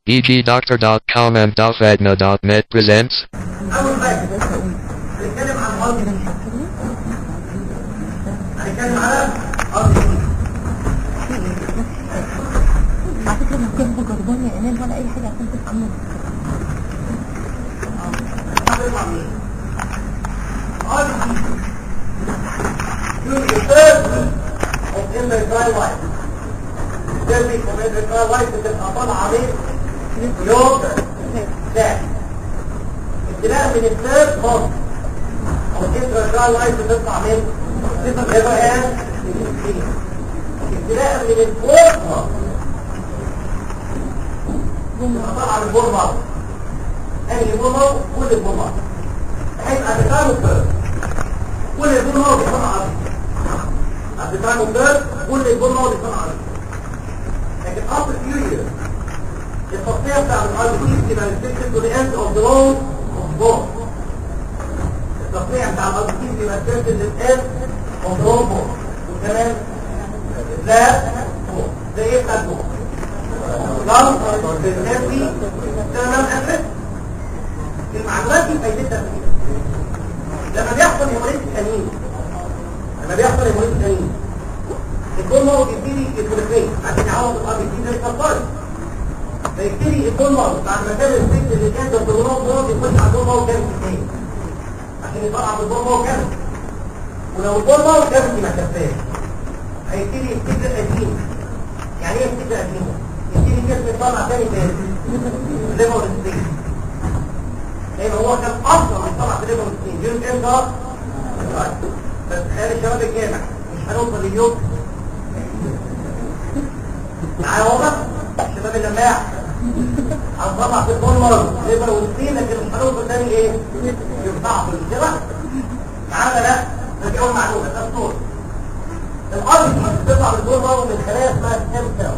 egdoctor.com and dafadna.net presents اول حاجه هنتكلم عن ارض هنتكلم على ارض على فكرة ما كنت جربان يا ايمان ولا اي حاجة عشان تفهم منك هتطلع منين ارض يقول الثيرد of inventory life الثيرد of inventory life بتبقى طالعه عليه يوم ده ابتداء من الثيرد خالص او inventory life بتطلع من يبقى ابتداء من الفورد خالص طبعا البرمر اي برمر كل البرمر هيبقى بتاعه الثيرد كل البرمر بيصنع عربي بتاعه الثيرد كل البرمر بيصنع عربي لكن after few years التصنيع بتاع الارض دي بتبقى restricted to the end of the road of both التصنيع بتاع الارض دي بتبقى restricted to the end of the road both وكمان ذات ده ايه بتاع البوك ضغط بالنسبي تمام أفت المعلومات دي فايدتها فيه لما بيحصل هيموريت الثانيين لما بيحصل هيموريت الثانيين البولمر بيبتدي يتولفين عشان يعوض الارض دي زي الكفار فيبتدي البولمر بعد ما كان الفكر اللي كان ده البولمر هو بيخش على البولمر كام في عشان يطلع بالبولمر كام ولو البولمر كام ما كفاش هيبتدي يفتكر قديم يعني ايه يفتكر قديم يبتدي كسر يطلع تاني تاني ليفر ستيج لان هو كان اصلا يطلع في ليفر ستيج يوم امتى بس تخيل الشباب الجامع مش هنوصل لليوم معايا واضح الشباب اللماع هنطلع في البولمر ليفر وستيج لكن مش هنوصل تاني ايه يقطع في الشبع معانا لا دي اول معلومه ده الصوت الارض بتطلع بالبولمر من خلايا اسمها ستيم سيل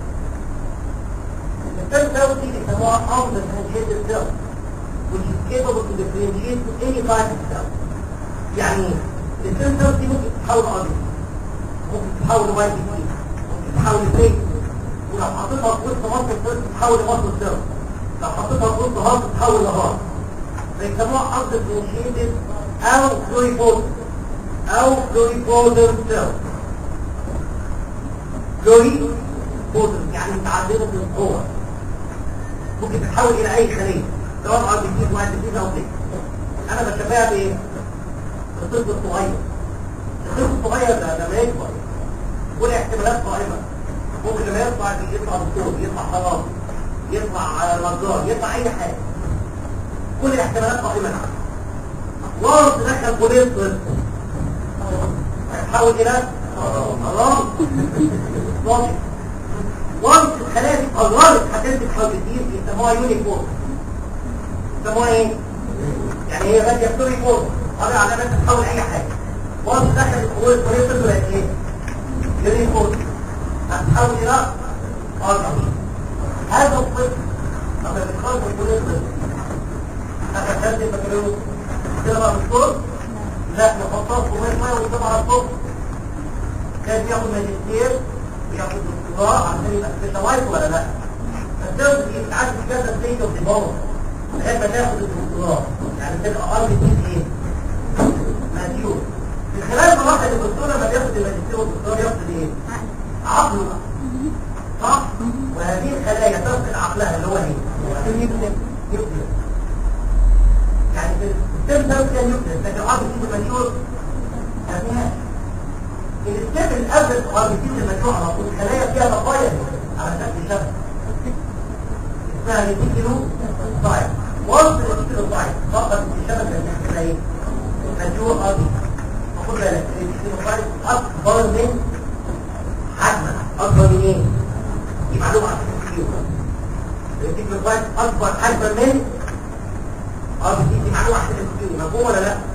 الثird cell دي بيسموها undifferentiated cell which is capable to differentiate to any type of cell يعني الثird cell دي ممكن تتحول ارضي ممكن تتحول لوايت بي ممكن تتحول لبريك ولو حطيتها في وسط مصر الثird تتحول لمصر سيل لو حطيتها في وسط هارت تتحول لهارت بيسموها undifferentiated او pluripotent او pluripotent cell pluripotent يعني متعددة القوة ممكن تتحول الى اي خلية سواء ار بي سي واحد بي او بليك انا بشبهها بايه الطفل الصغير الطفل الصغير ده لما يكبر كل احتمالات قائمة ممكن لما يطلع يطلع دكتور يطلع خلاص يطلع نجار يطلع اي حاجة كل الاحتمالات قائمة وارد تدخل كلية طب هيتحول الى حرام واضح وانس الخلايا دي قررت هتنتج حاجتين يسموها يونيفورم يسموها ايه؟ يعني هي بادية بتونيفورم قرر على بس تحول اي حاجة وانس دخل القوة الكوليستر بقت ايه؟ يونيفورم هتتحول الى ارض هذا الطفل لما بيتخرج الكوليستر هذا كانت البكالوريوس تقرا بالصوت لا نحطها في ميه ميه ونسيبها على الصوت كان بياخد ماجستير بياخد دكتوراه عشان يبقى سبيشالايز ولا لا فالدرس دي بتعدي في كذا ستيج اوف ديفلوبمنت لغايه ما تاخد الدكتوراه يعني تبقى ار بي ايه ماتيور في خلال مراحل الدكتور لما بياخد الماجستير والدكتوراه بياخد ايه عقله صح وهذه الخلايا تفقد عقلها اللي هو ايه نيوكليس يعني في السيل ده كان نيوكليس لكن الار بي سي ماتيور ما فيهاش الستيب الأبد قابلتين المجموعة على طول خلايا فيها بقايا على شكل شبه اسمها نتيجلو ضعيف وصل نتيجلو ضعيف فقط الشبكة اللي احنا ايه مجموعة قاضي فقل بالك نتيجلو ضعيف أكبر من حجمها أكبر من ايه؟ دي معلومة عشان تكتير نتيجلو ضعيف أكبر حجما من قاضي دي معلومة عشان تكتير مفهوم ولا لا؟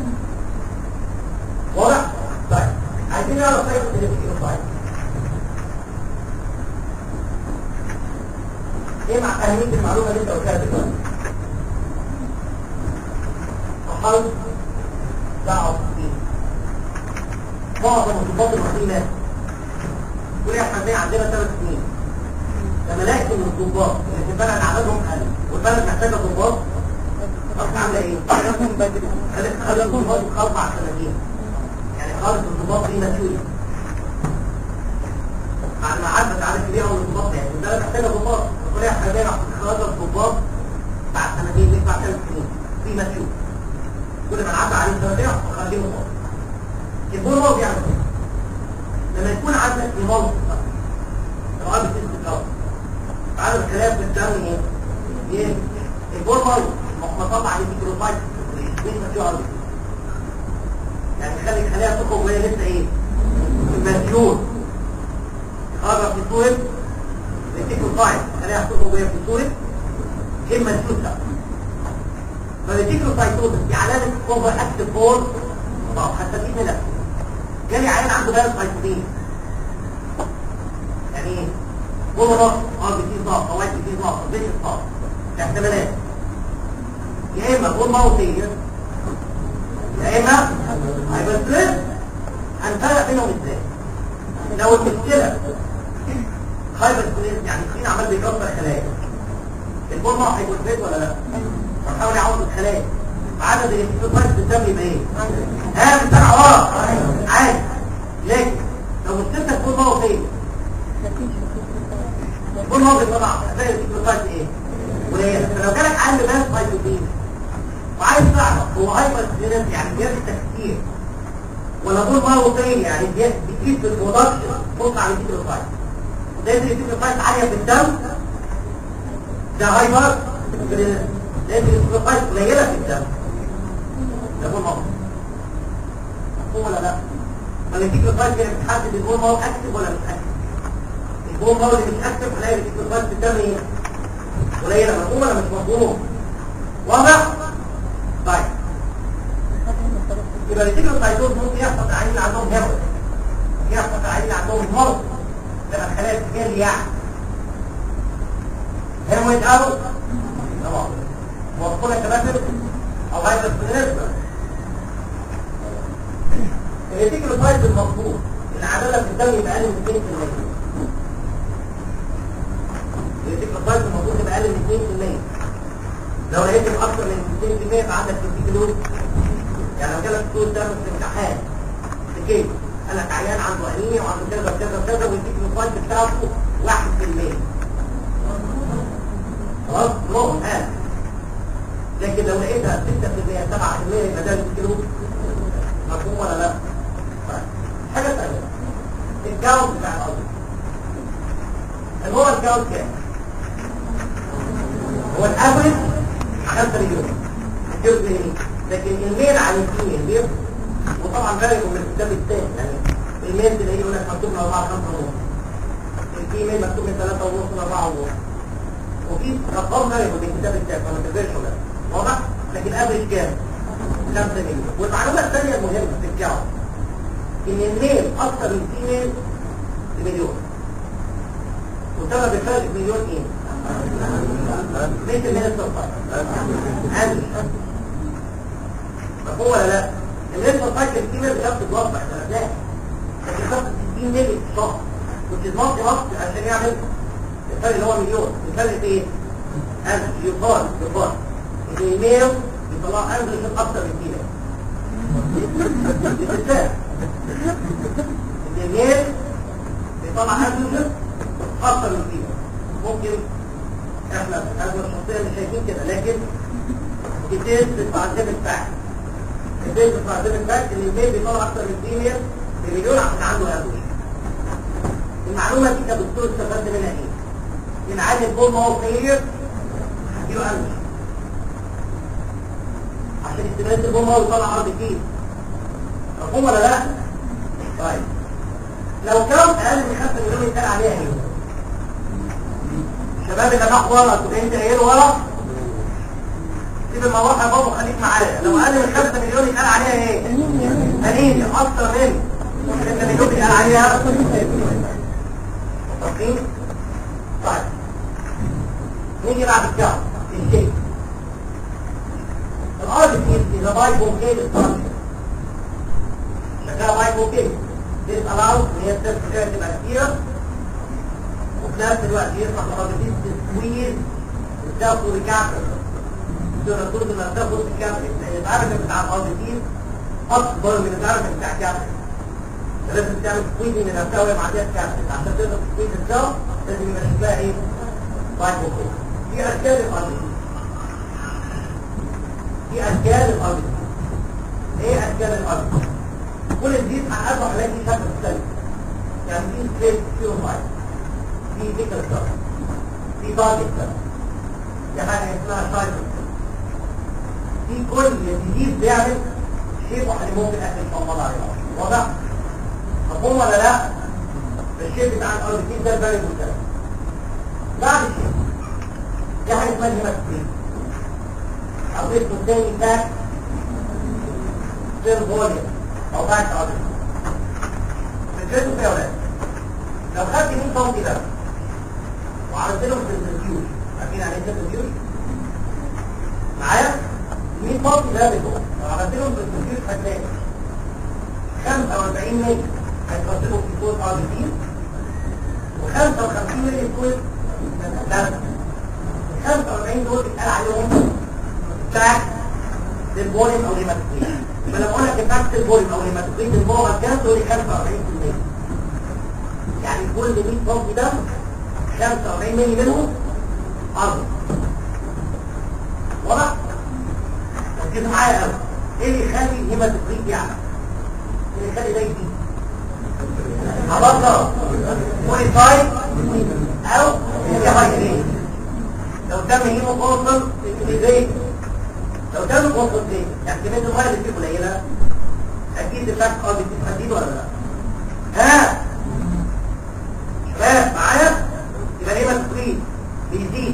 واضح؟ طيب عايزين نعرف طيب التلفزيون طيب ايه مع اهميه المعلومه اللي انت قلتها دلوقتي فحل دعوه بالدين معظم الضباط المصريين مات وليه احنا زي عندنا ثلاث سنين لما الاقي ان الضباط اللي في البلد عددهم قل والبلد محتاجه ضباط طب عامله ايه؟ عرفهم بدري خلت خلت الضباط اربع سنتين يعني خالص الضباط دي مسؤولة بعد ما عدت على كبيرة من الضباط يعني البلد محتاجة ضباط الكلية الحربية راح تخرج الضباط بعد سنتين ليه بعد ثلاث سنين في مسؤول كل ما عدى عليه سنتين راح تخرجيه ضباط يكون هو بيعمل كده لما يكون عندك ايمان الغالب بتنزل الأول تعالى الخلاف في الدم ايه؟ ايه؟ البورمال مخمطات على الميكروفايت مش مسؤول يعني خلي الخلايا تخرج وهي لسه ايه المسيول خرج في صورة الريتيكوسايت الخلايا تخرج وهي في صورة المسيول ده فالريتيكوسايتوزس دي علامة اوفر اكتف فور طب هستفيد من نفسه جالي عيان عنده بيان سايتوبين يعني ايه؟ هو نقص اه بي سي ضغط فوائد بي سي ضغط بيت الضغط احتمالات يا اما بول موتيه يا اما هيبقى ستريس هنفرق بينهم ازاي لو المشكله هايبر ستريس يعني السين عمال بيكسر خلايا البول ما هيبقى ستريس ولا لا هنحاول يعوض الخلايا عدد الانتفاضات في الدم يبقى ايه ها بتاع ورا عادي لكن لو مشكلتك بول موتيه بول موتيه طبعا هتلاقي الانتفاضات ايه قليله فلو جالك عنده ناس هايبوتين وعايز تعرف هو هايبر ستريس يعني زياده تفكير ولا بول ماوتين يعني زياده بتزيد في البرودكشن بص على الكيتوفايت ده الكيتوفايت عاليه في الدم ده هايبر ستريس لان الكيتوفايت قليله في الدم ده بول ماوت مفهوم ولا لا؟ ما الكيتوفايت هي بتحدد البول ماوت اكتف ولا مش اكتف البول ماوت اللي مش اكتف هنلاقي الكيتوفايت في الدم ايه؟ قليله مفهوم ولا مش مفهوم؟ واضح؟ طيب يبقى الريتيكول سايتوز ممكن يحصل في عينين عندهم هيموريج يحصل في عينين عندهم مرض تبقى الخلايا تجري يعني هيموريج او طبعا موصله كباتر او هايبر بالنسبه الريتيكول سايتوز المطلوب العداله في الدم يبقى اقل من 2% الريتيكول سايتوز المفروض يبقى اقل من 2% لو لقيت اكتر من 200% يبقى عندك ريتيكولوز يعني لو جالك دكتور ده في امتحان في كيس قال لك عيان عنده انيميا وعنده كذا وكذا وكذا ويديك الفايت بتاعته 1% خلاص نقط قال لكن لو لقيتها 6% 7% يبقى ده الكيلو مفهوم ولا لا؟ طيب. حاجه ثانيه الجاوب بتاع الارض هو الجاوب كام؟ هو الافريج 5 مليون الجزء ايه؟ لكن الميل عن الفيميل بيفرق وطبعا فارق من الكتاب الثاني يعني الميل تلاقيه يقول لك مكتوب من 4 5 ونص الفيميل مكتوب من 3 ونص ل 4 ونص وفي ارقام فارق من الكتاب الثاني فما تقدرش ولا واضح؟ لكن افريج كام؟ 5 مليون والمعلومه الثانيه المهمه في الجواب ان الميل اكثر من الفيميل بمليون وسبب الفرق مليون ايه؟ بيت الميل الصفر عندي مفهوم ولا لا؟ النسبة الفايت الكيمياء بنفس الوضع احنا لا لكن بس 60 ملي في الشهر which is not enough عشان يعمل الفرق اللي هو مليون الفرق في ايه؟ ألف يقال يقال إن الميل بيطلع أندروجين أكتر من كده بالفعل إن الميل بيطلع أندروجين أكتر من كده ممكن احنا احنا الشخصية مش شايفين كده لكن كتير بتعذب الفعل البيت بتعتبر الفاكت ان البيت بيطلع اكتر من الفيميل بمليون عشان عنده هاتوش المعلومه دي كدكتور استفدت منها ايه؟ ان عادي البول ما هو فيلير هديله انش عشان استمرار البول ما هو يطلع ارض كتير مفهوم ولا لا؟ طيب لو كان اقل من 5 مليون يتقال عليها ايه؟ الشباب اللي راح ورا تبقى انت ايه ورا سيب الموضوع يا بابا خليك معايا لو اقل من 5 مليون يتقال عليها ايه انيميا اكتر من 6 مليون يتقال عليها متفقين طيب نيجي بعد الجو الشيء الارض دي اذا باي بوكيل شكلها باي بوكيل this allows ان هي تبقى تبقى كتيره وفي نفس الوقت يسمح لحضرتك تسوير الدافو ريكابر دون طول ما الدافو ريكابر الدرجة بتاع الحضرتين أكبر من الدرجة بتاع كابر لازم تعمل سكويز من نفسها وهي معديه كابر عشان تقدر تسكويز الدواء لازم يبقى شكلها ايه؟ بايبوكو في أشكال الحضرتين في أشكال الحضرتين ايه أشكال الحضرتين كل جديد هنقابله هنلاقي شكل مختلف يعني في سبيس فيهم واحد في ذكر الصف في تارجت في حاجه اسمها تارجت في كل جديد بيعمل شيء واحد ممكن احنا نحمض عليه واضح مفهوم ولا لا الشيء بتاع الارض ده الفاليو ده بعد شيء في حاجه اسمها الهيماتوكريت او اسمه الثاني باك سير فوليوم او باك ارض فكرته فيها ولاد لو خدت 100 سم ده وعملت لهم سنترفيوج عارفين يعني ايه سنترفيوج معايا 100 سم ده بتوع لو عملت لهم سنترفيوج هتلاقي 45 مللي هيترسلوا في صوت ار بي و55 مللي صوت دم 45 دول بيتقال عليهم باك للبوليم او هيماتوكريت فلما اقول لك باك للبوليم او هيماتوكريت البوليم كام تقول لي 45% يعني كل 100 سم ده 45 مللي منهم ارض واضح؟ ركزوا معايا قوي ايه اللي يخلي الهيماتوكريت يعني؟ ايه اللي يخلي ده يزيد؟ عبطة موديفايد او ديهايدريت لو تم هيموكونسل زيت لو تم كونسل زيت يعني كمية المية اللي فيه قليلة اكيد الفات اه بتزيد ولا لا؟ ها شباب معايا يبقى ليه مسؤولين بيزيد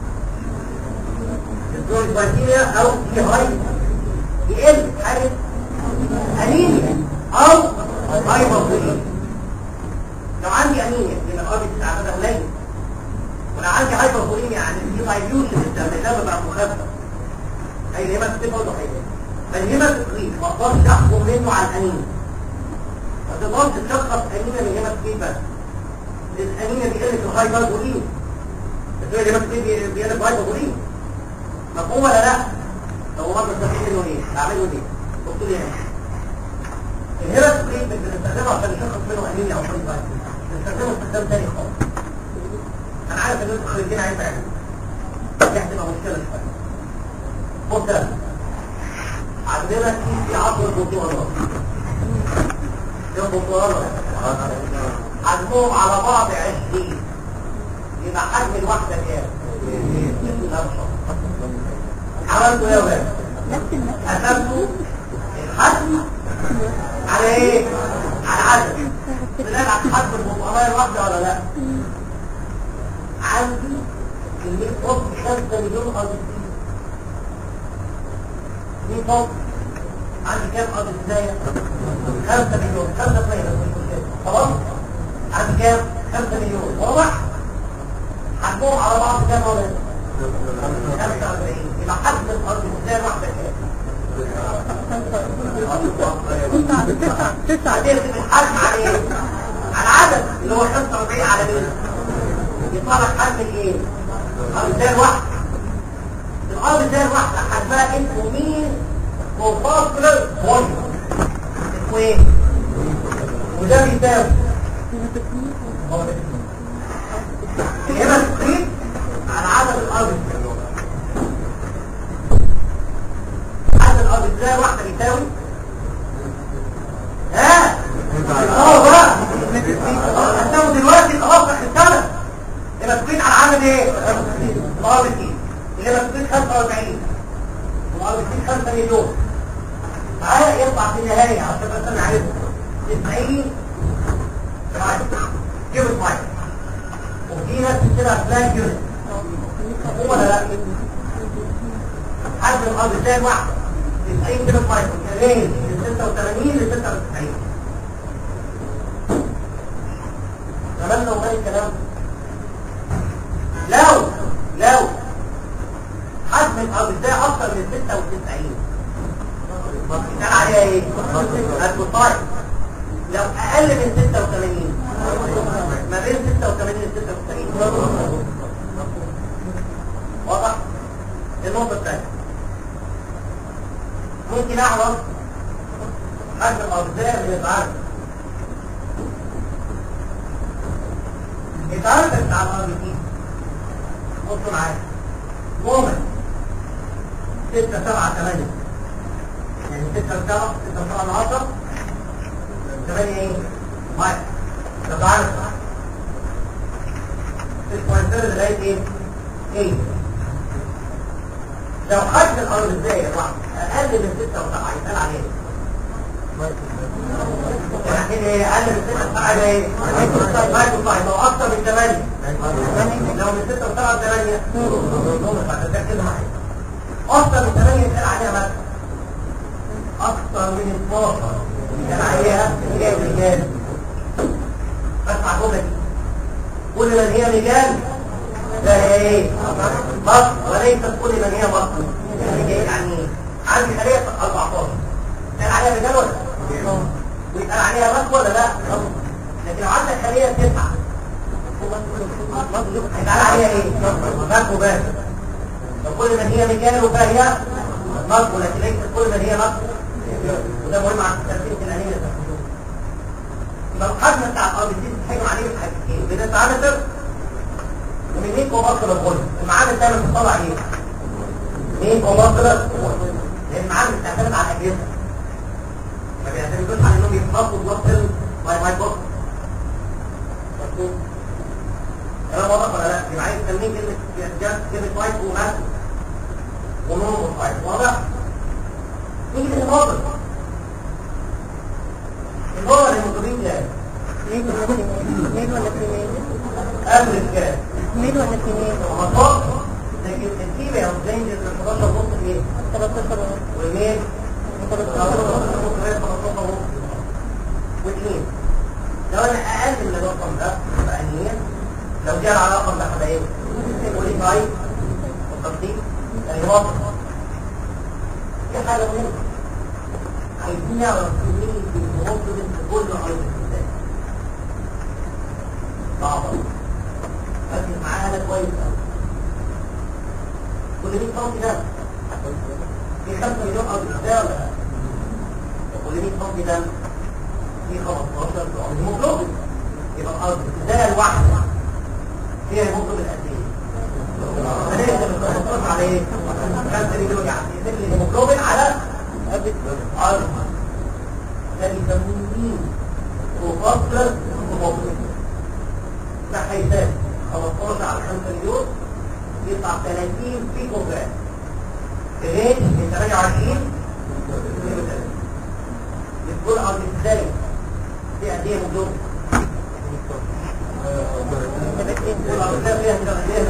البكتيريا او في هاي يقل حاجه انيميا او هايبوكسيميا لو عندي انيميا يبقى الارض بتاع ده قليل ولو عندي هايبوكسيميا يعني في دايليوشن الدم بقى مخفف هي ليه ما تبقى برضه حاجه فالهيما تقريب ما اقدرش احكم منه على الانيميا ما تقدرش تشخص انيميا من هيما تقريب بس الانيميا بيقل في الهاي بايبولين الدكتور اللي ماسك بيه بيقلب بايبولين مفهوم ولا لا لو مرة تستفيد منه ايه اعمله ايه دكتور يعني الهيرا تقريب بنستخدمه عشان نشخص منه انيميا او شيء بايبولين بنستخدمه استخدام تاني خالص انا عارف ان انتوا خريجين عايز تعملوا دي هتبقى مشكله شويه بص يا عندنا في في عصر البطولات يوم بطولات عندهم على بعض 20 يبقى حجم الواحدة كام؟ عملتوا ايه يا ولاد؟ قسمتوا الحجم على ايه؟ على عدد بنلعب على حجم البطولات الواحدة ولا لا؟ عندي كمية فوق 5 مليون أرجنتين 100 فوق عندي كام أرجنتين؟ 5 مليون 5 مليون خلاص؟ عندي كام؟ 5 مليون واضح؟ حجمهم على بعض كام ولا 45 يبقى حجم الارض ازاي واحده كام تسعة هتقسم الحجم على ايه على عدد اللي هو 45 على مين يطلع لك حجم الايه الارض ازاي واحده الارض ازاي واحده حجمها اسمه مين منفصل فوليوم اسمه ايه وده بيساوي هو ده هنا تقريب على عدد الارض عدد الارض ازاي واحده بيساوي ها اه بقى هتساوي دلوقتي خلاص اخر السنه يبقى تقريب على عدد ايه الارض دي اللي يبقى تقريب 45 الارض دي 5 مليون معايا يطلع في النهايه عشان بس انا عارف 90 جيب المايك وفي ناس كده اسمها يونت هو ولا لا حجم الارض ازاي واحده 90 كيلو مايكرو رينج من 86 ل 96 تمام لو غير الكلام لو لو حجم الارض ازاي اكتر من 96 كان عليها ايه؟ البطايق لو اقل من 86 ما بين 86 ل 96 واضح النقطة الثانية ممكن اعرف حجم الأرزاق اللي يتعرف يتعرف بتاع الأرض دي بصوا معايا مومن ستة سبعة ثمانية يعني ستة سبعة ستة سبعة عشر ثمانية ايه؟ مايك ده تعرف ست بوينتات لغاية ايه؟ ايه؟ لو حجم الأرض ازاي يا واحد أقل من ستة وسبعة يتقال عليه يعني ايه اقل من 6 سبعة ده ايه؟ مايكرو فايل لو اكتر من 8 لو من 6 و7 8 كده معايا اكتر من 8 يتقال عليها مثلا اكتر من 12 يتقال عليها رجال رجال اسمع الجمله دي كل من هي رجال ده ايه؟ مصر وليست كل من هي مصر يعني ايه؟ عندي خليه 14 يتقال عليها رجال ولا لا؟ ويتقال عليها بس ولا لا لكن لو عندك خلية تسعة هيتقال عليها ايه بس وبس فكل من هي رجال فهي نصب لكن ليست كل من هي نصب وده مهم عن ترتيب الانيميا يبقى الحجم بتاع الارض دي بتتحكم عليه بحاجتين بنتعامل ومن مين كومباكتر الغل المعامل دايما بتطلع ايه مين كومباكتر لان المعامل بتعتمد على الاجهزه ما بيعتمدوش على انهم يتحطوا جوه فيلم واي واي بوكس كلام واضح ولا لا؟ يبقى عايز تسميه كلمة جاست كلمة وايت ومات ونون وايت واضح؟ نيجي للموضوع الموضوع الموضوعين ده ميل ولا فيميل ميل ولا فيميل قبل الكلام ميل ولا فيميل مطاط لكن الكيمياء والزنجر من 11 نص ايه؟ 13 ونص والميل 13 ونص واثنين لو انا اقل من الرقم ده يبقى انيا لو جاء على الرقم ده هبقى ايه؟ قولي طيب والتفصيل يعني واضح في حاجه مهمه عايزين نعرف كميه الهيموجلوبين في كل عضو ازاي صعبه ركز معاها ده كويس قوي كل 100 سم ده في 5 مليون عضو ازاي ولا لا؟ وكل 100 سم ده في 15 هيموجلوبين يبقى الارض ده الواحده فيها هيموجلوبين قد ايه؟ هنقدر نتوقف على ايه؟ 5 مليون يعني يسمي الهيموجلوبين على ارض ده بيسموه مين؟ مفصل هيموجلوبين ده هيساوي 15 على 5 مليون يطلع 30 بيكو جرام الريت من 28 ل 32 بتقول ارض ازاي دي قد ايه مجلوب بتقول ارض ازاي فيها من غير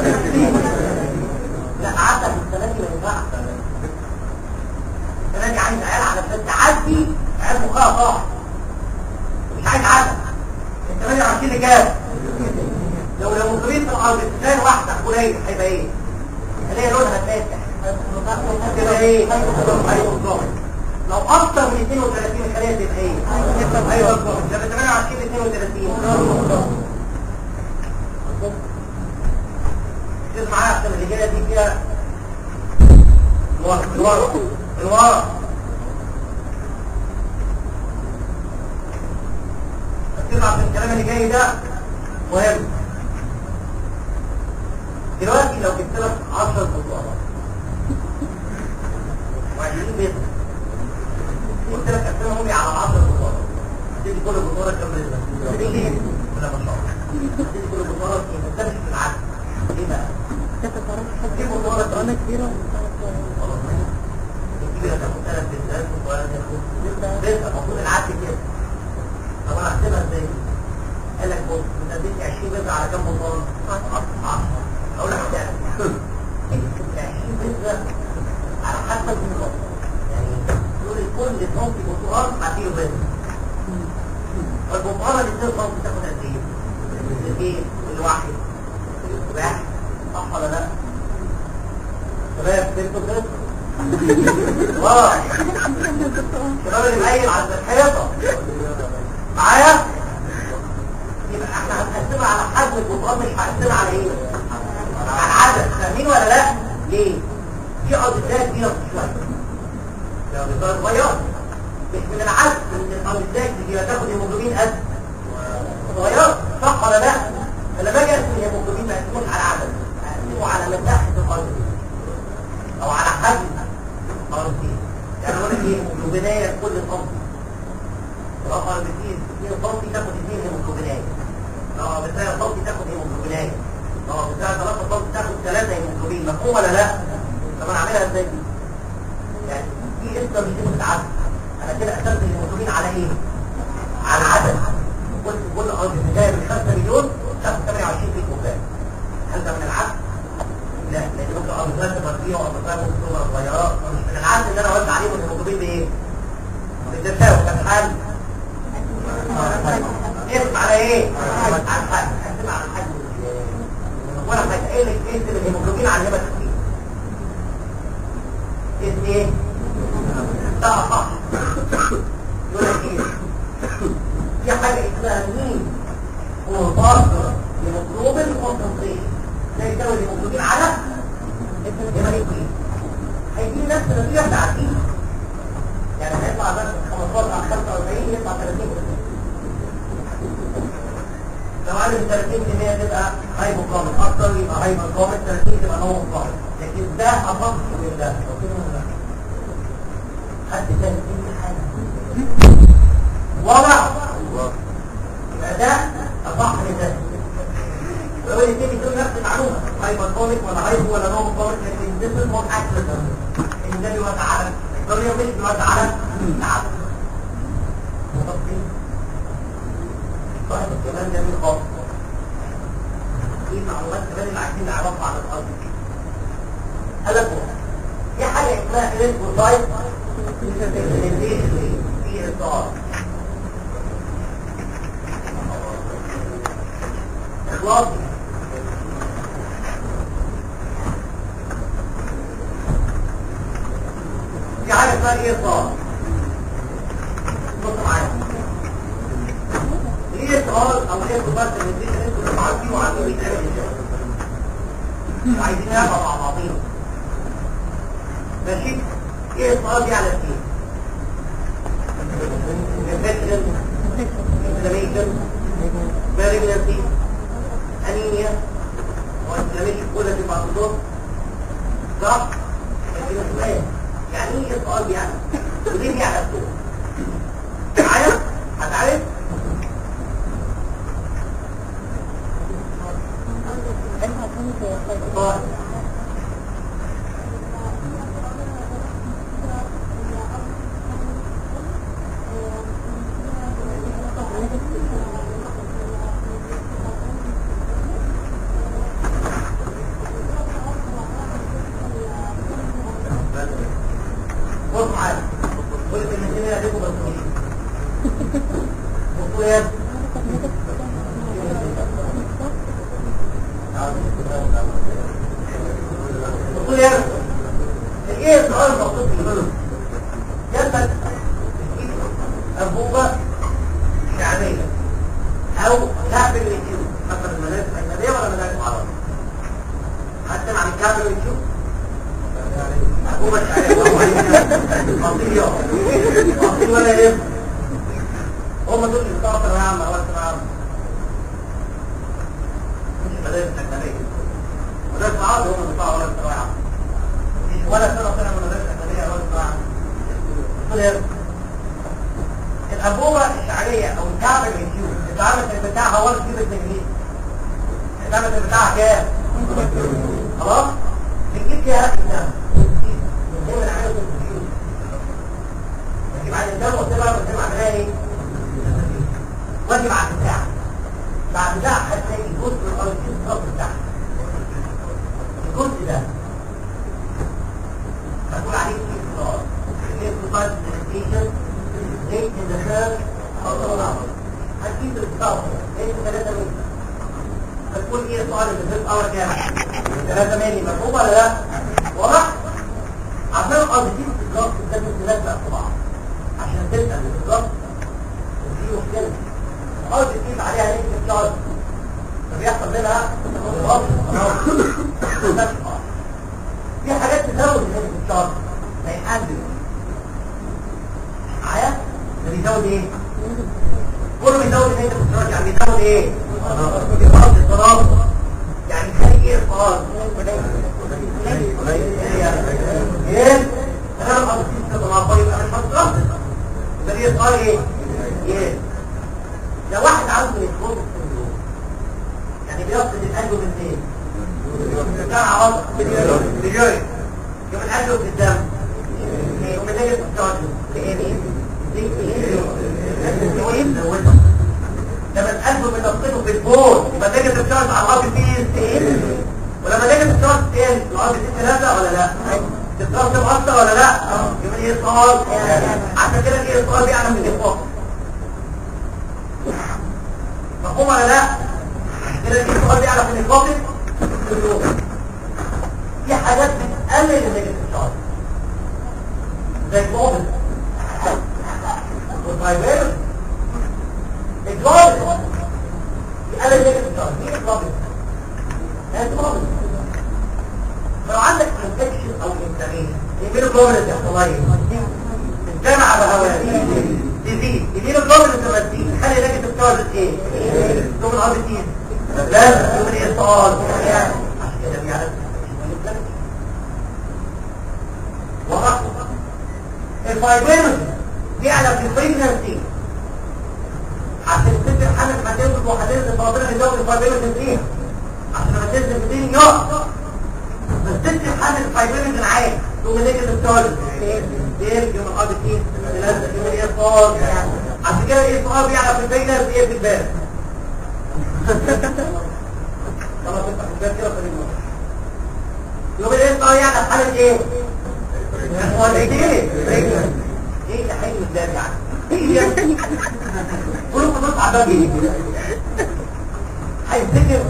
لا قعدت في السنه دي ما ينفعش السنه دي عايز عيال علشان تعدي عيال مخها صح مش عايز عدد انت 28 لكام لو لو مصرين في الارض ازاي واحده قليل هيبقى ايه اللي هي لونها فاتح تبقى ايه هيبقى لو اكتر من 32 خليه تبقى ايه ايوه بالظبط لما 28 32 ركز معايا عشان اللي جايه دي فيها الورق الورق الورق ركز عشان الكلام اللي جاي ده مهم دلوقتي لو جبت لك 10 بطاقات و20 بيت قلت لك قسمهم لي على 10 بطاقات تدي كل بطاقه كام رزق تدي ولا ما شاء الله تدي كل بطاقه ما تنساش في العدد ليه بقى انت تعرف حد بطانة كبيرة خلاص الكبيره تاخد ثلاث بنتات والصغيره تاخد بنت المفروض العدد كده طب انا احسبها ازاي قال لك بص انت اديتني 20 بنت على كام بطاقه 10 اقول لك ده 20 بنت على حسب النقط يعني دول كل صنف برتقال هديله بنت والبرتقاله اللي تصير صنف تاخد قد ايه؟ الاثنين والواحد التفاح صح ولا لا؟ شباب فهمتوا كده؟ واو الشباب اللي مقيم على الحيطه معايا؟ يبقى احنا هنقسم هقسمها على حجم البطاقات مش هقسمها على ايه على العدد فاهمين ولا لا ليه في عددات كبيره شويه في عددات صغيره مش من العدد من العددات اللي هتاخد هيموجلوبين قد صغيره صح ولا لا فلما اجي اقسم الهيموجلوبين ما اقسموش على عدد اقسمه على مساحه الارض او على حجم الارض يعني اقول لك ايه هيموجلوبينيه لكل الارض رقم بكتير اثنين صوتي تاخد اثنين هيموجلوبينات لو بتلاقي صوتي تاخد هيموجلوبينات لو بتلاقي ثلاثة صوتي تاخد ثلاثة هيموجلوبين مفهوم ولا لا؟ طب انا اعملها ازاي دي؟ يعني دي اسمها مش دي متعدد انا كده قسمت الهيموجلوبين على ايه؟ على العدد كل كل ارض جايه من 5 مليون تاخد 28 في المكان هل ده من العدد؟ لا لان ممكن ارض ثلاثة مرضية وارض ثلاثة ممكن صغيرة مش من العدد اللي انا اوزع عليهم الهيموجلوبين بايه؟ بالتساوي كان حل اسم على ايه؟ على الحد اسم على الحد ولا حاجه ايه اللي اسم الهيموجلوبين على الهبه التكتيك اسم ايه؟ ده صح يقول لك ايه؟ في حاجه اسمها مين وفاصل هيموجلوبين كونسنتريشن ده يساوي الهيموجلوبين على هبه التكتيك هيدي نفس النتيجه بتاعت دي يعني هيطلع بس 15 على 45 يطلع 30 لو عدد 30% تبقى هايبوكومت اكتر يبقى هايبوكومت 30 تبقى نو كومت لكن ده اصح من ده حد تاني في حاجه واضح يبقى ده اصح من ده ولو الاثنين بيقولوا نفس المعلومه هايبوكومت ولا هايبو ولا نو كومت لكن this is not accurate ان ده بيوزع على الدنيا مش بيوزع على العدد صاحب الكلام ده مين خاص في معلومات كمان اللي عايزين نعرفها عن الارض قال لك في حاجه اسمها الانفوسايت في اصدار اخلاصي في حاجه اسمها ايه اصدار بص معايا ايه سؤال او ايه بس اللي انتوا عارفين وعارفين بيتعمل ازاي وعايزين نلعب مع بعضينا ماشي ايه السؤال دي على ايه infection inflammation malignancy anemia وانفلاميشن كل دي بعض دول صح لكن السؤال يعني ايه السؤال يعني وليه دي على الدول معايا هتعرف طيب بص معايا كل كلمتين هنا ليكم بس بصوا يا بصوا يا ايه السؤال المقصود في الغلط جنبك انبوبه شعبيه او كعب اليوتيوب مثلا مدارس اجنبيه ولا مدارس عربيه حتى مع الكعب اليوتيوب انبوبه شعبيه قصير قصير ولا ايه هم دول اللي بتوع ثانويه عامه اول ثانويه عامه مش مدارس اجنبيه مدارس عربي هم اللي بتوع اول ثانويه عامه مفيش ولا سنه طلع من مدارس اجنبيه اول ثانويه عامه قلت له الانبوبه الشعريه او الكعب اليوتيوب الدايمتر بتاعها 1 كيلو جنيه الدايمتر بتاعها كام؟ خلاص؟ بتجيب فيها هات الدم بنعمل عمليه الكمبيوتر نجيب على الدم وتبقى بنعمل عمليه ايه؟ واجي بعد ساعه بعد ساعه هتلاقي جزء من الارض الصف بتاعها الجزء ده هتقول عليه اتصال اتصال برزنتيشن ليت ان ذا كيرف او ذا هتجيب الاتصال ليت 3 متر هتقول ايه السؤال اللي في الاول كام 3 مللي مفهوم ولا لا واضح عشان الارض دي بتتجرب لازم تلزق في بعض عشان تلزق بالظبط وفي مشكله الارض تجيب عليها نسبه شارج فبيحصل منها غلط. في حاجات تزود الهيد الشارج زي الأندل معايا ده بيزود ايه؟ كله بيزود الهيد الشارج يعني بيزود ايه؟ بيزود الضراب يعني يخلي ايه الفراغ ايه؟ انا لما اصيب الضراب يبقى مش هتضرب يبقى دي الفراغ ايه؟ ايه؟ لو واحد عنده يخوض السندروم يعني بيفقد القلب من ايه؟ بتاع عوض بيجري يوم القلب في الدم يوم الليل في الجارج لما القلب بنفقده في البول يبقى نيجاتيف تشارج على الارض فيه ولما نيجاتيف تشارج تقل الارض فيه ثلاثة ولا لا؟ تترسم اكتر ولا لا؟ يبقى ايه السؤال؟ عشان كده ايه السؤال بيعلم من الفوق مفهوم ولا لا؟ كده ايه السؤال بيعلم من الفوق في حاجات بتقلل النيجاتيف تشارج زي الجوبل والفايبر الجوبل يقلل النيجاتيف تشارج مين الجوبل؟ الجوبل لو عندك انفكشن او انفلاميشن يمين الجوبل اللي بيحصل ايه؟ الجامعة بهواء تزيد يمين الجوبل اللي تزيد تخلي النيجاتيف تشارج ايه؟ يوم الارض تزيد لا يوم الاتصال عشان كده بيعرف واضح الفايبرز بيعلى في البريجنسي عشان الست الحمل هتنزل وهتنزل فاضلها الجو الفايبرز فيها عشان لما تنزل في الدين يقف بس الست الحمل الفايبرز عالي تقوم نيجي تستارد دير يوم القاضي فيه تلزق يوم الاتصال عشان كده الاتصال بيعلى في البريجنسي ايه في البال خلاص افتح الباب كده خلينا يوم الاتصال يعني في حاله ايه؟ ايه ايه ده حلو الباب يعني كله بنص على باب ايه هيفتكر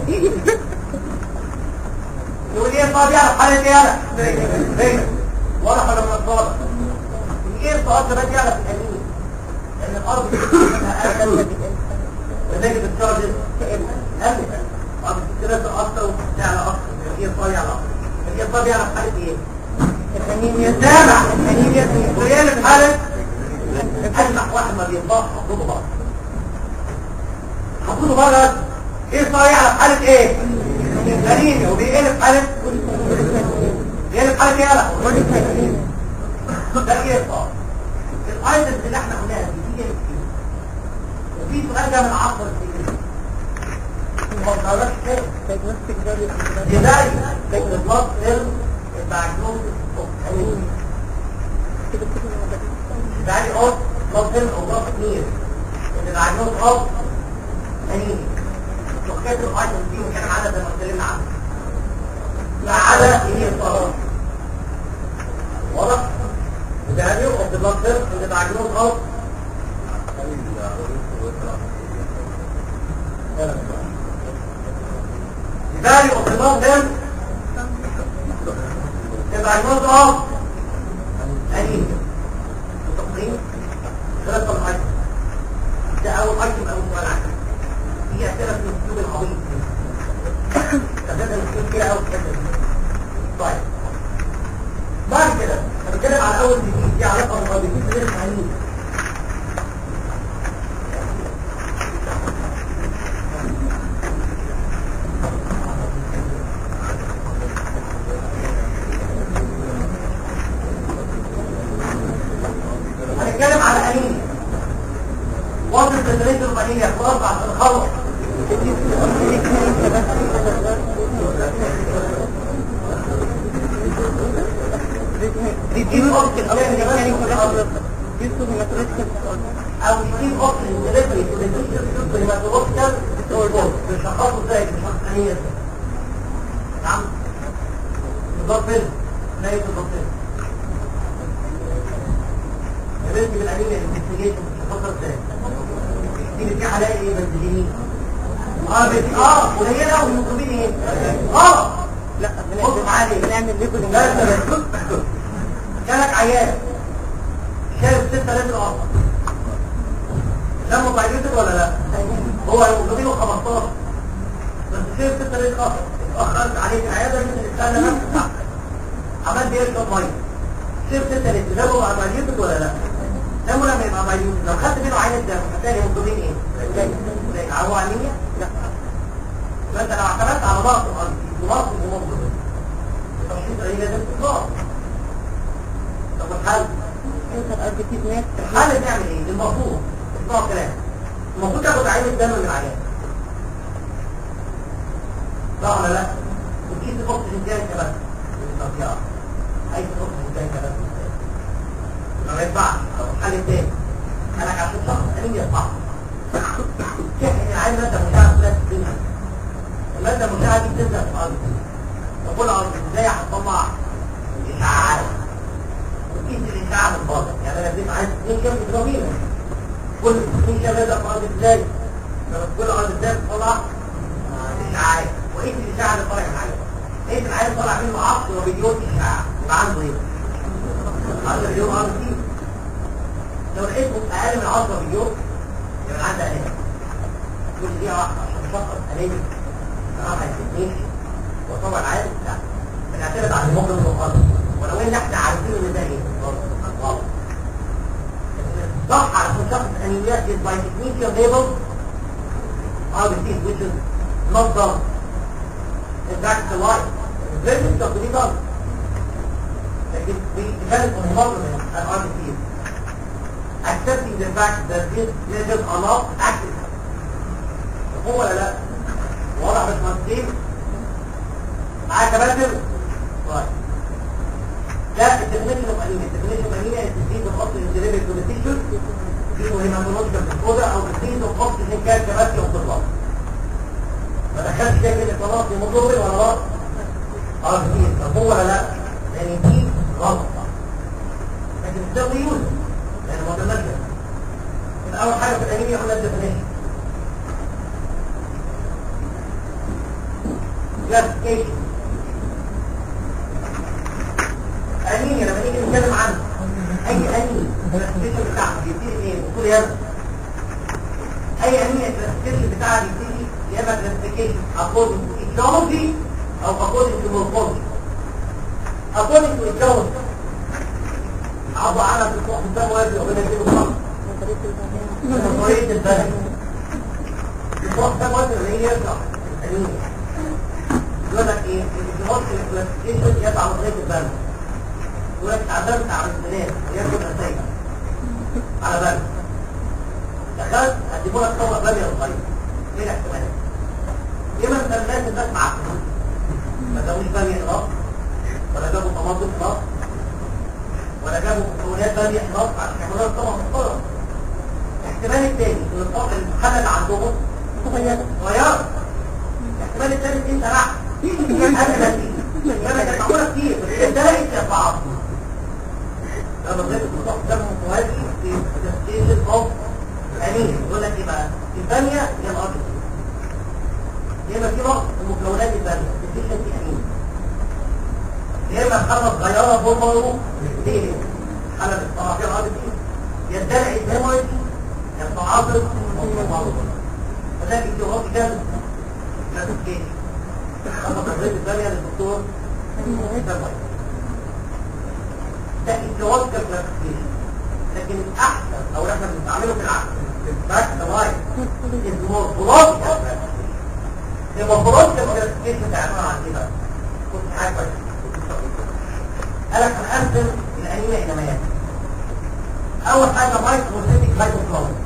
يقول ايه الصواب يعني في حاله ايه انا ايه واضح ولا من الصواب ايه الصواب ده يعني في القديم لان الارض بتبقى ولذلك التشارجز قلت بعض السترات اكتر وبتعلى اكتر هي الصواب على اكتر هي الصواب يعني في حاله ايه سامع ويانا في حالة أسمع واحد ما بينضاف حطوه بره حطوه بره ايه صايع على حالة ايه؟ غريبة وبيقلب حالة بيقلب حالة ايه لا؟ ده ايه صار الايتمز اللي احنا قلناها دي دي وفي سؤال ده من عصر السجن ما قلناش كده ازاي البلاد سيل diagnosis of anemia. That is of problem of not near. The diagnosis of anemia. وحكاية الأيضا دي وكان عدد زي ما اتكلمنا عنه. ما عدا هي الصلاة. واضح؟ The value of the blood cell and the diagnosis of The value of the blood cell يبقى النظرة أنيميا وتقريب ثلاثة الأيتم ده أول أيتم أول سؤال عنه هي أسئلة في الأسلوب العظيم فده الأسلوب كده أول كده طيب بعد كده هنتكلم على أول ديزيز دي علاقة بالديزيز غير الحنين هنتكلم على أنيميا وصل تدريس الأنيميا خلاص عشان نخلص بيجيب أوكسي أو يجيب أوكسي دليفري تو هيماتولوجيكال ديسوردر بيشخصوا ازاي بيشخص أنيميا نعم بالضبط فين؟ نايم بالضبط فين؟ بنت بالأنيميا الانفستيجيشن بتفكر ازاي دي في حلاقي ايه بس جنين اه بس اه قليلة والمطلوبين ايه اه لا بص معايا بنعمل ليكو لا لا لا جالك عيان شايف 6000 الارض ده مضايقتك ولا لا هو هيمطلوبينه 15 بس سير في الطريق خطر اتأخرت عليك العيادة ممكن تستنى نفسك تحت عمال بيشرب ميه سير ستة لتر ده بقى مليوتك ولا لا؟ ده لما يبقى مليوت لو خدت منه عين الدم هتلاقي هيموجلوبين ايه؟ قليل هو انيميا؟ لا فانت لو اعتمدت على ضغط الارض ضغط الهيموجلوبين التشخيص ايه لازم تضغط طب الحل انت الارض فيه ناس الحل نعمل ايه؟ المفروض اسمعوا كلام المفروض تاخد عين الدم من العيان صح ولا لا؟ وتقيس الاكسجين تانك بس بالتطبيقات عايز الاكسجين تانك بس ما ينفعش طب الحل التاني انا عشان شخص انيميا صح تحقن العين ماده مشعه ثلاث سنين الماده المشعه دي بتنزل في الارض تقول الارض ازاي هتطلع اشعاعات وتقيس الاشعاع من بره يعني انا اديت عايز 2 كام جرامين كل 2 كام يبدا في الارض ازاي لما كل الارض ازاي بتطلع اشعاعات وايه الاشعاع اللي طالع من العين ايه العين طالع منه 10 مليون اشعاع يبقى عنده ايه 10 مليون ار سي لو لقيته اقل من 10 مليون يبقى عنده انيميا كل دي واحده عشان تشخص انيميا ما هيفيدنيش وطبعا عارف لا بنعتمد على الهيموجلوبين الخاص ولو ان احنا عارفين ان ده ايه غلط صح علشان شخص انيميا is by technical label are the things which is not done in fact it's a lie very difficult to be done لكن we depend on hemoglobin and RBCs accepting the fact that these measures are not active هو ولا لا واضح مش مهندسين معايا كباتر طيب ده الديفينيشن اوف انيميا الديفينيشن اوف انيميا التسديد الخط الانجليبي كونتيشن دي هيماتولوجيكال ديسوردر او التسديد الخط اللي كان كباتر وطلاب ما دخلش ده كده خلاص هيموجلوبين ولا لا اه كتير طب هو ولا لا لان دي غلط لكن ده يوز لان ما قلناش كده اول حاجه في الانيميا قلنا الديفينيشن classification انيميا لما نيجي نتكلم عنه اي انيميا الكلاسيفيكيشن بتاعها بيبتدي ايه بتقول يا اي انيميا الكلاسيفيكيشن بتاعها بيبتدي يا اما كلاسيفيكيشن according to etiology او according to morphology according to etiology عضو عنها في الصوح الدم ويبدأ وبين الجيب الخمس طريقة البلد الصوح الدم ويبدأ اللي هي يرجع انيميا يقول لك ايه الجهاز الكلاسيفيكيشن يدعى على طريقه البلد يقول لك اتعلمت على السنان وياخد نتائج على بلد دخلت هتجيبوا لك طبق باميه صغير ايه الاحتمالات؟ يا اما انت الناس الناس معاك ما جابوش باميه خلاص ولا جابوا طماطم خلاص ولا جابوا مكونات باميه خلاص عشان يعملوا لك طبق محترم الاحتمال الثاني ان الطبق الحاله اللي عندهم صغيره صغيره الاحتمال الثالث انت راح انا نسيت انا كانت معموله كتير بس ده لقيت بعض لما ضربت الضغط دم متوازي في ستيشن اوف انيميا يقول لك ايه بقى الثانيه هي الارض يا اما في نقص في مكونات الثانيه ستيشن في انيميا يا اما حاله صغيره بورمالو ليه حاله الطرف في الارض دي يا الدلع الهيموريج يا التعاطف والمرض فده الجواب كان كلاسيفيكيشن اما قضيه الثانيه للدكتور ده الجواز كلاسيفيكيشن لكن الاحسن او اللي احنا بنستعمله في العقل الباك لاين المورفولوجيكال المورفولوجيكال كلاسيفيكيشن ده عباره عن ايه بقى؟ كنت حاجه بس قال لك هنقسم الانيميا الى مياه اول حاجه مايكروسيتيك هايبوكلوز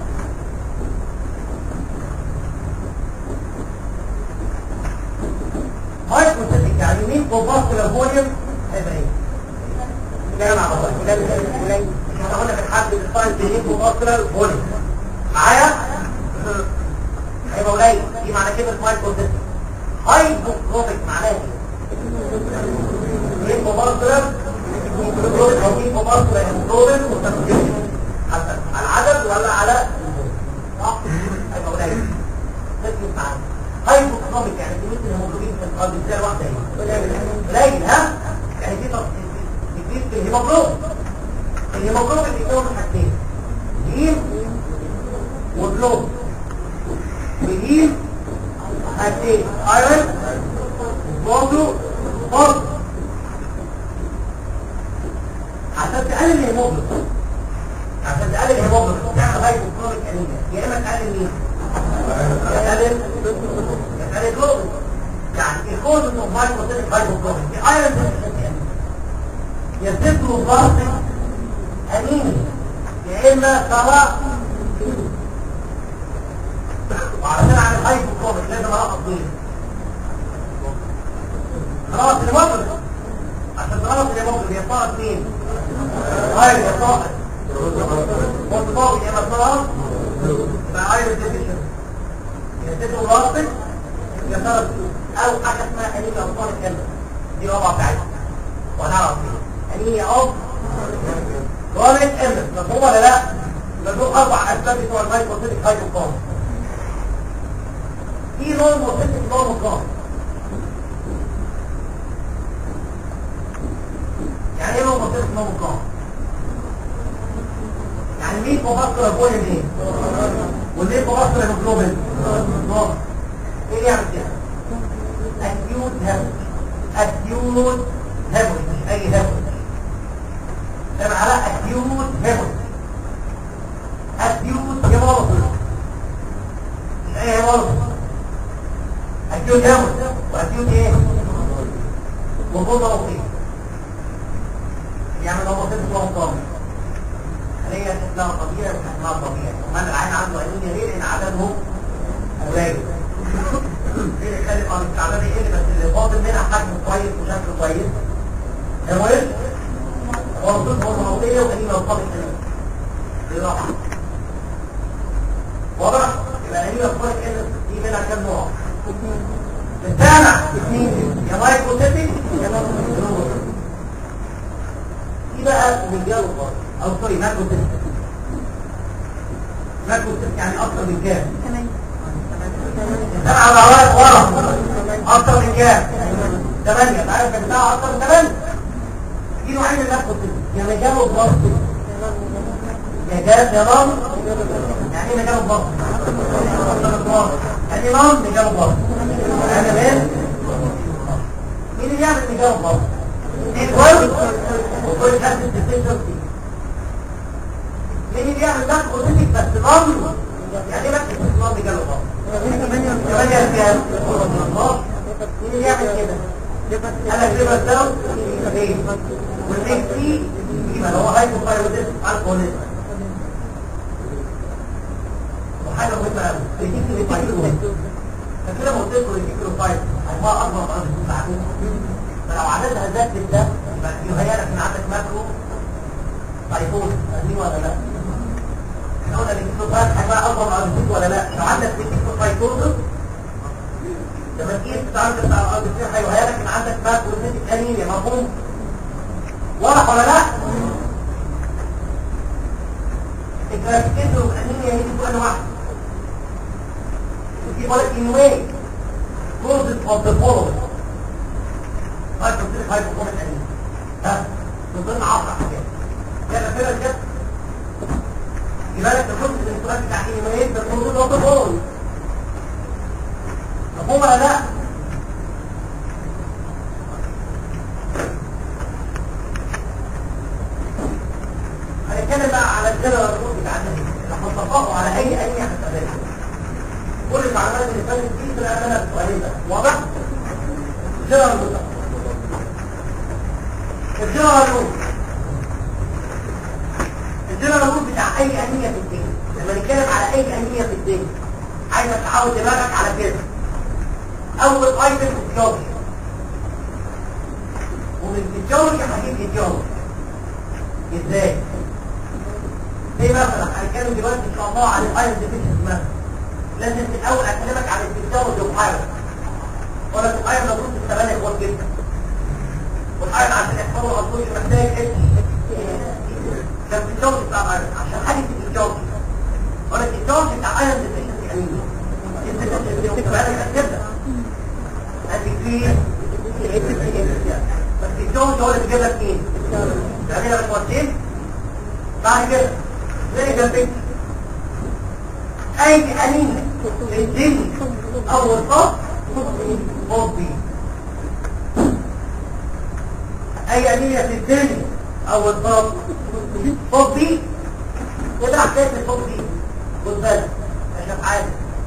مايكروسيتيك يعني مين بوباسكولار فوليوم هيبقى ايه؟ كلام على بعض كلام قليل احنا قلنا في الحد الفايل بين بوباسكولار فوليوم معايا؟ هيبقى قليل دي معنى كلمه مايكروسيتيك هايبوكلوبيك معناها ايه؟ مين بوباسكولار او مين بوباسكولار هيموجلوبين وتنفيذ حسب على العدد ولا على صح؟ هيبقى قليل تكتب معايا هايبوكلوبيك يعني كميه الهيموجلوبين في القلب ازاي واحده ايه؟ قليل ها؟ يعني دي تكليف في الهيموجلوبين الهيموجلوبين بيكون من حاجتين هيم وجلوب والهيم حاجتين ايرون تقلل الهيموجلوبين عشان تقلل الهيموجلوبين تعمل هايبوكروميك انيميا يا اما تقلل مين؟ تقلل تقلل الجلوبين يعني الكوز اوف مايكروسيتيك هايبوكروميك دي ايرون ديفيشنسي يا سيبتو بلاستيك انيميا يا اما سواء وعشان اعمل هايبوكروميك لازم اقف طويل خلاص الهيموجلوبين عشان تغلط الهيموجلوبين يطلع مين؟ ايوه يطلع مطبوع يا مطلع يبقى ايرون ديفيشنسي يسيبه راسك يصرف او حاجه اسمها انيميا اطفال الكلمه دي رابعه بتاعتها وهنعرف فيها انيميا اوف كرونيك امس مفهوم ولا لا؟ يبقى دول اربع اسباب بتوع المايكروسيتيك هايبوكوم في نورموسيتيك نورموكوم يعني ايه نورموسيتيك نورموكوم؟ يعني مين مفكر بوين ايه؟ والليه مفكر هيموجلوبين؟ نور ايه يعمل كده؟ اكيوت هيموريج اكيوت هيموريج مش اي هيموريج سمع على اكيوت هيموريج اكيوت هيموريج مش اي هيموريج اكيوت هيموريج واكيوت ايه؟ وجود رصيد يعني لو بصيت لهم طامي هي شكلها طبيعي وشكلها طبيعي ومن العين عنده عينين غير ان عددهم قليل ايه اللي يخلي القميص التعبان يقل بس اللي فاضل منها حجم كويس وشكل كويس المهم هو الصوت هو الموضوعية وقليل الفاضل كده دي راحة واضح يبقى قليل الفاضل كده دي منها كام نوع السامع اثنين يا مايكروسيتك يا مايكروسيتك دي بقى رجال الفاضل او سوري مايكروسيتك مايكروسيتك يعني اكتر من كام تمام سبعة دعوات ورا أكتر من كام؟ ثمانية تعرف كان بتاعه أكتر من ثمانية دي نوعين من نفسه يا مجال وبلاستيك يا جاز يا نام يعني ايه مجال وبلاستيك يعني نام مجال وبلاستيك يعني مين؟ مين اللي بيعمل مجال وبلاستيك؟ دي كويس وكل حد تستيشن فيه مين اللي بيعمل نفس اوتوماتيك بس نام يعني ايه نفس نام مجال وبلاستيك؟ ثمانية كام؟ الله مين اللي يعمل كده؟ انا كده الدم ليه؟ والليك فيه يبقى هو هايبوثايروديزم الكوليزم وحاجه مهمه قوي ريتيكولي فايبروز فكده ما قلت لكم ريتيكولي فايبروز هيبقى اكبر من ارض المعلومه فلو عددها زاد ده يبقى يهيأ لك ان عندك ماكرو فايبروز فاهمين ولا لا؟ احنا قلنا ريتيكولي فايبروز هيبقى اكبر من ارض ولا لا؟ لو عندك ريتيكولي فايبروز لما تيجي تتعامل مع الارض هيهيأ لك ان عندك ماكرو سيتيك انيميا مفهوم؟ واضح ولا لا؟ الكلاسيكيشن والانيميا هي دي انواع في بالك ان واي causes of the following هايبوثيريك هايبوكوميك انيميا ها من ضمن عشر حاجات يلا كده كده يبقى لك الخطة الانتراك بتاع الانيميات ده causes of the following مفهوم ولا لا؟ هنتكلم بقى على الجدول الرؤوس بتاع النبي اللي هنطبقه على اي اي حسابات كل المعلومات اللي فاتت دي في الامانه السؤالين بس واضح؟ الجدول الرؤوس الجدول الرؤوس الجدول الرؤوس بتاع اي انية في الدين لما نتكلم على اي انية في الدين عايزك تحاول دماغك على كده اول ايتم الجيولوجي ومن الجيولوجي هجيب الجيولوجي ازاي؟ زي مثلا هنتكلم دلوقتي ان شاء الله عن الايرون ديفيشنسي مثلا لازم في الاول اكلمك عن الفيزيولوجي والايرون ولا الايرون موجود في الثمانية اخوات جدا والايرون عشان يحصلوا الانطوش محتاج اتش ده الفيزيولوجي بتاع الايرون عشان حاجه في الفيزيولوجي ولا الفيزيولوجي بتاع ايرون ديفيشنسي يعني ايه؟ تبدا ادي كتير بس الفيزيولوجي هو اللي بيجيب لك ايه؟ يعني لما تودين بعد كده زي جنبك اي انيميا في الدنيا اول خط فضي اي انيميا في الدنيا اول خط فوق بي يطلع كاتب فوق بي خد بالك عشان عادي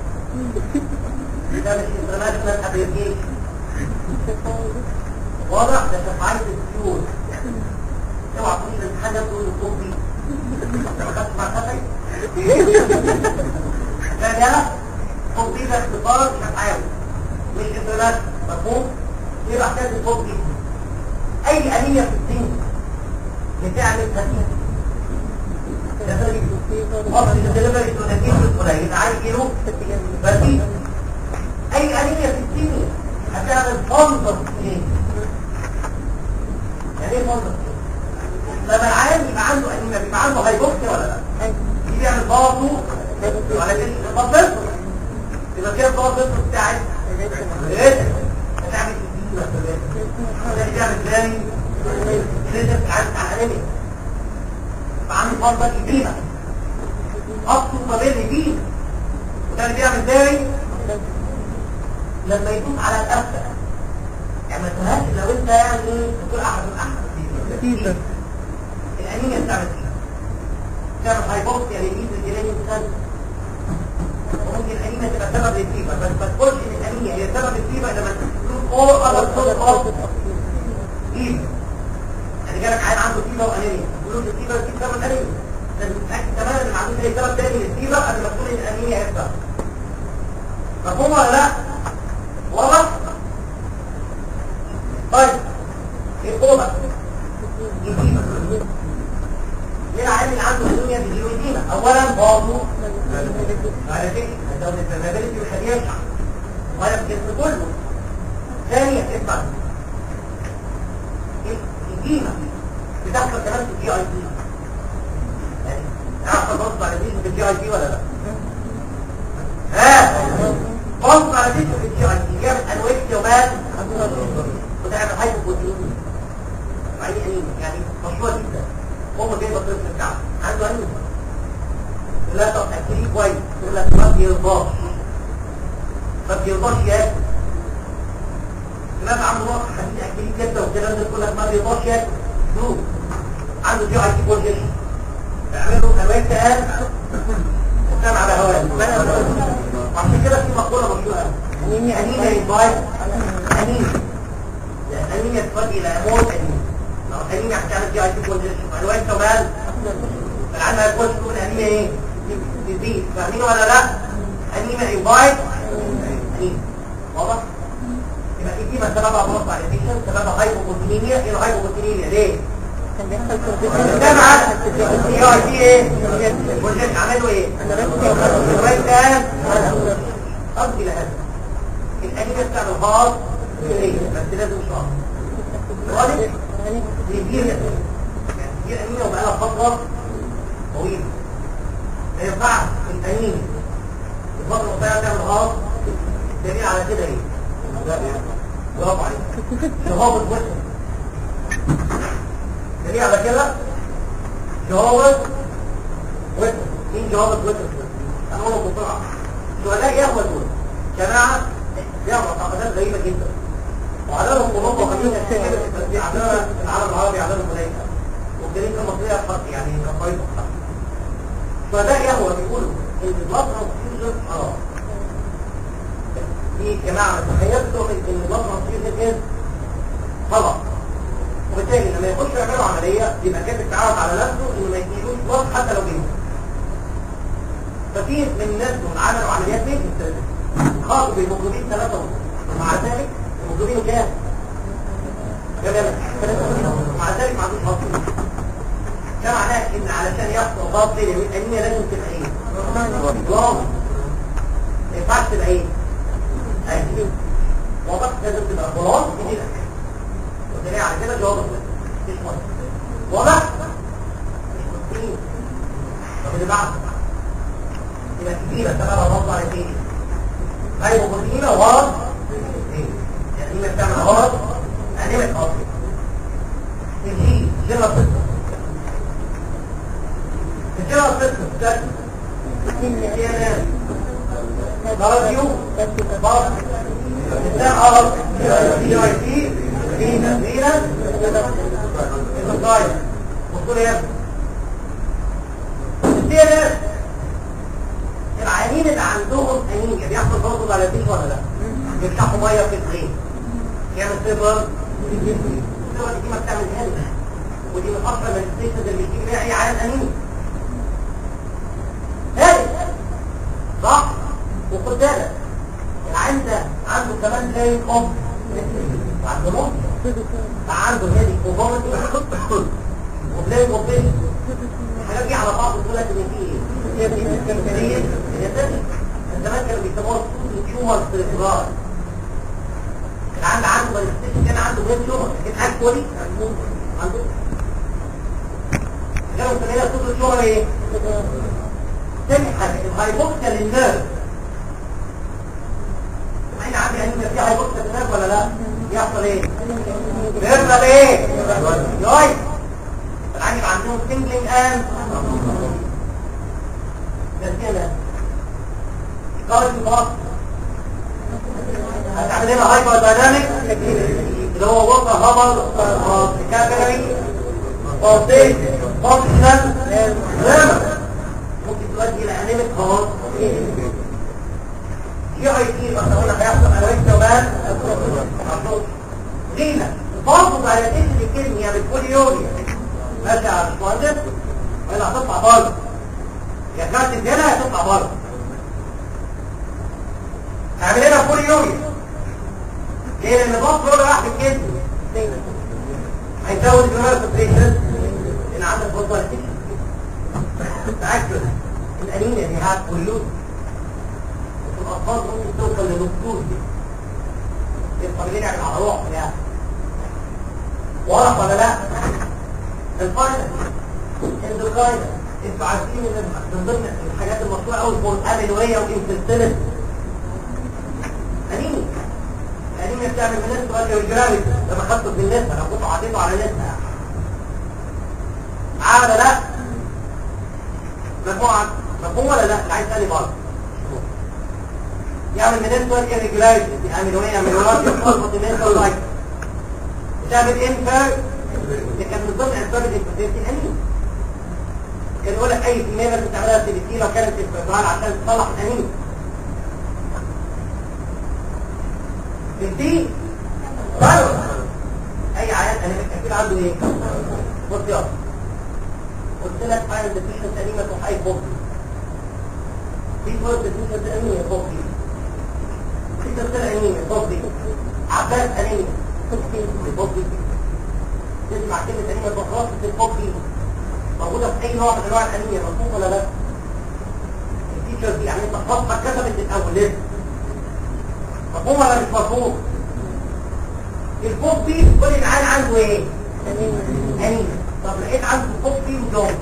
ده مش انترناشونال ابريفيشن واضح ده تفعيل السيول اوعى تخش الامتحان ده تقول له فوق بي انت ما خدتش مع خطأ لا لا فوق بي ده اختصار شفعاوي مش انترناشونال مفهوم يبقى كاتب فوق بي اي انية في الدين بتعمل خفيف أصل الدليفري تنتيجه القليل عايز كيلو بديل اي انية في الدنيا هتعمل فندق ايه يعني ايه فندق لما العيان يبقى عنده انيميا بيبقى عنده هايبوكسيا ولا لا يجي يعمل باطو ولا كده باطو يبقى كده باطو بتاعت ايه هتعمل ايه بيعمل ازاي لازم تعرف على فعندي فندق قديمة اصله طبيعي قديم وده اللي بيعمل ازاي لما يدوس على الأفة يعني ما تنهاش لو انت يعني تقول احد من احد الانيميا بتعمل كده تعمل هايبوكسيا للميز الجيراني مثال وممكن الانيميا تبقى سبب للفيبر بس ما تقولش ان الانيميا هي سبب للفيبر لما تكون all other source of fever يعني جالك عيان عنده فيبر وانيميا تقول له الفيبر دي سبب الانيميا لازم تتاكد تماما ان عنده اي سبب تاني للفيبر قبل ما تقول ان الانيميا هي السبب مفهوم ولا لا؟ واضح؟ طيب القومة يدينا ليه العيان اللي عنده انيميا بيجيله يدينا اولا برضه على فكره هتزود الفرمابيلتي ويخليه يشعر ولا في الجسم كله ثانيا اسمع الجيمة بتحصل كمان في الجي اي بي يعني تعرف تبص على دي في الجي اي بي ولا لا؟ ها بص على دي في الجي اي بي جابت انوكسيا وبان وتعمل هايبوبروتين يعني انيميا يعني مشروع جدا هم جايبه الطفل بتاعه عنده انيميا لا طب اكليه كويس يقول لك ما بيرضاش ما بيرضاش ياكل سمعت عنده نقص حديد اكليه كده والكلام ده يقول لك ما بيرضاش ياكل شوف عنده جي اي تي بولجيشن اعملوا انواع تقال وكان على هواء عشان كده في مقوله مشهوره انيميا انيميا يبايت انيميا انيميا تؤدي الى موت انيميا لو انيميا هتعمل جي اي تي بولجيشن انواع كمان العلم هيقول تكون انيميا ايه ديزيز فاهمين ولا لا انيميا يبايت انيميا واضح يبقى في ديما سببها بلس على الفيشن سببها هايبوبروتينيميا ايه الهايبوبروتينيميا ليه كان بيحصل الجامعة دي ار دي ايه بروجكت عملوا ايه الواد كان قصدي لهذا الانيميا بتاعت الهارت بس لازم شهر واضح دي دي دي الانيميا وبقالها فترة طويلة ما ينفعش الانيميا الفترة القصيرة تعمل هارت دليل على كده ايه برافو عليك شهابة وسط دليل على كده شهابة وسط مين شهابة وسط انا اقول بسرعة شهداء يهوى دول جماعة يهوى تعقيدات غريبة جدا وعددهم اوروبا وخلينا عدد العالم العربي عددهم قليل والجريمة المصرية فرق يعني كفاية شهداء يهوى بيقولوا ان البلاد ترانسفيوجن حرام في جماعة تخيلتوا ان البلاد ترانسفيوجن ايه غلط وبالتالي لما يخش يعملوا عملية يبقى كاتب تعود على نفسه انه ما يديلوش بلاد حتى لو جنيه ففي من الناس دول عملوا عمليات بيت خاطوا بالهيموجلوبين ثلاثة ونص ومع ذلك الهيموجلوبين كام؟ كام يا مع ذلك ما عندوش خاطر ده معناه ان علشان يحصل ضغط الانيميا لازم تبقى ايه؟ برافو ما ينفعش تبقى ايه؟ ايوه واضح لازم تبقى خلاص كده والدليل على كده جواب مش مهم واضح؟ مش مهم طب اللي بعده يبقى كبيرة سببها غلط على ايه؟ ايوه بروتينة غلط يعني ما بتعمل غلط انيمة غلط الجي جرى صفر الجرى صفر تاكل دي ان ان درجيو بار الإنسان عرض دي اي تي فينا فينا الغاية وصول يا ابني دايلاتيشن ولا لا يفتحوا ميه في البرين يعمل سيبر السيبر دي ما بتعمل هنا ودي من اشهر المانيفستيشنز اللي بتيجي بيها اي عيان انيميا هاي صح وخد بالك العيان ده عنده كمان لاين اوف عنده نقطه عنده هادي وفومت وبلاين اوف الحاجات دي على بعض تقول لك ان في ايه هي تاني زمان كانوا بيسموها تيومر سيريبرال كان عنده عنده مانيفستيشن كان عنده غير تيومر لكن اكتولي عنده كانوا مسمينها صوت التيومر ايه؟ تاني حاجه الهايبوكسيا للنيرف احنا عندي انيميا في هايبوكسيا للنيرف ولا لا؟ يحصل ايه؟ بيحصل ايه؟ ياي العين عندهم سنجلينج ان بس كده قارن باص هتعمل لنا هايبر دايناميك اللي هو ووتر هابر كابيلاري بوزيت فانكشنال ريمر ممكن تؤدي الى انيميك هارت جي اي تي بس قلنا هيحصل انويكتيا ومان لينا برضه دايلاتيشن الكلمه بالبوليوريا ماشي يا باشمهندس ولا هتطلع بره يا كابتن هنا هتطلع بره اعمل لنا بوليوريا ليه لان الضغط هو راح في الجسم هيزود الجنرال ان عندك بطل تاكد الانيميا دي هات كلوز الاطفال ممكن توصل للدكتور دي الطبيعي يعني على روح يعني واضح ولا لا الفاينل اندوكاينل انتوا عارفين ان من ضمن الحاجات المشهوره قوي الفول اميلويه وانفلتلت انيميا الانيميا بتعمل من نسبه الجرافيتي لما خدته بالنسبه لو كنتوا عاطينه على نسبه عاد لا مجموعه مفهوم ولا لا اللي عايز تاني برضه يعمل من نسبه الريجولاريتي اميلويه اميلويه يخلط النسبه اللايك بتعمل انفير ده كان من ضمن اسباب الانفلتيشن الانيميا كان يقول لك اي كميه لازم تعملها سي بي سي لو كانت استقرار عشان تصلح الانيميا بنتي طيب اي عيان انيميك اكيد عنده ايه بص يا قلت لك فاين ديفيشنت انيميا وهاي بوكس في فور ديفيشنت انيميا بوكس في تفسير انيميا بوكس عباس انيميا بوكس تسمع كلمه انيميا بخلاص في البوكس موجودة في أي نوع من أنواع الأنيميا مفهوم ولا لا؟ الفيتشرز دي يعني أنت خطة كتبت الأول لسه مفهوم ولا مش مفهوم؟ الفوق دي كل العيال عنده إيه؟ أنيميا طب لقيت عنده فوق دي وجون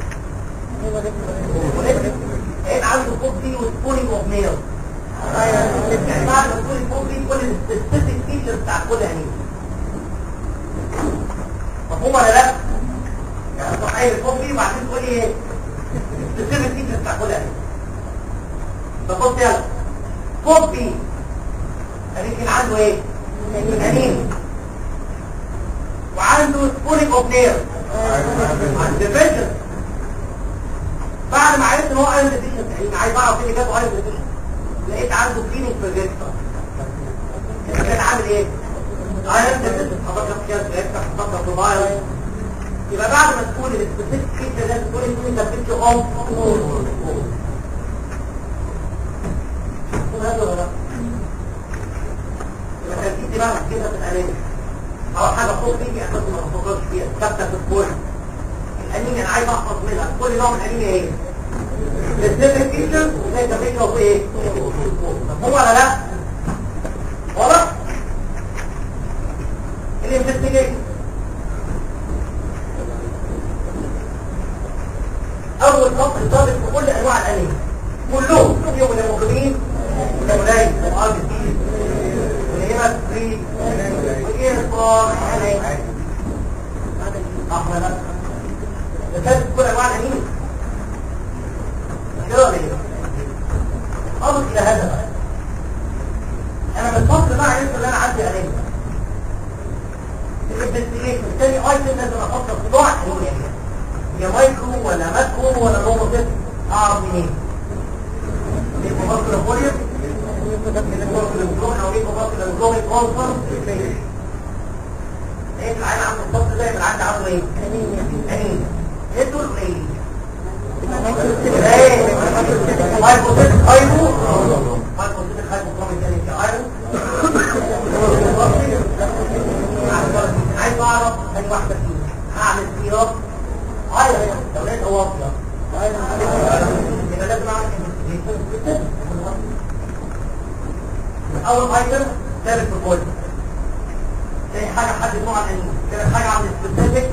لقيت عنده فوق دي وسبولينج أوف ميل يعني بعد ما تقول الفوق دي كل السبيسيفيك فيتشرز بتاع كل أنيميا مفهوم ولا لا؟ يعني صحيح الكوفي وبعدين تقولي ايه تسيب الفيتشر بتاع كل يعني فبص يلا كوفي يمكن عنده ايه انيم وعنده سبولينج اوف نير ديفيشن بعد ما عرفت ان هو ايرون ديفيشن يعني عايز اعرف ايه اللي جابه ايرون ديفيشن لقيت عنده كلينيك في الريكتر كان عامل ايه ايرون ديفيشن حضرتك كده ريكتر حضرتك موبايل يبقى بعد ما تقول السبيسيفيك فيتشر لازم تقول ان انت بتمشي اوف هذا ولا لا يبقى كان في دماغ كده في الانيميا او حاجه فوق تيجي اساس ما تفكرش فيها ثابته في الكل الانيميا انا عايز احفظ منها كل نوع من الانيميا ايه السبيسيفيك فيتشر وزي انت بتمشي اوف ايه مفهوم ولا لا واضح الانفستيجيشن اول فصل ضابط في كل انواع الانيميا كلهم فيهم الهيموجلوبين والهيمولايت والار بي سي والهيماتري والايرفار احمد ده كان كل انواع الانيميا كده ليه اضف الى هذا بقى انا من الفصل بقى عرفت ان انا عندي انيميا الانفستيجيشن تاني ايتم لازم افكر في نوع الانيميا يا مايكرو ولا ماكرو ولا نوموتيت اعرف منين المفكر فوليوم الجمهور او ليه مضاف الى الجمهور كونفر ايه العين عنده الضغط ده يبقى عنده عنده ايه؟ انيميا ايه دول ايه؟ ايه؟ هايبوثيتك هايبو هايبوثيتك هايبو كومي تاني في ايرون عايز اعرف ثاني واحده فيهم هعمل سيراب ايرون لو لقيت واطيه يبقى لازم اعمل investigation. اول ايتم ثابت في الكود تاني حاجه حد نوع الانيميا تالت حاجه عن السبيسيفيك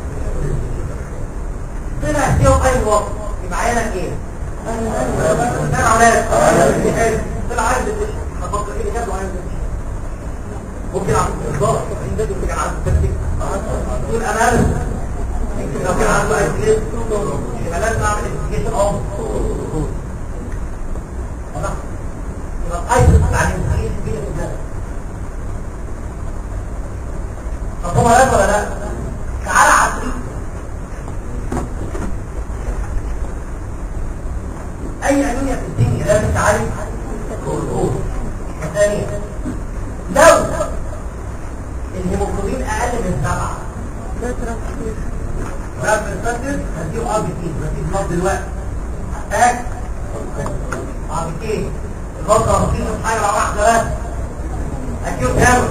طلع فيهم اي وقت يبقى عينك ايه؟ طلع علاج طلع عايز هفكر ايه اللي جاب له عايز ممكن عنده اصدار ممكن كان عنده تسبيك تقول امان لو كان عنده اي كليس يبقى لازم اعمل انفستيجيشن اوف خلاص يبقى الايتم بتاع الانفستيجيشن دي اللي طب هو لازم ولا لا؟ تعالى على الطريق اي انيميا في الدنيا لازم تعالج الكورتون ثانيا لو الهيموجلوبين اقل من سبعة ولا بنسدد هديه ار بي تي هديه بلاد دلوقتي هتاك ار بي تي البلد رصيد حاجه واحده بس اكيوت هاوي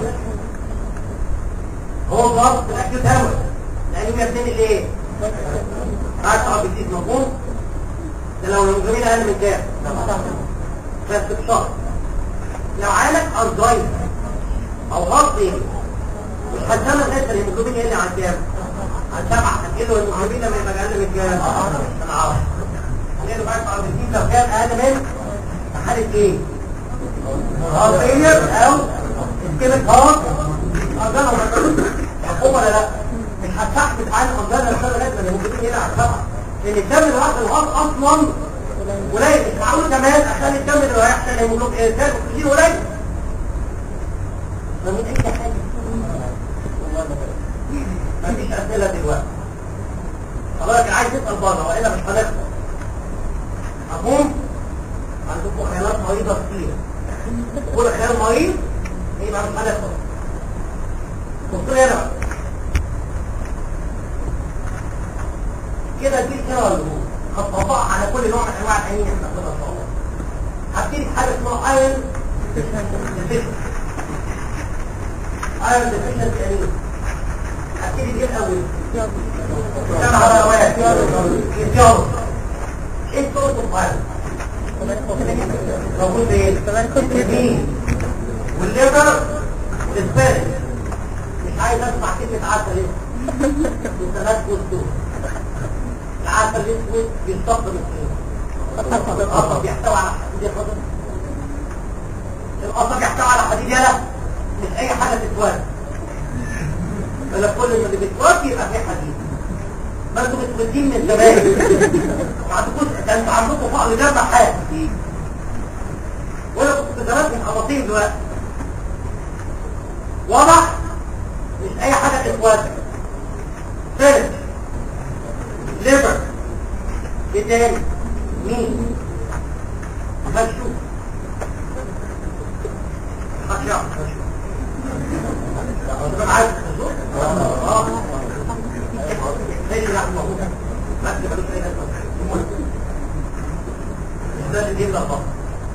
هو الضغط الاكيوت هاوي الانيميا بتعمل ايه؟ بعد ار بي تي مفهوم؟ ده لو الهيموجلوبين اقل من كام؟ بس بشرط لو عندك ارجايز او غلطي مش هتسمى الناس الهيموجلوبين يقل عن كام؟ عن سبعة هتقله الهيموجلوبين لما يبقى اقل من كام؟ انا عارف هنقله بعد ار بي تي لو كان اقل من حالة ايه؟ هارفير او اسكيمك هارت ارجانه مفهوم ولا لا؟ مش هتحسب عن ارجانه السنة لازم الهيموجلوبين يقل عن سبعة لان الدم الواحد الهارت اصلا قليل مش معقول كمان اخلي الدم اللي هيحصل هيموجلوبين انسان اكسجين قليل فمن اي حاجه مفيش اسئله دلوقتي حضرتك عايز تسال بره والا مش هنخلص مفهوم عندكم خيارات مريضه كتير كل خيار مريض يبقى مش هنخلص بصوا لي هنا بقى. كده دي كده ولا هو هتطبقها على كل نوع من انواع الانين احنا بناخدها ان شاء الله هبتدي بحاجه اسمها ايرون ديفيشنسي ايرون ديفيشنسي انين هبتدي بيه الاول سبع روات يتجاوز ايه صوت الايرون موجود ايه؟ الكدني والليفر والسبيرت مش عايز اسمع كلمه عسل اسود والثلاث والدول العسل الاسود بيستخدم القصب القصب يحتوي على حديد يا فضل القصب يحتوي على حديد يلا مش اي حاجه تتوازن ولا كل اللي بيتوازن يبقى فيه حديد ما انتوا متوازين من زمان ما عندكوش ده انتوا عندكم فقر جنب حاجه ولا كنتوا زمان محبطين دلوقتي واضح مش اي حاجه تتوازن ثالث ليبر ايه تاني مين هشوف هشوف هشوف عايز تشوف اه ليش لحظه ما تبقى اي ناس ده اللي يبقى فقط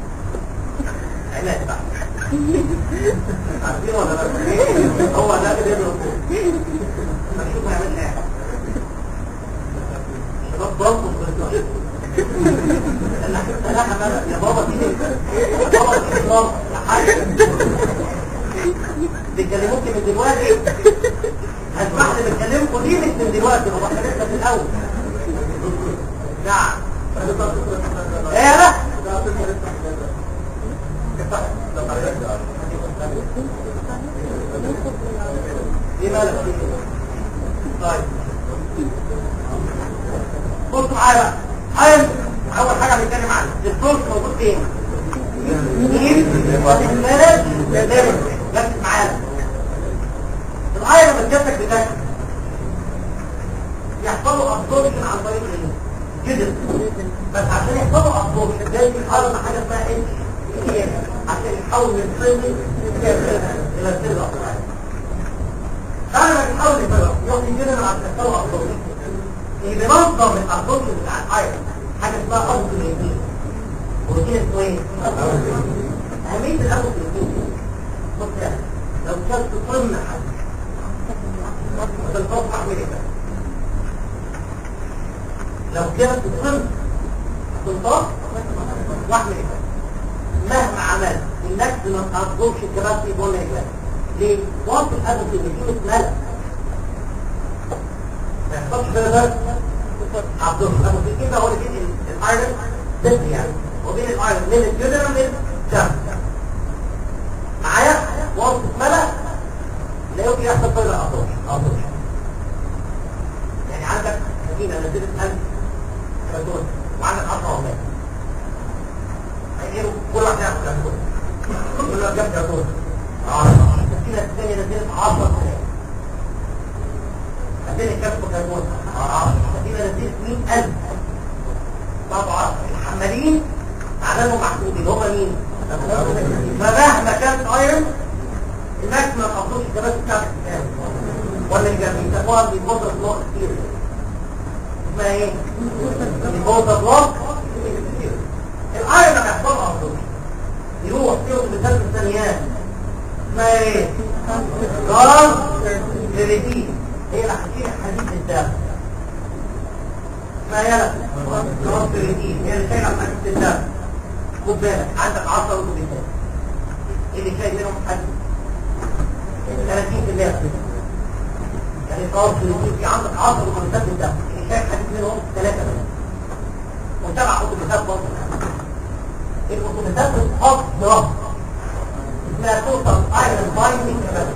علاج بقى عارفين ولا لا هو ده اللي يبقى فوق هنشوف هيعمل ايه شباب ضغطوا في الرجل يا بابا دي بابا الإسلام يا حاج بيكلموك من دلوقتي هسمح لي بتكلمكم ليه مش من دلوقتي بابا احنا لسه في الاول نعم ايه لا دي مالك طيب بصوا معايا بقى حاجة اول حاجه هنتكلم عنها الصوت موجود فين مين الثالث لازم ركز معايا الايه لما تجسك بتاكل يحصلوا ابسوربشن عن طريق ايه جدا بس عشان يحصلوا ابسوربشن لازم يحصل حاجه اسمها ايه عشان يتحول من سن الى سن الاطفال بعد ما يتحول لفرق يروح يجينا عشان يطلع الصوت اللي بينظم الابروتش بتاع الايرون حاجه اسمها ابو اليمين بروتين اسمه ايه؟ اهميه الابو اليمين بص يا أخي، لو كانت قمه حد تنقص احمل كده لو كانت قمه تنقص واحمل كده مهما عملت النفس ما تنظمش الكباسي بقول لك ليه؟ وقت الابو اليمين اتملى ما يحصلش كده بس عبد ابو سكين ده هو اللي بين الايرون ضد يعني وبين الايرون من الجدر من الدم معايا وقت اتملى لا يمكن يحصل طير الاطراف اطراف يعني عندك مدينه نزلت 1000 كرتون وعندك 10 عمال هيجيبوا كل واحد ياخد كرتون كل واحد جاب كرتون 10 المدينه الثانيه نزلت 10 بعدين الكسب كربون مدينة نزيل 100000 طبعا الحمالين عددهم محدود اللي هم مين؟ فمهما كانت ايرون الماكس ما تقضوش الكباس بتاعتك كام ولا اللي جنبي يسموها بيبوظة بلوك كتير اسمها ايه؟ بيبوظة بلوك الايرون ما بيحصلها اصلا يروح فيهم بثلاث ثانيات اسمها ايه؟ جاز كريتين هي اللي هتشيل حديد الدم ما هي الكريتين هي اللي شايله حديد الدم خد بالك عندك 10 روبوتات ايه اللي شايل منهم حديد 30% يعني خلاص في عندك 10 روبوتات الدم اللي شايل حديد منهم 3 بس وسبع روبوتات برضه الروبوتات بتحط ضغط اسمها توصل ايرون بايندينج كمان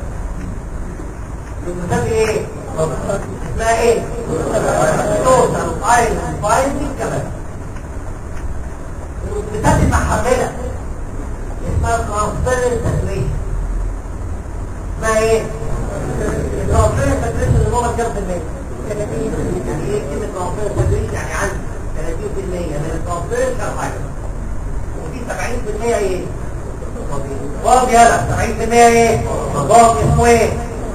بتسمي ايه؟ اسمها ايه؟ توتال ايرون بايندينج كمان بتسمي محملة اسمها ترانسفيرنس ساتوريشن اسمها ايه؟ ترانسفيرنس ساتوريشن اللي هو كام في المية؟ يعني ايه كلمة ترانسفيرنس ساتوريشن يعني عندي 30% من الترانسفيرنس كان ايرون وفي 70% ايه؟ فاضي يلا 70% ايه؟ فاضي اسمه ايه؟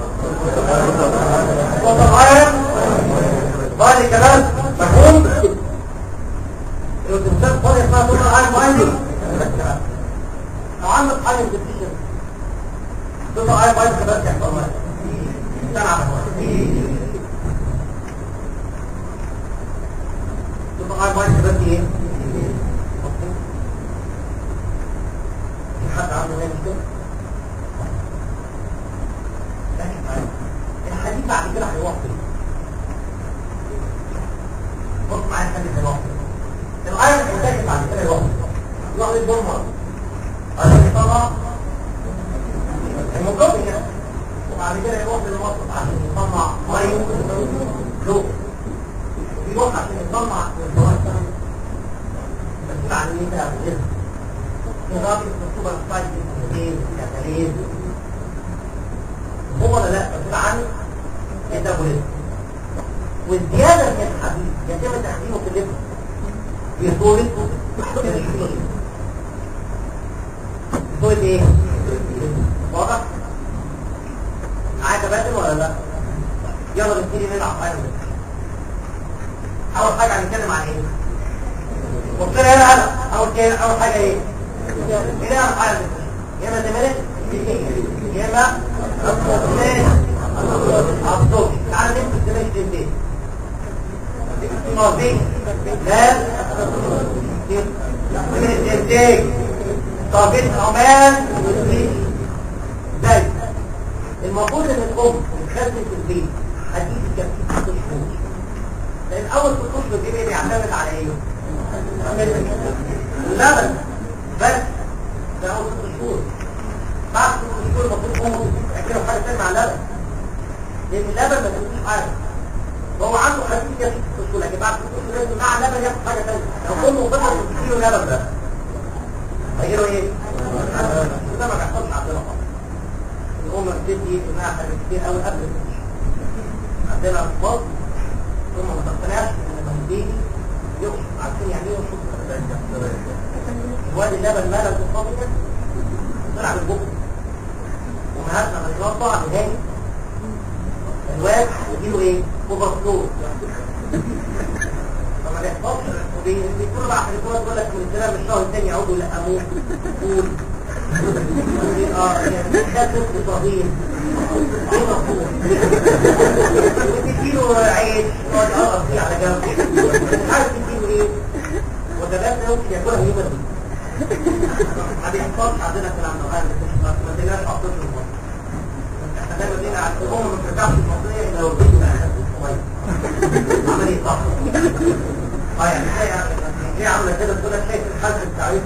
وطبعاً بعد كمان مفهوم الانسان فاضي اسمها طول العالم مايندي لو عندك حاجة ديفيشن طول العالم مايندي كمان يحصل مايندي سنة طول العالم مايندي كمان ايه؟ في حد عنده ايه مشكلة؟ الحديد بعد كده هيروح فين بص معايا الحديد هيروح فين الايرون هيتاكل بعد كده يروح فين يروح للبرمر عشان يطلع المقابل يعني وبعد كده يروح للمصرف عشان يطلع ميه لو يروح عشان يطلع الفواكه بس بعد مين بقى بجد نظام السوبر سبايس الكاتاليز هو ولا لا مسؤول عن التابوليزم والزيادة من الحديد يتم تحديده في الليفر بصورة الحديد بصورة ايه؟ واضح؟ معايا تبادل ولا لا؟ يلا نبتدي نلعب فاينل أول حاجة هنتكلم عن ايه؟ وقتنا هنا هلا أول كده أول حاجة ايه؟ كده أول حاجة يا إما زمالك يا إما الصوت تعال نمسك زمالك جنبين ماضي لا من الانتاج طاقة عمان زي المفروض ان الام بتخزن في البيت هتجيب الكبسيت ست شهور لان اول ست اشهر دي بيعتمد على ايه؟ اللبن بس ده اول ست شهور بعد ست شهور المفروض امه تاكله حاجه ثانيه مع اللبن لان اللبن ما بيديش حاجه هو عنده حديد ياخد ست شهور لكن بعد ست شهور لازم مع اللبن ياخد حاجه ثانيه لو امه فضلت تديله لبن بس هيجيله ايه؟ ده ما بيحصلش عندنا خالص الأمة بتدي إنها حاجات كتير قوي قبل الفيش عندنا أطفال ثم ما تقتنعش إن لما بيجي يقصد عارفين يعني إيه يقصد الواد اللبن ماله في الفاضي طلع من بكره ومهاتنا من الوقت طبعا نهائي الواد يجيله ايه؟ اوفر فلو فما بيحصلش بيكونوا بقى حاجات تقول لك من الكلام الشهر الثاني يعودوا يلقموه قول اه يعني ده طفل صغير ايه مفهوم وتديله عيش يقعد يقرب فيه على جنب مش عارف تديله ايه وجبات ده ممكن ياكلها يوم الدين ما بيحصلش عندنا الكلام ده انا ما تقدرش احطه في المصر احنا دايما بنيجي على الامم ما بترجعش المصريه الا لو البيت بقى خفيف شويه عمل ايه صح اه يعني هي ليه عامله كده تقول لك شايف الحاج التعريف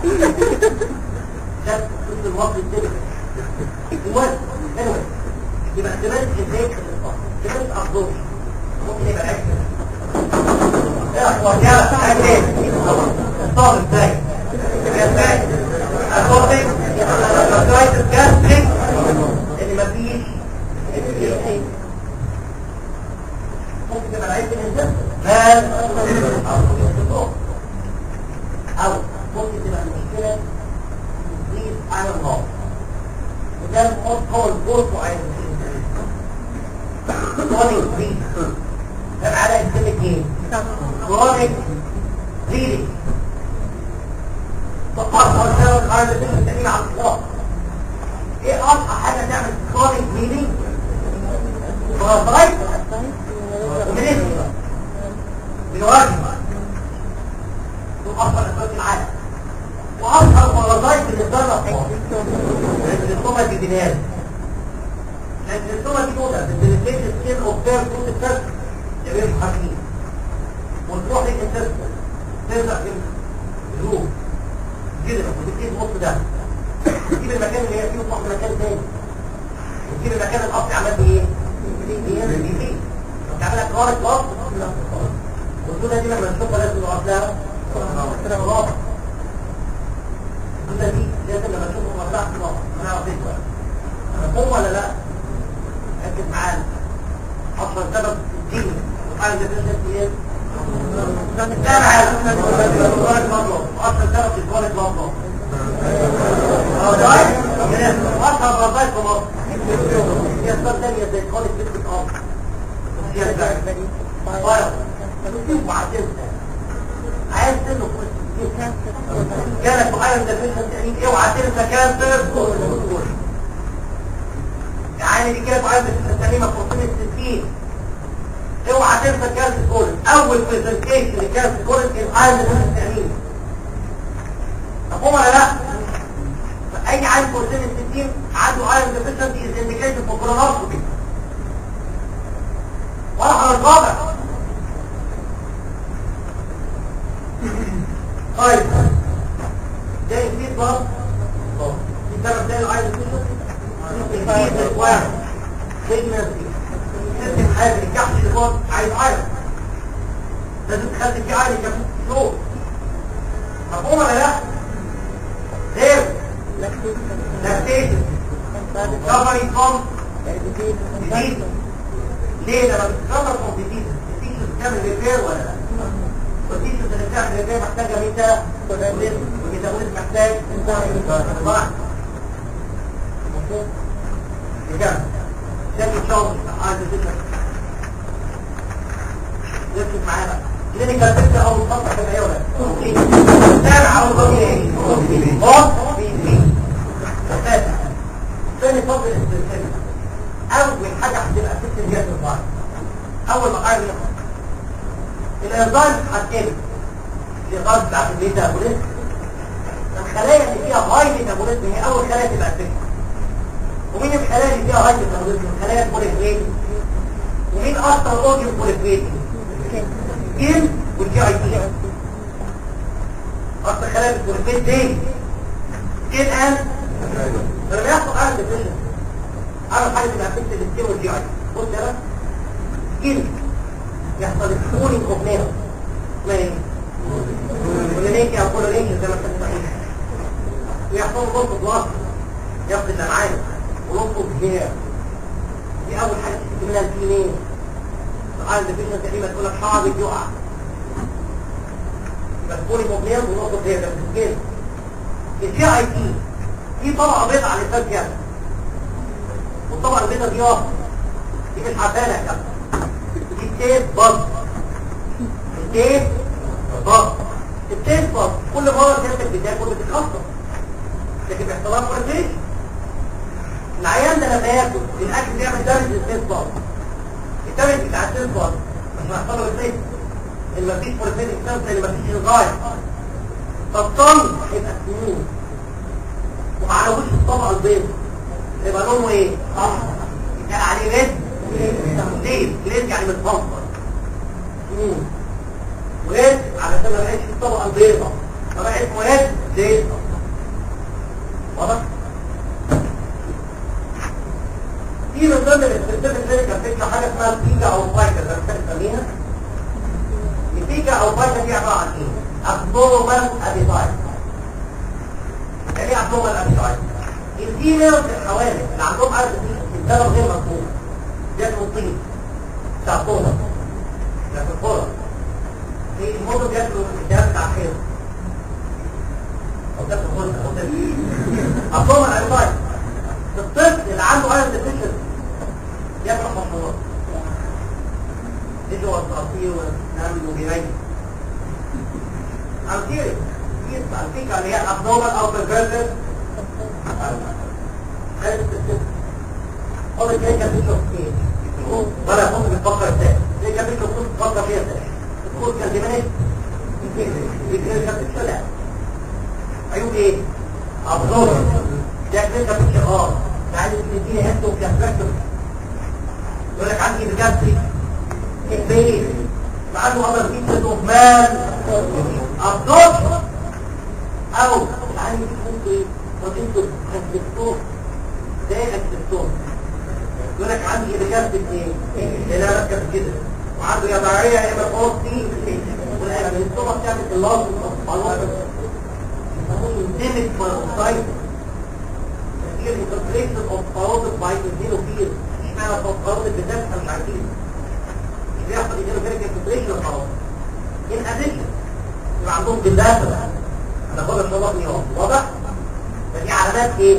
ده في المصري التبقى المهم anyway يبقى احتمال ازاي احتمال ابزورب ممكن يبقى عكس ايه اخوان يلا تعالى ايه الطاقم ازاي ازاي الطاقم الكرايتس جاستريك اللي مفيش ممكن تبقى العيب بالانسان مال او ممكن تبقى المشكله تزيد على النار وده الخط هو الجزء معين كرونيك بريد ده على اسم ايه كرونيك بريدنج فقط سبب الارض التأمين على الاطلاق ايه اصحى حاجه تعمل كرونيك بريدنج فرصايت ومنين من واجب دول اصلا اسباب العالم واشهر مرضات بالنسبه لنا الانسومه دي بنال لان الانسومه دي نقطه بتدريسيت سكين اوف بير فوت الفرق يا بين الحكيم وتروح للانسان ترجع في الروح كده وتبتدي النص ده تجيب المكان اللي هي فيه وتروح لمكان تاني وتجيب المكان الاصلي عمال بايه؟ بينزل بيزيد تعملها كارت وقت والصوره دي لما نشوفها لازم نقف لها خلاص الصوره دي لازم لما نشوفها نقف لها خلاص انا اعرف ايه مفهوم ولا لا؟ ركز معانا اصلا سبب الدين وحاجه زي كده ايه؟ سامع الكوارث مطلوب اصلا سبب الكوارث مطلوب اه ده اشهر مرضات في مصر في اسباب ثانيه زي الكوارث بنت الارض عايز تنه كانت معايا ديفيشن يعني اوعى تنسى كانسر يعني دي كانت معايا ديفيشن سليمه في وسط الستين اوعى تنسى كانسر كولن اول برزنتيشن لكانسر كولن كان معايا ديفيشن سليمه مفهوم ولا لا؟ اي عيل في وسط الستين عنده ايرون ديفيشنسي از انديكيشن فور كولونوسكوبي مرحبا الرابع طيب ده يزيد بقى في سبب تاني عايز تشوف يزيد الواحد سيجنسي سيستم حاجة الكحش اللي هو عايز عايز لازم تخلي فيه عايز يكفي فلوس مفهوم ولا لا؟ غير لاكتيشن كفري فون جديد ليه لما بتتكرر كومبيتيشن التيشن بتعمل ريبير ولا لا والتيشن اللي بتعمل ريبير محتاجه ميتا والميتابوليزم محتاج صح بجد ده ان شاء الله عايز تذكر ركز معايا بقى كلينيكال بيكتشر او مخطط في العيوله تابع او ضمير ايه بص بي بي ثاني فضل الاسترسال اول حاجه هتبقى ست الجهاز الضعيف اول ما قاعد يخرج الانزيم هتقل الانزيم بتاعت الميتابوليزم الخلايا اللي فيها هاي ميتابوليزم هي اول خلايا تبقى ست ومين الخلايا اللي فيها هاي ميتابوليزم الخلايا البوليفريتنج ومين اكتر اورجن بوليفريتنج سكين والجي اي تي اكتر خلايا البوليفريت دي سكين اند لما يحصل حاجه ديفيشن اول حاجه تبقى افكت السكين والجي اي بص يا بقى سكين يحصل سكولينج اوف نيرف اسمها ايه؟ كولونيكي او كولونيكي زي ما انت صحيح ويحصل نص بلاس يفقد الامعاء ونص جهاز دي اول حاجه تشتكي منها الفيميل سؤال ديفيشن تقريبا تقول لك شعرك يقع يبقى سكولينج اوف نيرف ونص جهاز ده السكين الجي اي تي في طبقه بيضاء على الانسان كده والطبقه البيضاء دي اه دي مش عارفانا يا كابتن دي التيب بص التيب بص التيب بص كل مره سيادتك بتاكل بتتخصص لكن باحترام مرتين العيان ده لما ياكل الاكل بيعمل دامج للتيب بص الدامج بتاع التيب بص مش محصله بالزيت اللي مفيش بروتين اكسنس اللي مفيش الغايه فالطن هيبقى سموم ومعلوش الطبقه البيضاء يبقى لونه ايه؟ احمر يتقال عليه ريد ليه؟ ليه يعني متفلتر سموم وريد علشان ما بقتش الطبقه البيضاء فبقى اسمه ريد زيت واضح؟ في من ضمن الاستخدام كلينيكال بيكتشر حاجه اسمها البيكا او الفايكا زي ما بنسميها البيكا او الفايكا دي عباره عن ايه؟ abnormal appetite يعني ايه abnormal appetite؟ الفيميلز الحوامل اللي عندهم عدد الدم غير مفهوم بياكلوا طين بتاع طولة لكن طولة في الموضوع بياكلوا الدم بتاع حيض او بياكلوا طولة او ده abnormal appetite الطفل اللي عنده ايرون ديفيشن ياكل مشروبات يجوا التعطيه ونعمل وبيريح I'm serious. Yes, I think I have abnormal or perverted. هو اللي كان بيشوف ايه؟ ولا يكون بيفكر ازاي؟ زي كان بيشوف كنت بتفكر فيها ازاي؟ تقول كان زمان ايه؟ كان بيشوف لا عيوب ايه؟ abnormal. ده كان بيشوف اه تعالى تديني هاتو وكفرته يقول لك عندي بجد البيت عنده أمر جدا اوف مان absorption او يعني ممكن ايه وانتوا هتدكتور زي هتدكتور يقول لك عندي رجال ايه اللي انا بركب كده وعنده يا ضعيه يا اما قوتي والصوره بتعمل اللازم خلاص يسموه endemic parasite هي الانتربريشن اوف parotid by الزينوفيل اشمعنى parotid بالذات احنا مش عارفين بيحصل الزينوفيل انتربريشن اوف parotid in addition يبقى عندهم بالذات انا بقول ان الله يوم واضح فدي علامات ايه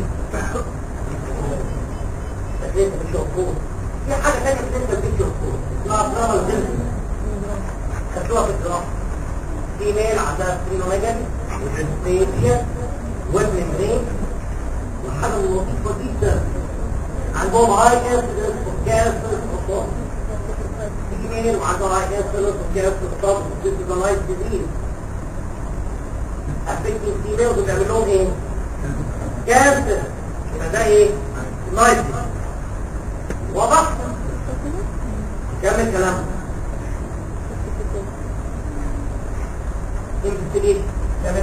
تكليف بالشهور في حاجه ثانيه بتنزل بالشهور اسمها اضرار الجنس خدوها في الدراسه في ميل عندها سبرينوميجالي وجنسيتيا وممبرين وحاجه لطيفه جدا عندهم هاي انسيدنس اوف كانسر اوف في ميل وعندها هاي انسيدنس اوف كانسر اوف ديزيز ديزيز affecting females وبيعمل لهم ايه؟ كانسر يبقى ده ايه؟ نايت واضح؟ كمل كلام انفستيجيشن تعمل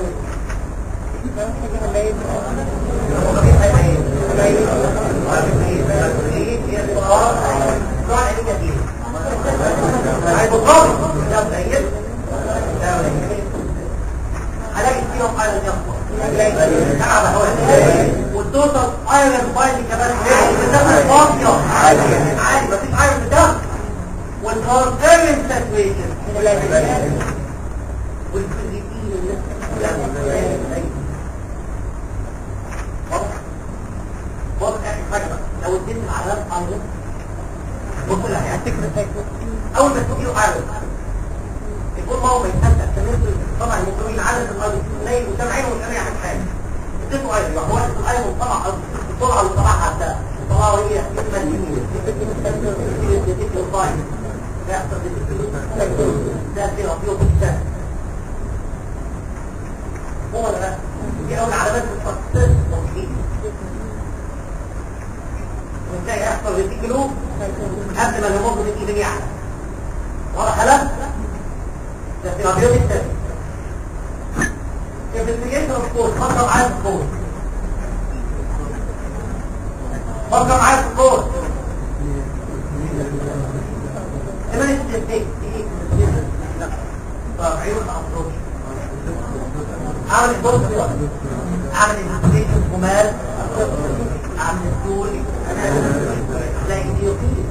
هلاقي فيهم ايرون يخبر تعب هو والتوتال ايرون بايند كمان عالي فاضيه عالي عالي مفيش ايرون في الدم والكارتيريان ساتويشن والفيزيكين بص اخر حاجه لو اديت العلامات ايرون بص اللي هيعتك اول ما تجيله ايرون يقول ما هو ما يصدق تمثل طبعا المسلمين عدد الارض نايم قدام عينه ومش قادر يعمل حاجه اديته ايضا هو اديته ايضا طلع السرعه اللي طلعها حتى طلعها وهي اسمها اليمين ده يحصل ده في رفيق السنة هو ولا لا؟ دي اول علامات التخصص والتوحيد وازاي يحصل ريتيكلو قبل ما الهموم دي يعلى واضح لا؟ ده في ربيع الثاني investigation of course فكر معايا في الكورس فكر معايا في الكورس كمان التنسيق طب عيون الأبروش اعمل البورس اعمل investigation كمال اعمل الدول زي ايديوكيل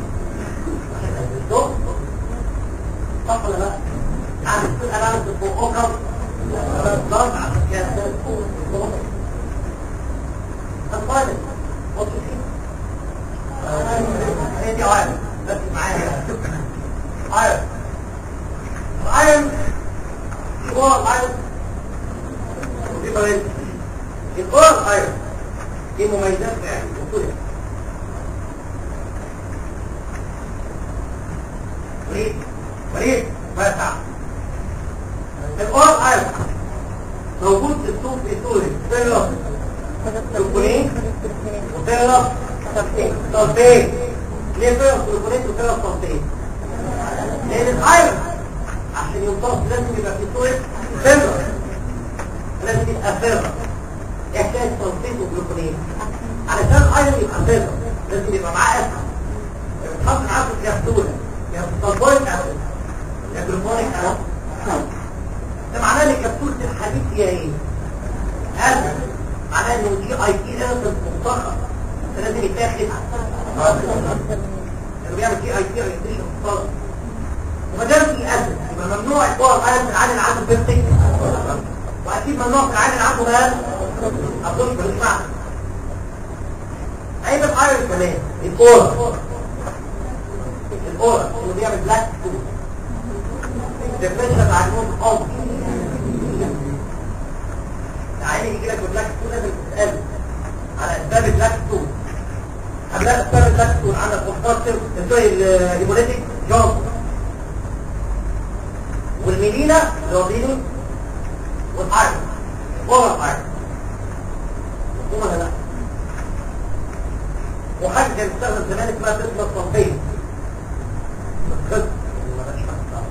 صح ولا لا؟ عن الألام الفوقوكم ضرب على الكاسر فاينل بص فيه هي دي ايرون بس معايا ايرون الايرون هو الايرون ودي بقى الأورال ايرون دي مميزات يعني وكلها وليد وليد واسع الأورال ايرون موجود في السوق في سوري فيلر سلفونين وفيلر صلفين ليه فيلر سلفونين وفيلر صلفين لان الايرون عشان يمتص لازم يبقى في سوري فيلر لازم يبقى فيلر يحتاج صلفين وجلوكونين علشان الايرون يبقى فيلر لازم يبقى معاه اسهم بتحط معاه في الكبسوله يا صلفونيك اسيد يا جلوكونيك اسيد ده معناه ان كبسولة الحديد فيها ايه؟ أزل معناه انه دي اي تي ايرس مطلقة فلازم يتاخد لانه بيعمل دي اي تي ايرس مطلقة وما دام في أزل يبقى ممنوع الكور الألم العالي اللي عنده بيرتك واكيد ممنوع في العالي اللي عنده مال أظن ملوش معنى عيب الايرس كمان الأورا الأورا اللي بيعمل بلاك فود الدفنشن بتاع الموت خالص العين يجي لك بلاك ستون لازم تسأله على اسباب البلاك ستون قبلها اسباب البلاك ستون عندك كونتراكتر سوري الهيموليتيك جونز والميلينا الروديني والايرون اوفر ايرون مفهوم ولا لا؟ وحاجه كانت بتستخدم زمان اسمها تسمى الصنفيه بس ما بقاش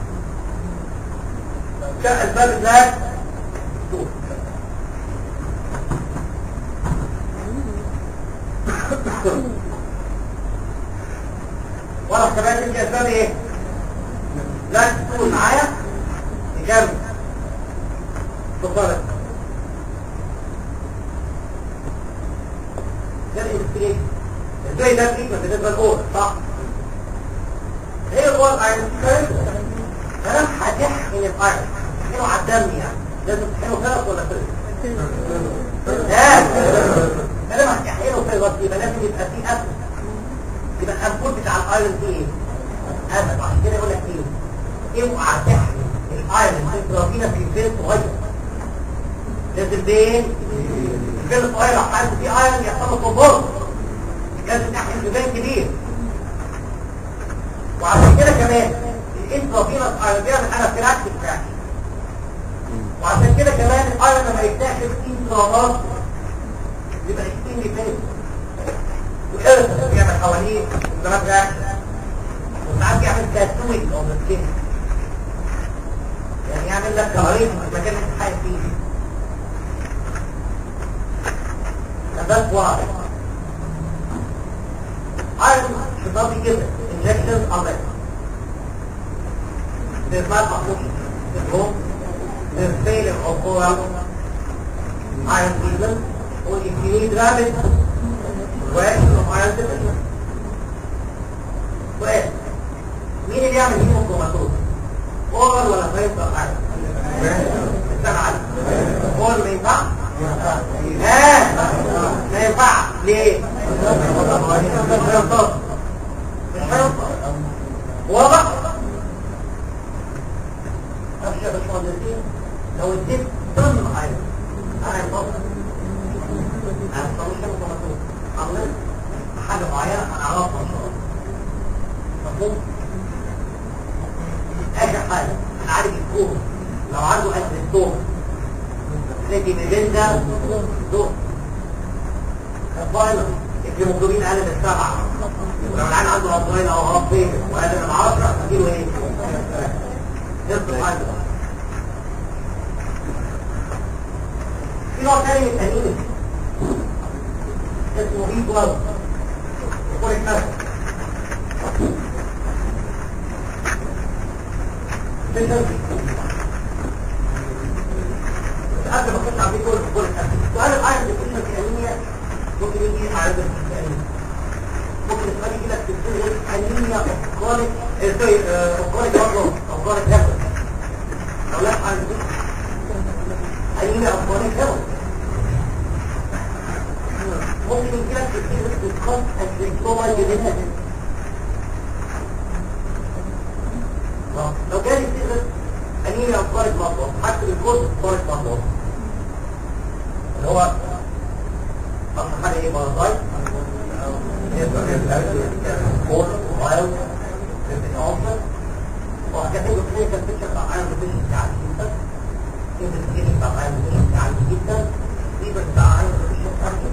كان اسباب البلاك ستون وانا كمان انت اسباب ايه لا تقول معايا نكمل تفضل ده الاستريك ازاي ده تريك بالنسبه للاول صح هي الوضع يعني كلام هتحقن الايرون تحقنه على الدم يعني لازم تحقنه فرق ولا فرق لا كلام هتحقنه فرق يبقى لازم يبقى فيه اسم يبقى الانبوت بتاع الايرون فيه ايه اسم عشان كده يقول لك ايه اوعى تحقن الايرون تضربينا في فيل صغير لازم بين الفيل الصغير لو حد فيه ايرون يحصل له كومبوز لازم تحقن في فيل كبير وعشان كده كمان الانترافينوس ايرون بيعمل حاجه فراكتيك فراكتيك وعشان كده كمان الايرون لما يتاخد انتراماس يبقى اكستريملي فين والارث بيعمل حواليه انزلاق رياكشن وساعات بيعمل تاتوينج او سكين يعني يعمل لك كهرين في المكان اللي انت حاسس فيه ده واحد ايرون should not be given injections unless there's malfunction syndrome, there's failure of oral iron treatment, or if you need rapid correction of iron deficiency. سؤال مين اللي يعمل هيموكروماتوز؟ اورال ولا فايبر ايرون؟ استنى علي اورال ما ينفعش؟ ها ما ينفعش ليه؟ مش هينفع مش هينفع واضح؟ أخشى بالصادقين لو اديت طن عين أنا ينفضل أنا مطلوش مطلوب عملت حاجة معينة أنا أعرفها إن شاء الله مفهوم؟ آخر حاجة أنا عارف الكون لو عنده أسر الدور تلاقي من ده دور الفاينل الهيموجلوبين أقل من السبعة ولو العين عنده أطرين أو هرب فين وأقل من عشرة تجيله إيه؟ نصف الفاينل في نوع تاني من التانيين اسمه بي بلاد يقول الكسر قبل ما كنت عم بيقول بقول الكسر سؤال الايرون اللي كنا في انيميا ممكن يجي على الانيميا ممكن السؤال يجي لك تقول انيميا كرونيك سوري كرونيك برضه او كرونيك هيبر لو لا عندي انيميا او كرونيك هيبر ممكن ميه جديده لو جالي سيزر انيميا وفارق مطلوب حتى الجزء فارق مطلوب اللي هو اصلا حاجه ايه بارازايت كور وايل الأوفر وحاجات الكلينيكال بيكتشر بتاع عالم البيشن عالي جدا الانفستيجيشن بتاع عالم البيشن عالي جدا الفيبر بتاع عالم البيشن عالي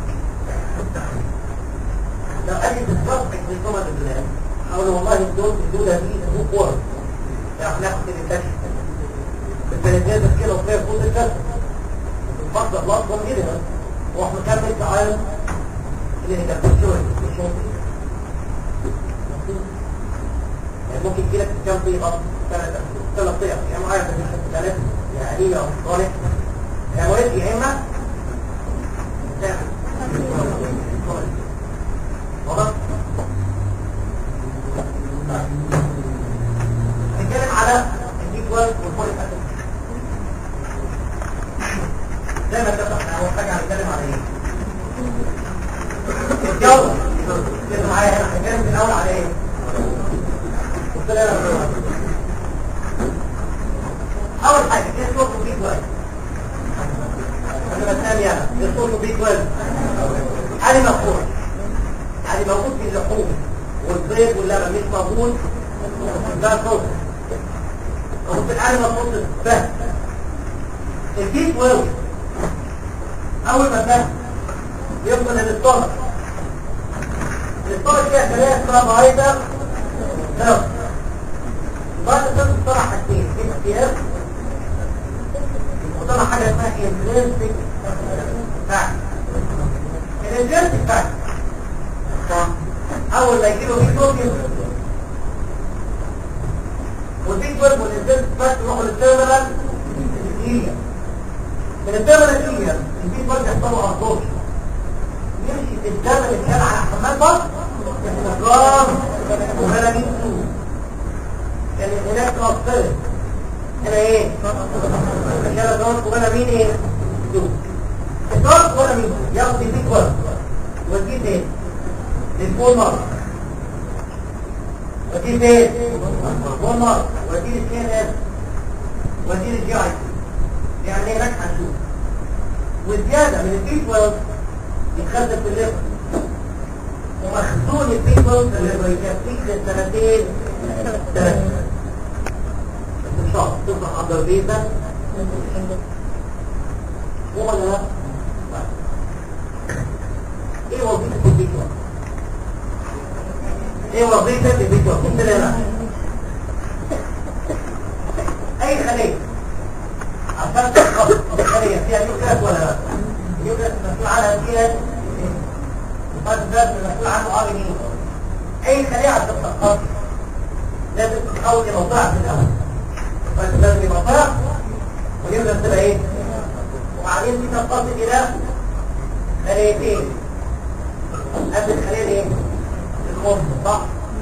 لو قال لي بالظبط اكتشفوا بالله اقول والله الدول الدولة دي هو كورة يعني ناخد الانتاجة البلدية بس كده وفيها فوز الكسر بفضل الله أكبر جدا واحنا كان في عالم كلينيكال بيكتشر مش ممكن يعني ممكن يجي لك كام صيغه ثلاث ثلاث صيغ يعني معايا في ثلاث يعني هي او صالح يا ولد يا اما واضح نتكلم على الديكوال والفوليك اسيد زي ما اتفقنا اول حاجه هنتكلم على ايه الجوله كده معايا هنا هنتكلم في الاول على ايه اول حاجه ايه صوت بي 12 انا الثانيه انا ايه صوت بي 12 علي مفهوم يعني موجود في اللحوم والبيض واللبن مش موجود ده صوت او في العالم الصوت فهم البي 12 اول ما فهم يفضل للطلب الطلب فيها خلايا اسمها بايدر لا بعد كده طلع حاجتين في اختيار وطلع حاجه اسمها انترنسك فاكت الانترنسك فاكت اول ما يجيله بيك بروتين والبيك بروتين والانترنسك فاكت يروحوا للتيرمينال الايليا من التيرمينال الايليا البيك بروتين يحصل له ارضوش يمشي في الدم اللي كان على حمام بطن استقرار وملامين سوء كان هناك ترانسفير هنا ايه عشان ترانس وملامين ايه سوء الترانس وملامين ياخد البيك ورد وديه فين للفول مارك وديه فين فول مارك وديه للسي ان اس وديه للجي اي يعني هناك هنشوف والزياده من البيك ورد يتخزن في الليفر ومخزون البيبل اللي يكفيك للسنتين ثلاثة ان شاء الله تصبح عبد البيت هو ولا لا؟ ايه وظيفة البيبل؟ ايه وظيفة البيبل؟ كنت لا لا اي خلية عشان تخص الخلية فيها نيوكلاس ولا لا؟ النيوكلاس مسؤول عنها فيها قد ذات المسؤول عنه ار ان اي خليه عشان تتخصص لازم تتحول الى موضوع في الاول فانت لازم يبقى طرف ويبدا تبقى ايه وبعدين دي تنقسم الى خليتين قبل الخليه الايه الخمس صح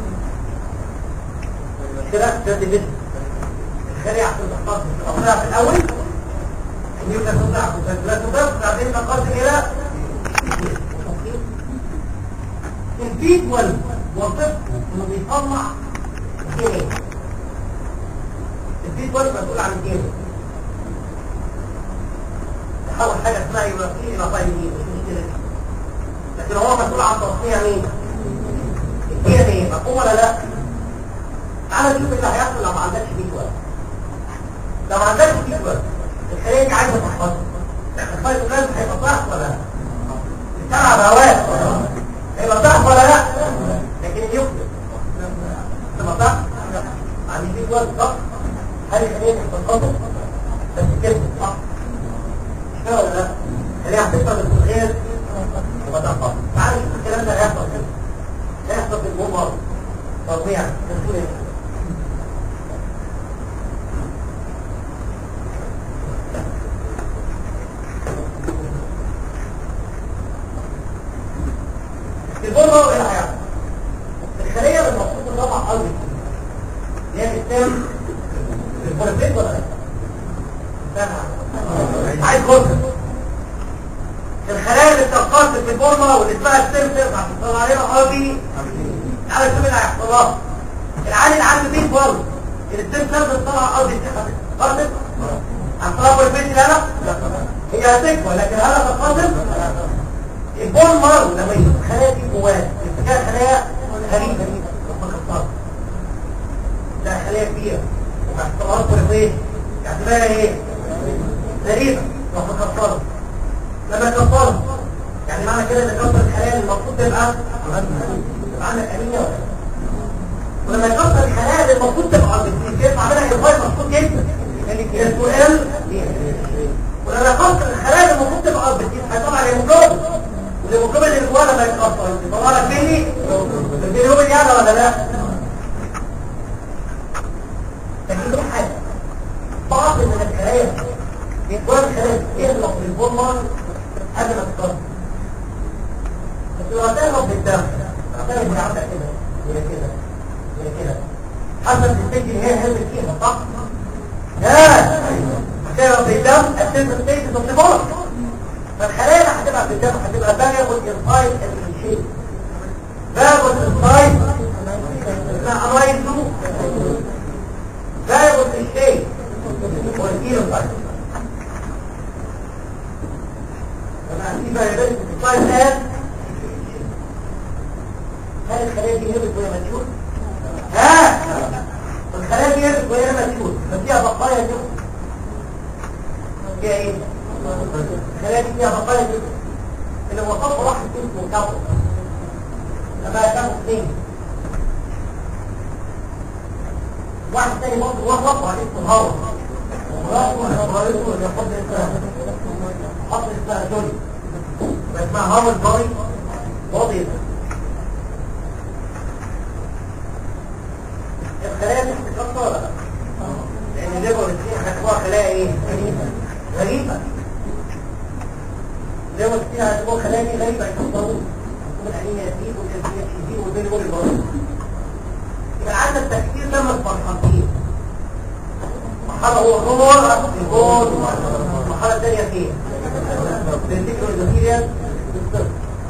كده ده الجسم الخليه عشان تتخصص تبقى في الاول ويبدا تضعف وتنزل تضعف وبعدين تنقسم الى البيت وال وظيفته انه بيطلع ايه البيت وال مسؤول عن الجيم تحول حاجه اسمها يوافقين الى طيب مين مش مشكله لكن هو مسؤول عن تصنيع مين الدي ان ايه مفهوم ولا لا تعالى نشوف اللي هيحصل لو ما عندكش بيت وال لو ما عندكش بيت وال الخليه دي عايزه تحفظها الفايتوبلازم هيبقى ضعف ولا لا بتلعب هواء هيبقى ضعف ولا لا لكن يفرق تبقى ضعف عندي في جوه الضغط هل الخليه تتنقض بس كده صح مش كده ولا لا الخليه هتفضل بالغير وما تنقض تعالى نشوف الكلام ده هيحصل كده هيحصل في الممر تطبيع تقول ايه البول هو ايه الحياة الخلية اللي المفروض تطلع قلبي اللي هي بتتم البوليبيت ولا لا؟ عايز غرفة الخلايا اللي بتنقسم في البولما واللي اسمها السيرفس عشان تطلع عليها قلبي تعالى شوف اللي هيحصل لها العيال اللي عنده بيت برضه الستيم سيلز طالعه ارض ارض هتطلع البيت اللي انا هي هتكبر لكن هل هتنقسم البون مر لما يشوف الخلايا دي جواه يفتكر خلايا غريبه مكسره ده خلايا كبيره ومحتوى اكبر ايه اعتبارها ايه غريبه ومكسره لما كسرها يعني معنى كده ان كسر الخلايا اللي المفروض تبقى تبقى عندك انيميا ولا لا؟ ولما يكسر الخلايا اللي المفروض تبقى عند الجسم عاملها انفايت مفروض جدا السؤال ولما يكسر الخلايا اللي المفروض تبقى عند الجسم هيطلع الهيموجلوبين والهيموجلوبين اللي جواه لما يتكسر يطلع لك مني الهيموجلوبين يعني ولا لا؟ لكن دي حاجه بعض من الخلايا جوه الخلايا يغلق بالبولمر قبل ما تتكسر بس لو هتغلق بالدم هتغلق بالعمل كده ولا كده ولا كده حسب الستيج اللي هي هربت فيها صح؟ لا هتغلق بالدم هتبقى ستيج تصيبها فالخلايا اللي هتبقى في الدم هتبقى فاريبل انسايد الشيء فاريبل انسايد اسمها امايزو فاريبل الشيء والكيلو سايد لما في فاريبل سايد الان هل الخلايا دي هربت وهي مدشوط؟ ها الخلايا دي هربت وهي مدشوط ففيها بقايا جوه فيها ايه؟ الخلايا دي فيها بقايا جوه اللي وصفه واحد اسمه كابو لما كانوا اثنين واحد تاني برضه وصف على اسمه هاور ومراته ومراته اللي يحط اسمها حط اسمها دولي اسمها هاور باري بودي الخلايا مش بتتكسر ولا لا؟ لان الليبر كتير هتبقى خلايا ايه؟ غريبة الليبر كتير هتبقى خلايا دي غريبة يكسروا والانيميا تزيد والكالسيوم يزيد والبيلبول يبقى يبقى عندك تفكير تم مرحلتين مرحلة هو الرور الجول المرحلة الثانية فين؟ الانتيكرو الزفيريا بالصفر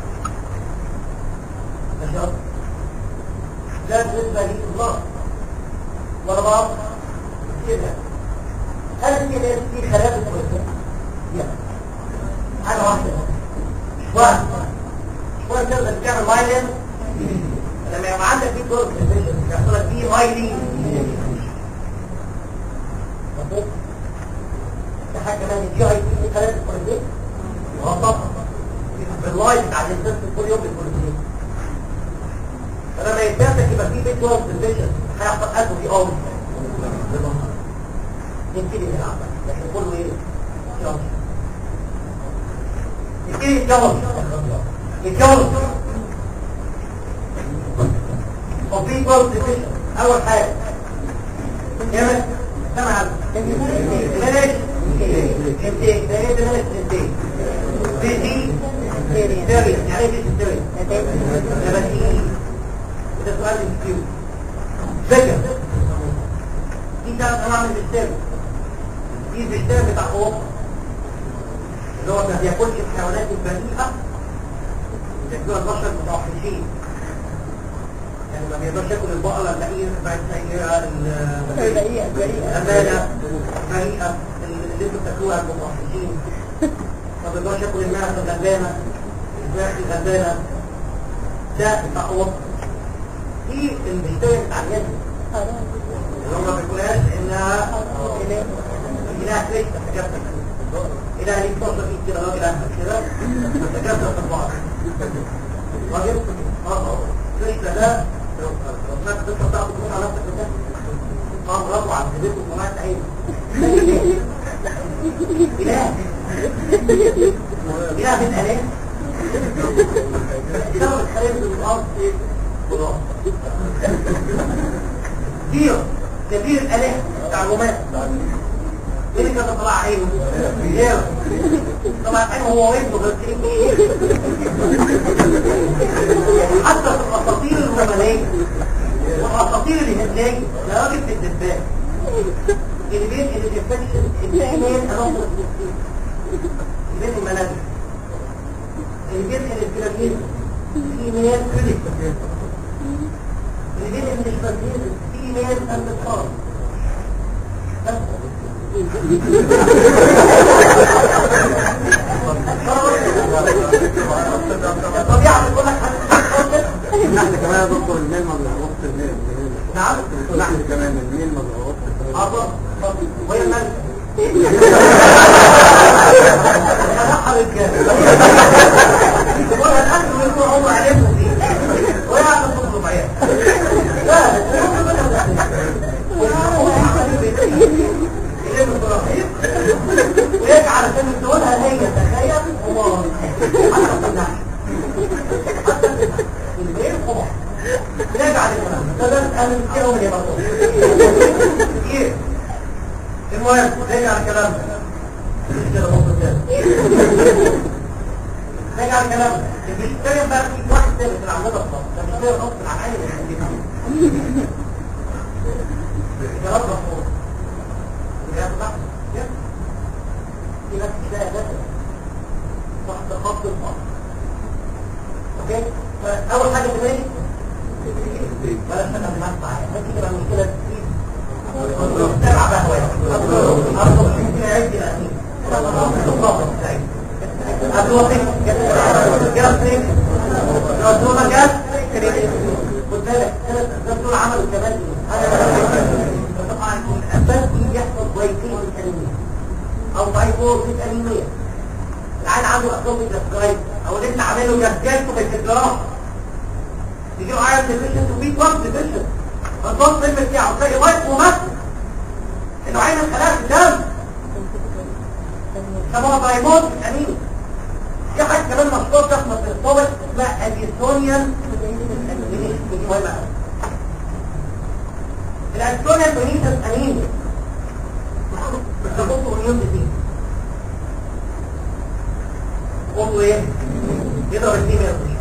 ماشي قصدي؟ لا بالنسبة لي الله ولا بعض كده هل كده في خلاف كويسة؟ لا حاجة واحدة واحد شوية تقدر تعمل مايلين لما يبقى عندك في دور يحصل لك فيه مايلين مظبوط ده حاجة كمان الجي اي في خلاف كويسة وهطبق باللايف بتاع الانسان كل يوم بالكوليسترول فلما يتنفس يبقى في بيت وورد بوزيشن هيحصل قلبه في اول يبتدي يلعب لكن كله ايه؟ يلا يبتدي يتجوز يتجوز كومبليت وورد بوزيشن اول حاجه جامد سمع بلاش انتيك ده ايه بلاش انتيك دي دي ستيريا يعني ايه دي ستيريا؟ ده بس ده سؤال كتير ذكر في ثلاث انواع من البستان في البستان بتاع اوروبا اللي هو ما بياكلش الحيوانات البريئه بياكلوها البشر المتوحشين يعني ما بيقدرش ياكل البقره البعير البعيره بريئة بريئة الامانه البريئه اللي انتوا بتاكلوها المتوحشين ما بيقدرش ياكل الماء الغلبانه الفراخ الغلبانه ده بتاع اوروبا في البستان بتاع اليد اللي هم ما بيقولهاش انها انها كريستا تكسر انها ليك فرصه فيك كده راجل اهبل كده تكسر في بعض راجل اه كريستا ده لو لو سمعت القصه بتاعته تقول على نفسك كده اه برافو على كذبته وسمعت عينه اله اله من اله بسبب الخليل في الارض ايه؟ خلاص كبير كبير الآلهة بتاع الرومان ايه اللي كان طلع عينه؟ رجاله طلع عينه هو وابنه غير ايه؟ حتى في الاساطير الرومانية والاساطير الهندية يا راجل في الدبان اللي بين الانفكشن الاثنين انظر بين المنازل اللي بين الانفكشن في مياه كريدت اللي بين النسبتين في ميل النصاب الطبيعة بتقول لك نحن كمان يا دكتور الميل ما بنعرفش الميل نعم نحن كمان الميل ما بنعرفش عطا وهي الملك هنحر الجانب ولا الأكل يكون عمر عليكم فيه وهي عطا تطلب عيال لا ويجعل عشان تقولها هي تخيل الله حتى في النحو حتى في البيت قمر نرجع للكلام ده ده انا كده من برضه كتير المهم نرجع للكلام مش كده بص كده نرجع للكلام اللي بيتكلم بقى في واحد ثالث في العمود الخاص ده مش غير غصب عن عين كلام مفهوم كلام صح في ناس كده جسد تحت خط الفصل اوكي فاول حاجه في بالي ولا شك في نفس معايا هل تيجي بقى المشكلة دي سبع بقى هواية أرضو يمكن يعد الأخير أرضو سيك جاب سيك أرضو ما جاب خد بالك ثلاث أسباب دول عملوا كمان طبعا الأسباب دي يحصل ضيقين الأنيمية أو فايبوزيس أنيمية العيل عنده أسباب الجسكرايت أو اللي انت عامله جسكايته بالجسكرايت يجيبوا عيال ديفيشن وبيت وان ديفيشن فالضغط الفيلم بتاعه تلاقي وايت ممثل انه عين الخلايا في الدم سموها بايموت امين في حاجه كمان مشهور تخمس الصوت اسمها اديسونيان دي مهمه قوي الاديسونيان بنيسس امين بتحطوا مليون دي قولوا ايه؟ يقدر الدين يرضي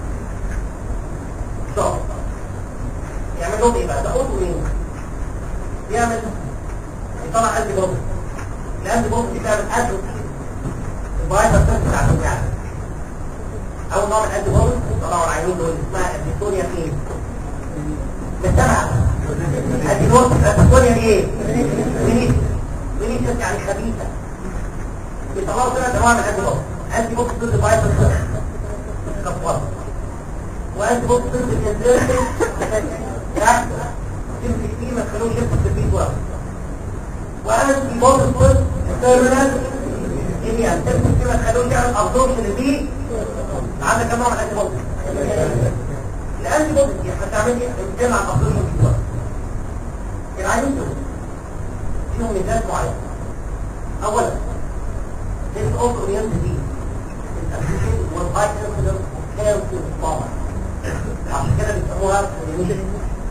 صعب يعمل لهم ايه بقى ده قطو مين بيعمل يطلع قلب بوبس القلب بوبس دي بتعمل قلب البايظه بتاعت بتاعت الكعب اول نوع من قلب بوبس طلعوا العينين دول اسمها ابيسونيا فين بالسبعة ادي نوت ابيسونيا ايه فينيسيس فينيسيس يعني خبيثة بيطلعوا ثلاث انواع من قلب بوبس قلب بوبس ضد البايظه كفاره وانت بص ضد الانترنت تحت تمسك فيه ما تخلوش يدخل في البيت واحد وانت بص ضد التيرمينال يعني تمسك فيه ما تخلوش يعمل ابزوربشن البيت عندك كم نوع من الانتي بوكس الانتي بوكس دي هتعمل ايه بتتكلم عن ابزوربشن البيت واحد العينين دول فيهم ميزات معينه اولا this also oriented disease is associated with high incidence of cancer trauma عشان كده بيسموها immunity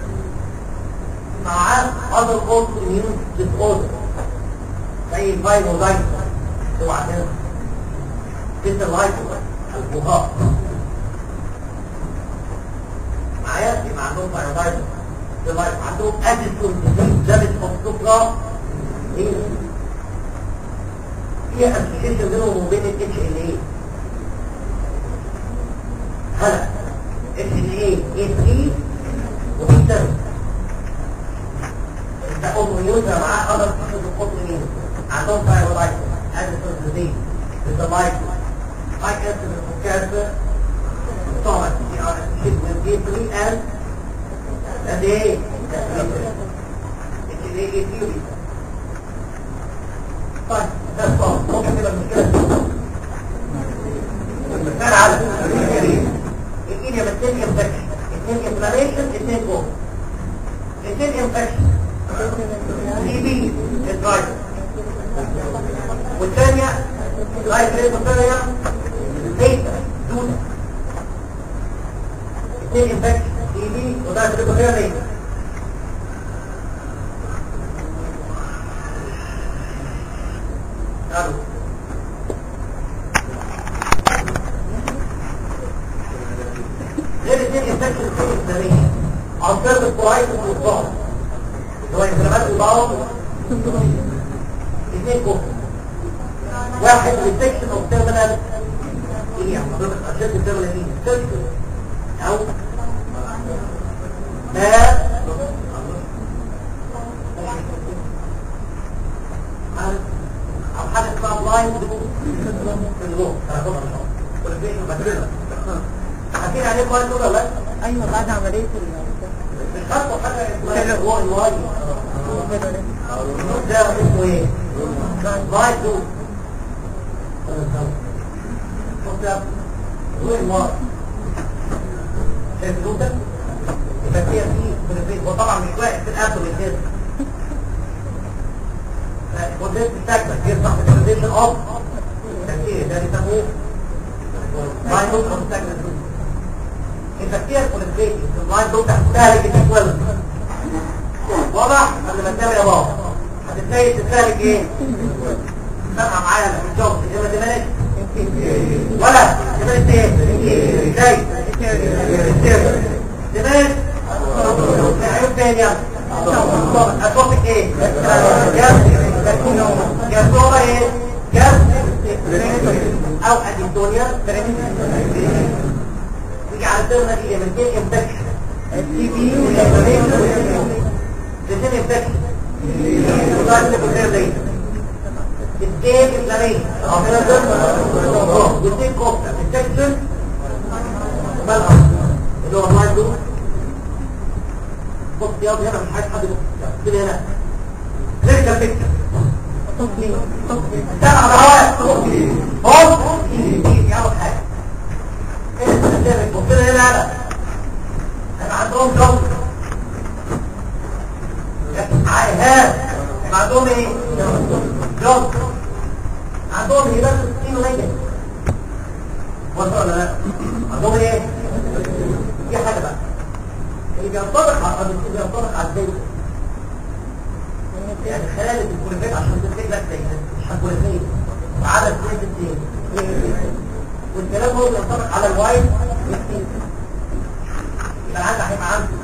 معاه other autoimmune disorder زي الفايرولايتس اوعى تنسى تيترالايتس البهاق معايا يبقى عندهم فايرولايتس ديلايتس عندهم اديسون ديزيز دامج اوف سكرة في اسوشيشن بينهم وبين الاتش ال اي هلا اتش ال اي اي 3 وفي 7 ده اوتوميون ده معاه اذر فيشنز اوتوميون عندهم فايرولايتس اديسون ديزيز ديلايتس هاي انسيدنس اوف كانسر stomach, you know, it will give me and and they it is a theory. طيب ده الصوت ممكن تبقى المشكلة المثال على الاثنين يبقى اثنين انفكشن اثنين انفلاميشن اثنين جوه اثنين انفكشن دي بي الدرايف والثانية لايف ريت والثانية بيتا دودة اثنين انفكشن دي بي وده تبقى فيها بيتا قالوا غير اثنين انفكشن في الاسلامية عصير الكويس والضغط هو انفلامات الضغط اثنين كفر واحد ريسكشن اوف تيرمينال ايه يعني حضرتك اشد التيرمينال ايه سيركل او لا أو حاجة اسمها بلايند في الروح حكينا عليه كويس ولا لا؟ ايوه بعد عمليه ال مش خدتوا حاجة اسمها الروح الواي ده اسمه ايه؟ لايت دو شوف يا روح الواي شايف الروح ده؟ يبقى فيها فيه بنفيت وطبعا مش واقف في الأكل الجسم الكونتنت بتاعتك يرفع الكونتنت اوف تفكير ده بيسموه لاين دوت اوف ساكنس التفكير كونتنت اللاين دوت هتستهلك التكوين واضح قبل ما تنام يا بابا هتبتدي تستهلك ايه؟ سامعه معايا في الجوب يبقى دماغك ولا دماغك ايه؟ ازاي؟ دماغك عيوب تاني يلا هتوقف ايه؟ جاز جاز هو ايه؟ جاز او اديتونيا يجي على الدولة دي من دي انفكشن التي بي الاثنين انفكشن وقال لك غير ليه الدين الاسلامية والدين كوفتا انفكشن مالها اللي هو اللاين دول بص يا هنا مش عايز حد يبص كده هنا نرجع فكرة طفلي طفلي سامع بهواء بص دي اول حاجة انت قدامك بص لنا هنا انا انا عندهم جو عايهات عندهم ايه جو عندهم ايه بس ستين ونجد وصل ولا لا عندهم ايه دي حاجة بقى اللي بينطبق على اللي بينطبق على الزيت يعني خلال الكوليفات عشان تنتج لك زيت مش هالكوليفات وعدد زيت الزيت والكلام هو بينطبق على الوايت والسين يبقى عندك هيبقى عنده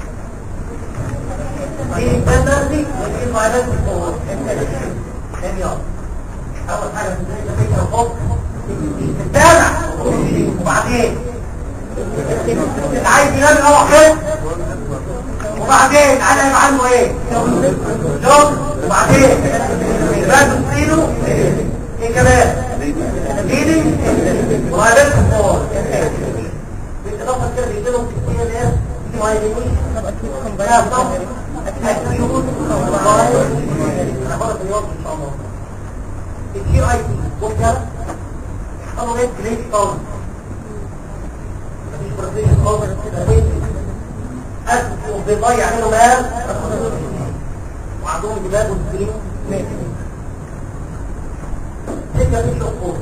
دي البندرسي ودي الفايلات الفور ثاني يوم اول حاجه في الزيت فكره الخوف تتابع وبعدين اللي عايز ينام الاول خير وبعدين انا يبقى عنده ايه جوز وبعدين يبقى تصيله ايه كمان ليدنج وغالبا كفار بالاضافه كده بيجيلهم كتير اللي هي دي مايلينيشن طب اكيد بقى كومباين صح اكيوت انا بقول اليوم ان شاء الله الجي اي تي بوكر قالوا ايه جريد قوي مفيش بروتين اوفر اسف وبيضيع منه مال وعندهم دماغ وسكرين سكه مش الخوف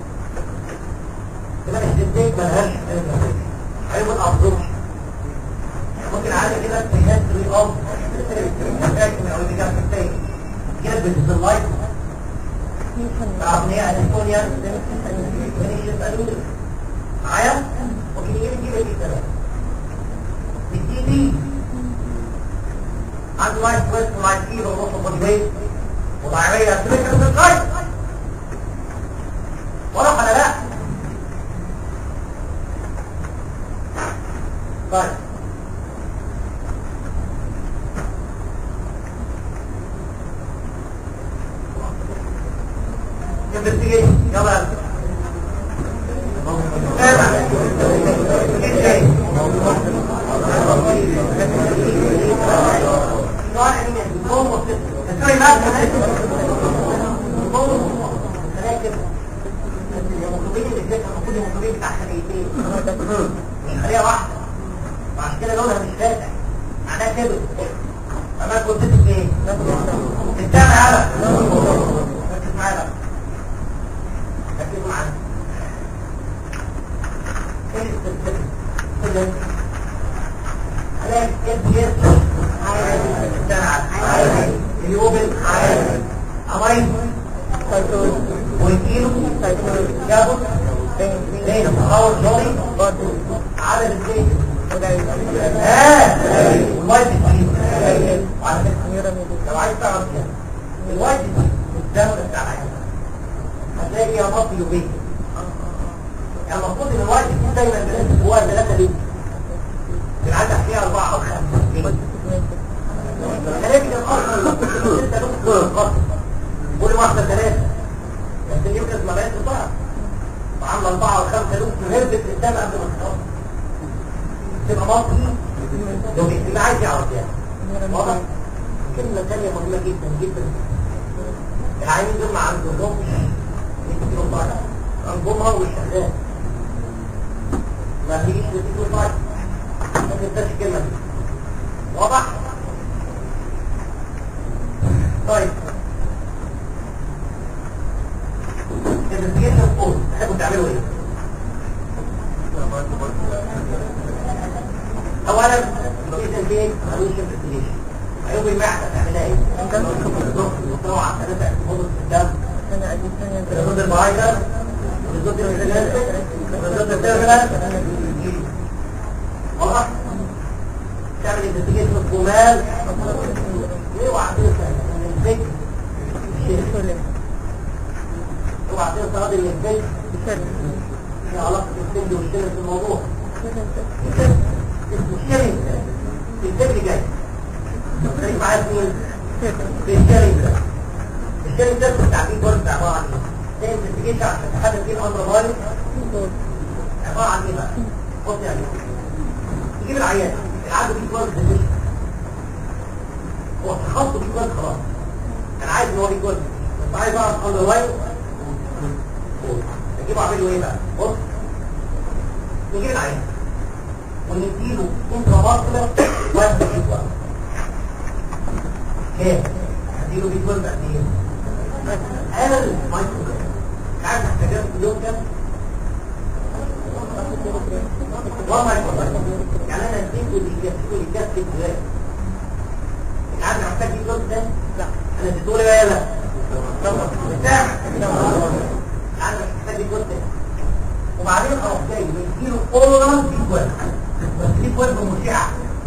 دماغ السنتين ملهاش عيب الابروش ممكن عادي كده تهات ري اوف لكن او اللي جاب الثاني جاب اللايت تعرف ان هي الكونيا من يسالوا معايا ممكن يجي يجيب لك الكلام الدي دي عنده لايت ويست ولايت فيبر ونص بودي ويت وضعية سمكة في القلب ولا ولا لا طيب investigation يلا تابع ايه خليها واحدة وعشان كده لونها مش فاتح معناها كده انا كنت ايه تتابع على ركز معايا بقى ركزوا معايا ايه الاستثناء كده علاج الجير عادي اليوبل عادي عمايل والكيلو جابوا بين محاور جولي عدد الزيت اه الوايت الكيلو وعلى فكرة لو عايز تعرف كده الوايت الدولة بتاعها هتلاقي فيها مصري وبيت يعني المفروض ان الوايت دايما بنسبة جواها ثلاثة ليه؟ كان عندك فيها أربعة أو خمسة خليك اصلا ستة نقطة القصر كل واحدة ثلاثة بس النيوكليس ما بقتش بقى وعاملة أربعة وخمسة لوك وهربت قدام قبل ما تتقصر تبقى مصري لو اللي عايز يعرف يعني واضح كلمة ثانية مهمة جدا جدا العينين دول ما عندهمش يكتبوا طالع أنظمها والشغال ما فيش نتيجة طالع ما تنساش الكلمة دي واضح؟ طيب investigation code تحبوا تعملوا ايه؟ اولا investigation فين؟ ملوش investigation عيوب المعدة تعملها ايه؟ طبعا ثلاثة اكتبوض الدم انا ادي ثانية بالضد المعايدة بالضد الانترنت بالضد التيرمينال واضح؟ تعمل investigation جمال اوعى تنسى ان الفكر شيء اوعى تنسى هذا ان الفكر في علاقة السند والشرك في الموضوع اسمه الشرك الفكر جاي خليك معايا مين؟ في الشرك ده الشرك ده في التعبير برضه عبارة عن ايه؟ ده انفستيجيشن عشان تحدد فيه الامر غالب عبارة عن ايه بقى؟ بص يعني تجيب العيان العدد فيه كويس ديفيشن هو تخصص فيه كويس خلاص انا عايز ان هو فيه كويس بس عايز اعرف اندر لاين نجيبه اعمله ايه بقى بص نجيب العين ونديله انترا ماسكولار وزن بي 12 كام هديله بي 12 قد ايه اقل مايكرو جرام عارف احتاجات في اليوم كام 1 مايكرو جرام يعني انا اديته اللي يكفيه يكفي الجرام عارف محتاج بي 12 ده لا انا اديته له ايه لا بتاع انا مش محتاج يكون وبعدين اروح جاي بديله اورال بيكوال بس بيكوال بمشعة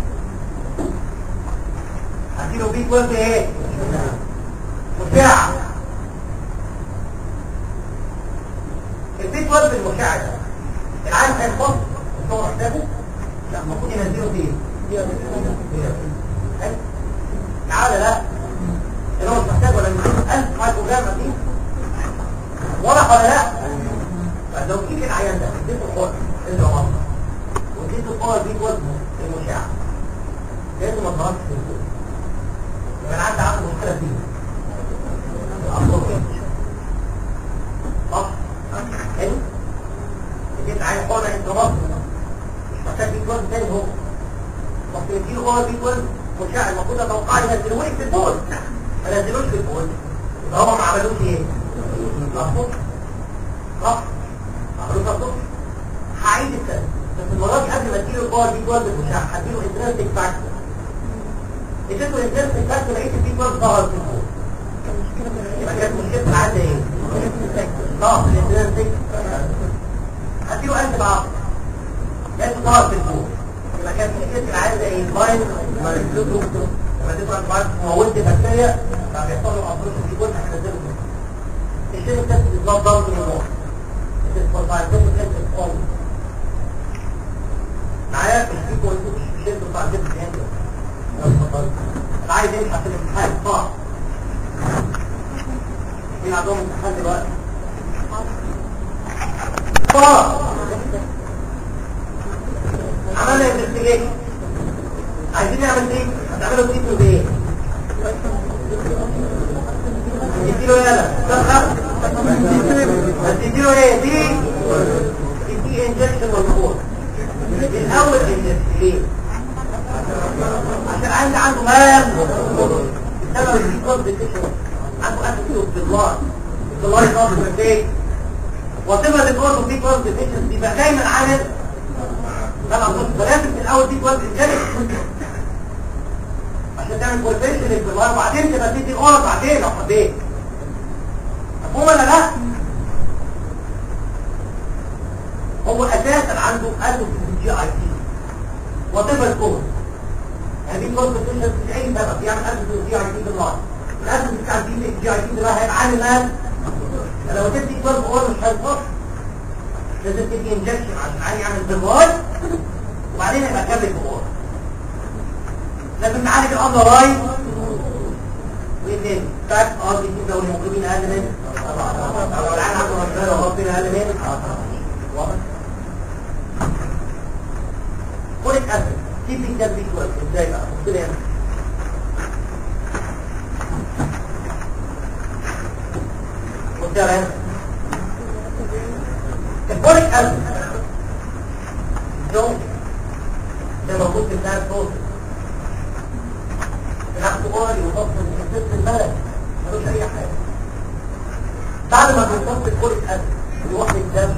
هديله بيكوال بايه؟ مشعة البيكوال بالمشعة ده العالم هيخبط مش هو محتاجه لا المفروض ينزله فين؟ حلو؟ تعالى لا اللي هو مش محتاج ولا 1000 مايكرو جرام دي واضح ولا لا لو جيت العيان ده اديته الحقن انت مصر واديته القوه دي وزنه المشعه لازم ما تضربش في الجو يبقى انا عندي عنده مشكله فيه صح حلو اديت عيان حقن انت مصر مش محتاج فيه وزن تاني هو بس نديله قوه دي وزن مشعه المفروض اتوقع ينزلوه في البول ما نزلوش في البول يبقى هما ما عملوش ايه؟ مظبوط صح عملوا تصدق هعيد الكلام بس المره دي قبل ما تجيله الباور دي جوه المشاع هديله انترنتك فاكتور اديته الانترنتك فاكتور لقيت البي جوه ظهر في الفوق يبقى كانت مشكلة العادة ايه؟ ضغط الانترنتك هديله انت بعض لقيته ظهر في الفوق يبقى كانت مشكلة العادة ايه؟ فاين لما تبقى الفاين موت بكتيريا فبيحصل له ابروش في كل هتنزله الشيء الثالث بالظبط ضغط النمو معايا في كويس شد بتاع جد انا عايز ينجح في الامتحان صح مين عندهم امتحان دلوقتي صح عملنا انفستيجيشن عايزين نعمل ايه هتعملوا تيتو بايه اديله يالا دخل هتديله ايه دي دي انجكشن مظبوط الاول انجكشن ليه عشان عندي عنده مال بسبب الكود ديكشن عنده اتيتيود بالله بالله يقصد ايه وصفه الكود دي كود ديكشن يبقى دايما عامل طبعا فلازم في الاول دي كود انجكشن عشان تعمل كويفيشن للبلار وبعدين تبقى تدي الاورا بعدين لو حبيت مفهوم ولا لا هو اساسا عنده قلب في الجي اي تي وطفل الكون يعني دي كود بتنشر في اي سبب يعني قلب في الجي اي تي بالنار القلب بتاع الجي اي تي ده هيبقى عامل مال لو تدي كود اورا مش هيخش لازم تدي انجكشن عشان عادي يعمل بالنار وبعدين يبقى كمل بأورا لازم نعالج الامر راي تاني فات اه دي كده والمقيمين اقل منه لو العين عنده مسألة وهو فين اقل منه واضح فوليك اسيد تيبي ده بي كويس ازاي بقى بص لي هنا بص يا ريان الفوليك اسيد جو ده موجود في بتاع الصوت بناخده اورالي وضغط من ست البلد ملوش اي حاجه بعد ما بنحط الفوليك اسيد يروح للدم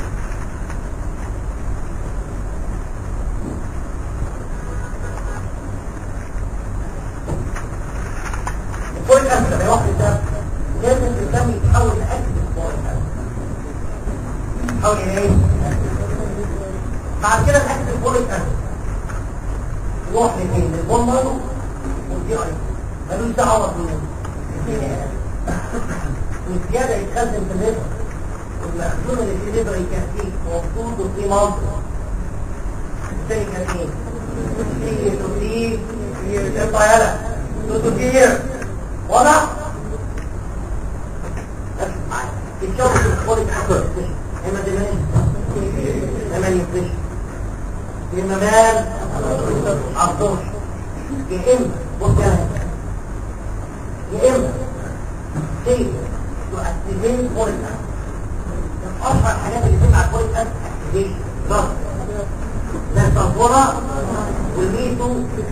الفوليك اسيد لما يروح للدم لازم الدم يتحول لاكتف فوليك اسيد يتحول الى ايه؟ بعد كده الاكتف فوليك اسيد يروح لفين؟ للبون مارو والدي اي ملوش دعوه بمين والزياده يتخزن في الليفر والمخزون اللي في الليفر يكفيه مفروض وفي منطق الثاني كان ايه؟ في توتي يطلع يلا توتي واضح؟ ركز معايا الشخص الخارج حصل اما دمان اما يفرش اما مال عبدوش يا اما بص يا يا اما شيء تؤكدين فوليك اسيد اشهر الحاجات اللي تمنع الفوليك اسيد اكتيفيشن ضغط زي الصنفوره والميتو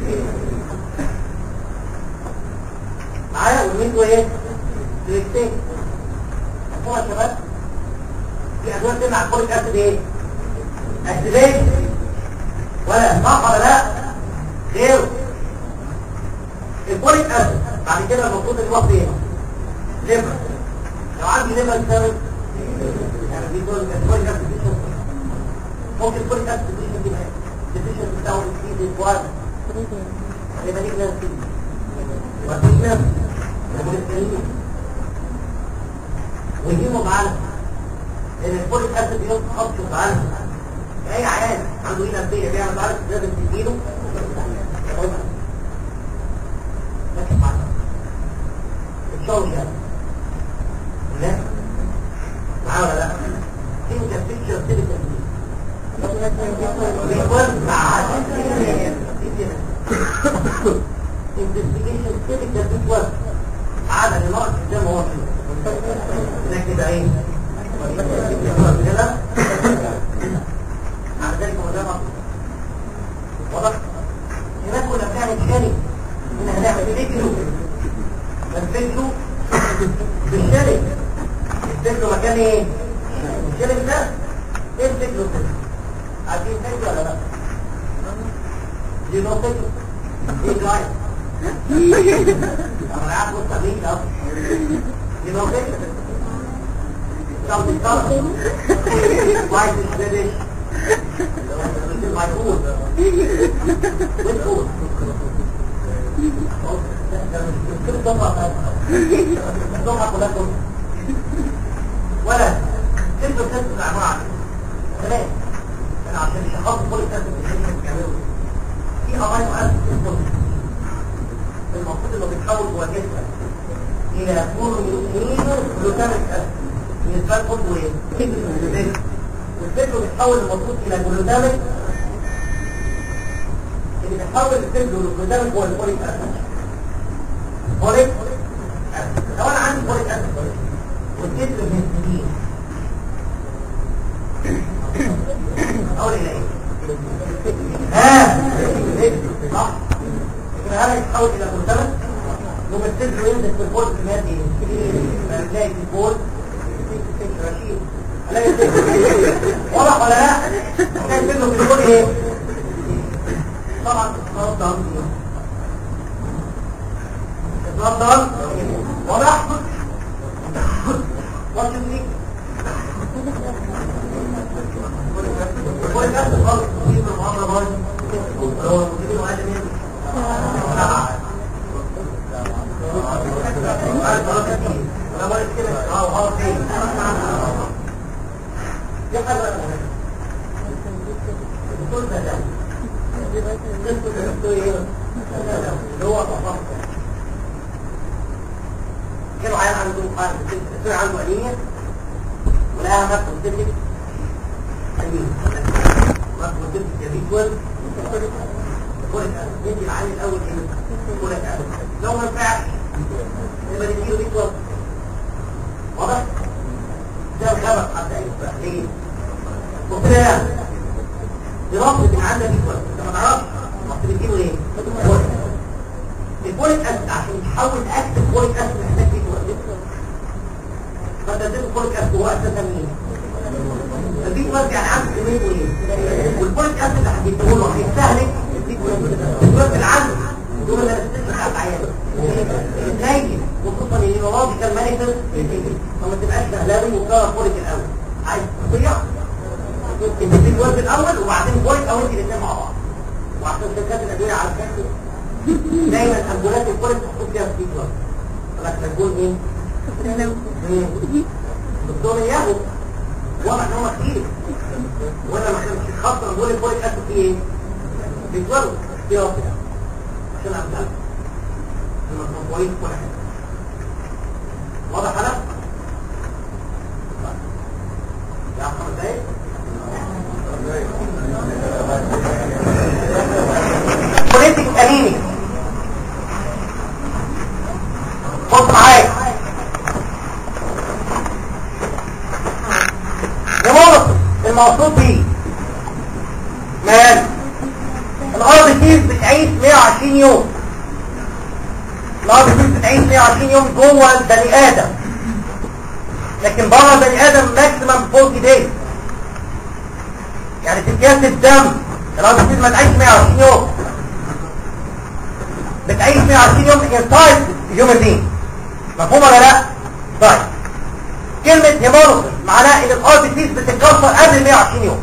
معايا والميتو ايه؟ فليكسين الصنفوره يا شباب في ادويه تمنع الفوليك اسيد ايه؟ اكتيفيشن ولا صح ولا لا؟ غيره الفوليك اسيد بعد كده المفروض الوقت ايه؟ ليفر لو عندي ليفر سبب يعني في دول الفوليك اسيد ديفيشن ممكن الفوليك اسيد ديفيشن دي بقى ديفيشن بتاعه في الفواد يبقى دي كده وفي كده ويجيبوا معانا ان الفوليك اسيد يخطط معانا اي عيان عنده هنا نفسيه بيعمل عارف لازم تديله لكن معنا الشغل يعني لا معاه ولا لا تلك الفكرة تلك بيوزع investigation تلك بتوزع عدد النقط زي ما هو كده ده كده ايه كده على ذلك هو ده مطلوب واضح هناك كنا بنعمل شارك ان هنعمل فكره الفكره بالشارك الفكره مكان ايه الشارك ده ايه الفكره ده عارفين فكره ولا لا دي نو فكره دي جاي انا قاعد وسط مين ده دي نو فكره طب طب وايد الشارك my food. With food. كل ضمة ضمة كلها كل ولا كيف تنسى الأعمال ثلاث أنا عشان يشخص كل كاسب الشيء بيعملوا في أمانة أسف اسمه المفروض إنه بيتحول جوه جسمك إلى مونو جلوتاميك أسيد بالنسبة لكم وإيه؟ والفكر بيتحول المفروض الى جلوتاميك اللي بيتحول الفكر للجلوتاميك هو الفوليك اسيد فوليك اسيد لو انا عندي فوليك اسيد والجسم بيستجيب اقول الى ايه ها صح لكن هل يتحول الى جلوتاميك يوم الفكر ينزل في الفوليك كميات ايه هتلاقي في الفول رشيد واضح ولا لا كان منه بيقول ايه طبعا اتفضل اتفضل واضح وات يو ثينك كل الناس خالص في المحاضره برضه هو المدير وقال لي انا بقول كده اه اه فين دي حاجة كل ده ده اللي هو تفاصيل عنده الدكتور عنده انيميا ولقاها مكتب سيتك انيميا مكتب سيتك بيتول كولك ندي العين الاول ايه كولك لو ما نفعش يبقى نديله بيتول واضح ده الخبر حتى ايه ليه قلت له دراسه من عندك بيتول انت ما تعرفش رحت بتجيبه ايه كولك البوليك اسيد عشان تحول اكتف بوليك اسيد محتاج فيه وقت فانت اديته بوليك اسيد هو اساسا مين البيت وزع يعني عامل كميته ايه والبوليك اسيد اللي هتديه له هيستهلك البيت وزع عنه دول اللي بتسمع بتاع العيان ازاي خصوصا ان الوراثي كان مانيفست فما تبقاش سهلاوي وكرر بوليك الاول عايز تضيع انت البيت وزع الاول وبعدين بوليك او انت الاثنين مع بعض وعشان شركات الادويه على فكره دايما امبولات الكل تحط فيها سبيكر لكن تكون ايه دكتور ياهو واضح ان هم كتير وانا ما كانش خاطر بقول الفوليك اسيد فيه ايه بيتولد اختيار عشان امثال المفهوم كويس كل حاجه واضح انا يا خمس دقايق بوليتيك انيميك بص معايا لمرض المقصود بيه مال الارض دي بتعيش 120 يوم الارض دي بتعيش 120 يوم جوه البني ادم لكن بره البني ادم ماكسيمم 40 دايز يعني تتجاز الدم الارض دي ما تعيش 120 يوم بتعيش 120 يوم انسايد هيومن بينج مفهوم ولا لا طيب كلمة هيمولوجي معناها ان الار بي سيز بتتكسر قبل 120 يوم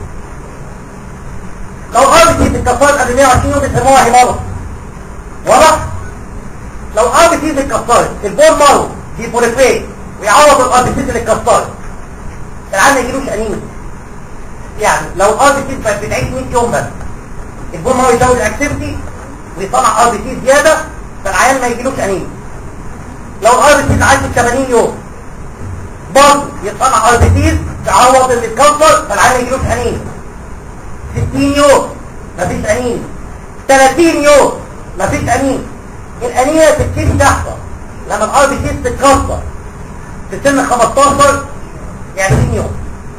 لو الار بي سيز اتكسرت قبل 120 يوم بيسموها هيمولوجي واضح لو الار بي سيز اتكسرت البون مارو دي بوليفيت ويعوض الار بي سيز اللي اتكسرت العيان ما يجيلوش انيميا يعني لو الار بي سيز بقت بتعيش 100 يوم بس البون مارو يزود الاكتيفيتي ويطلع ار بي سي زياده فالعيان ما يجيلوش انيميا لو ار بي سي عايش 80 يوم برضه يطلع ار بي سي تعوض اللي اتكسر فالعيان ما يجيلوش انيميا 60 يوم مفيش انيميا 30 يوم مفيش انيميا الانيميا بتبتدي تحصل لما الار بي سي تتكسر في سن 15 ل 20 يوم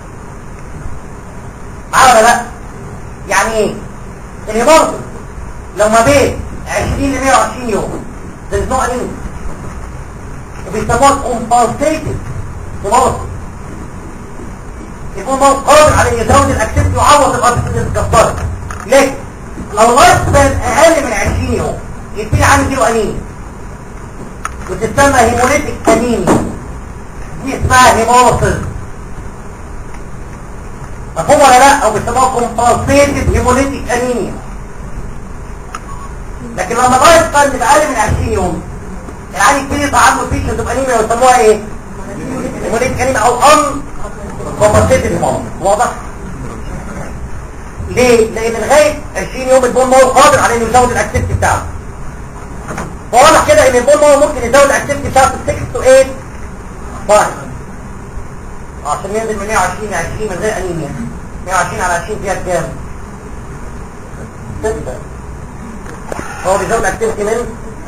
معايا ولا لا؟ يعني ايه؟ الهيمارتون لو ما بين 20 ل 120 يوم there is no anemia وبيسموها compensated هيمارتون يكون موت قادر على ان يزود الاكتيفيتي ويعوض الارض اللي اتكسرت لكن لو اللايف سبان اقل من 20 يوم يبتدي عامل كيلو انيميا وتسمى هيموليتيك انيميا دي اسمها هيمولوسيس مفهوم ولا لا او بيسموها كومبنسيتد هيموليتيك انيميا لكن لما اللايف سبان تبقى اقل من 20 يوم العيال يبتدي يطلع عنده فيشن تبقى انيميا ويسموها ايه؟ هيموليتيك انيميا او ان كومبنسيتد هيمولوسيس واضح؟ ليه؟ لان لغايه 20 يوم البون مول قادر على انه يزود الاكتيفيتي بتاعه فواضح كده ان البون مول ممكن يزود الاكتيفيتي بتاعته 6 to 8 فاين عشان ينزل من 120 ل 20 من غير انيميا 120 على 20 فيها كام؟ 6 هو بيزود الاكتيفيتي من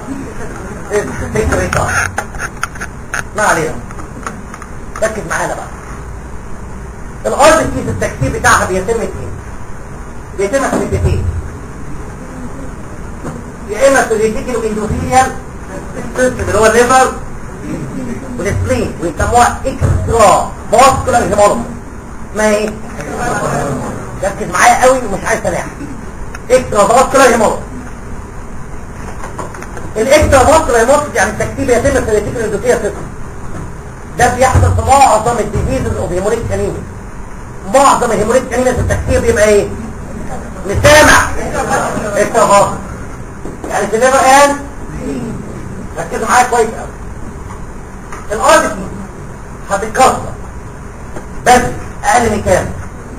6 to 8 ما علينا ركز معانا بقى الارض كيس التكتيب بتاعها بيتم ايه؟ بيتم خليتين يا اما سوليتيكال اندوثيليال سيستم اللي هو الليفر والسبلين ويسموها اكسترا فاسكولار هيمولوجي اسمها ايه؟ ركز معايا قوي ومش عايز سلاح اكسترا فاسكولار هيمولوجي الاكسترا فاسكولار هيمولوجي يعني التكتيب يتم سوليتيكال اندوثيليال سيستم ده بيحصل في معظم الديزيزز اوف هيموليتيك انيميا معظم الهيموليتيك انيميا في التكتيب بيبقى ايه؟ مسامع اكتر يعني تليفر ان ركزوا معايا كويس قوي الارض دي هتتكسر بس اقل من كام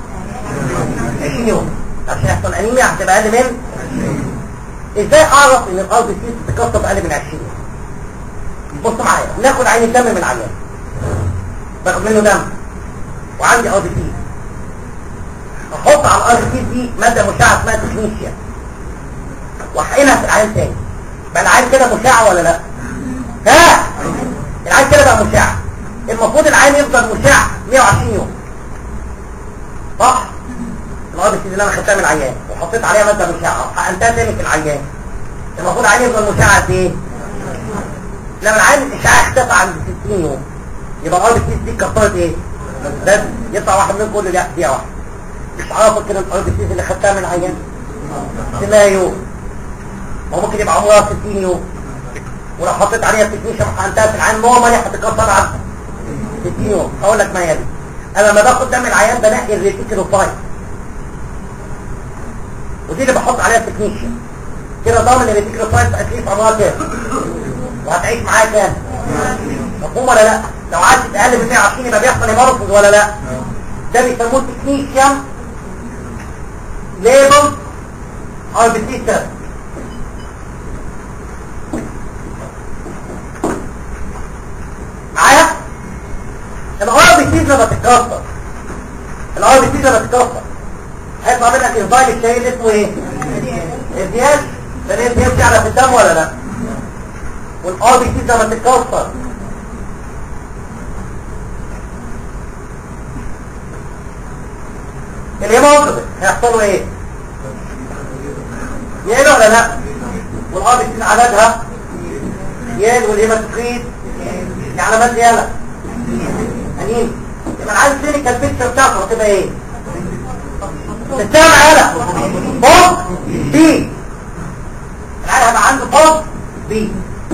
20 يوم عشان يحصل انيميا هتبقى اقل من ازاي اعرف ان الارض دي تتكسر باقل من 20 يوم بص معايا ناخد عين الدم من العيان باخد منه دم وعندي ار بي سي احط على الار بي سي دي ماده مشعه اسمها تكنيشيا واحقنها في العين تاني بقى العين كده مشع ولا لا ها العين كده بقى مشع المفروض العين يفضل مشع 120 يوم صح الار بي سي دي اللي انا خدتها من العيان وحطيت عليها ماده مشعه حقنتها تاني في العيان المفروض العين يفضل مشع قد ايه لما العين الاشعاع اختفى عند 60 يوم يبقى الار بي سي دي كفرت ايه بس يطلع واحد منكم يقول لي لا دقيقه واحده مش عارفه كده الار بي سي اللي خدتها من العيان اسمها يوم ما ممكن يبقى عمرها 60 يوم ولو حطيت عليها تكنيشن حقنتها في العين نورمالي هتتكسر عن 60 يوم اقول لك ما هي دي انا لما باخد دم العيان بنقي الريتيكلوفايت ودي اللي بحط عليها التكنيشن كده ضامن الريتيكلوفايت اتليست عمرها كام وهتعيش معايا كام مفهوم ولا لا لو قعدت اقل من 120 يبقى بيحصل هيمارسز ولا لا ده بيسموه تكنيشن ليبل ار بي سي تيست معايا الار بي سي لما تتكسر الار بي سي لما تتكسر هيطلع منك انزايم الشهير اسمه ايه ازدياد ده الازدياد يعلى في الدم ولا لا والار بي سي لما تتكسر الهيموجلوبين هيحصل له ايه يقل ولا لا والار بي سي عددها يال والهيماتوكريت دي علامات يالا انين يبقى انا عايز كلينيكال بيكتشر بتاعته هتبقى ايه السامع يالا بوب بي العيال هيبقى عنده بوب بي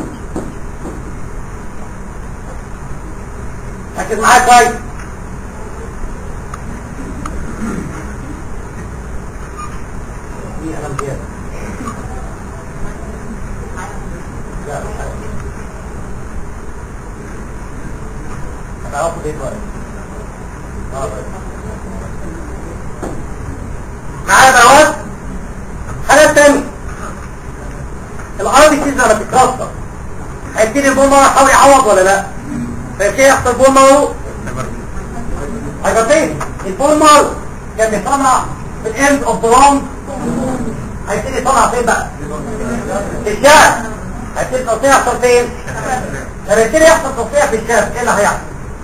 ركز معايا كويس دي انا زياده لا مش عارف هتعرفوا ليه دلوقتي اه طيب. معايا بقى حاجه تانية العربي كده لما تتكسر هيبتدي البومه يحاول يعوض ولا لا فيبتدي يحصل بومه هيبتدي البومه كان بيصنع في الاند اوف ذا لونج هيبتدي يصنع فين بقى في الشارع هيبتدي التصنيع يحصل فين لما يبتدي يحصل تصنيع في الشارع ايه اللي هيحصل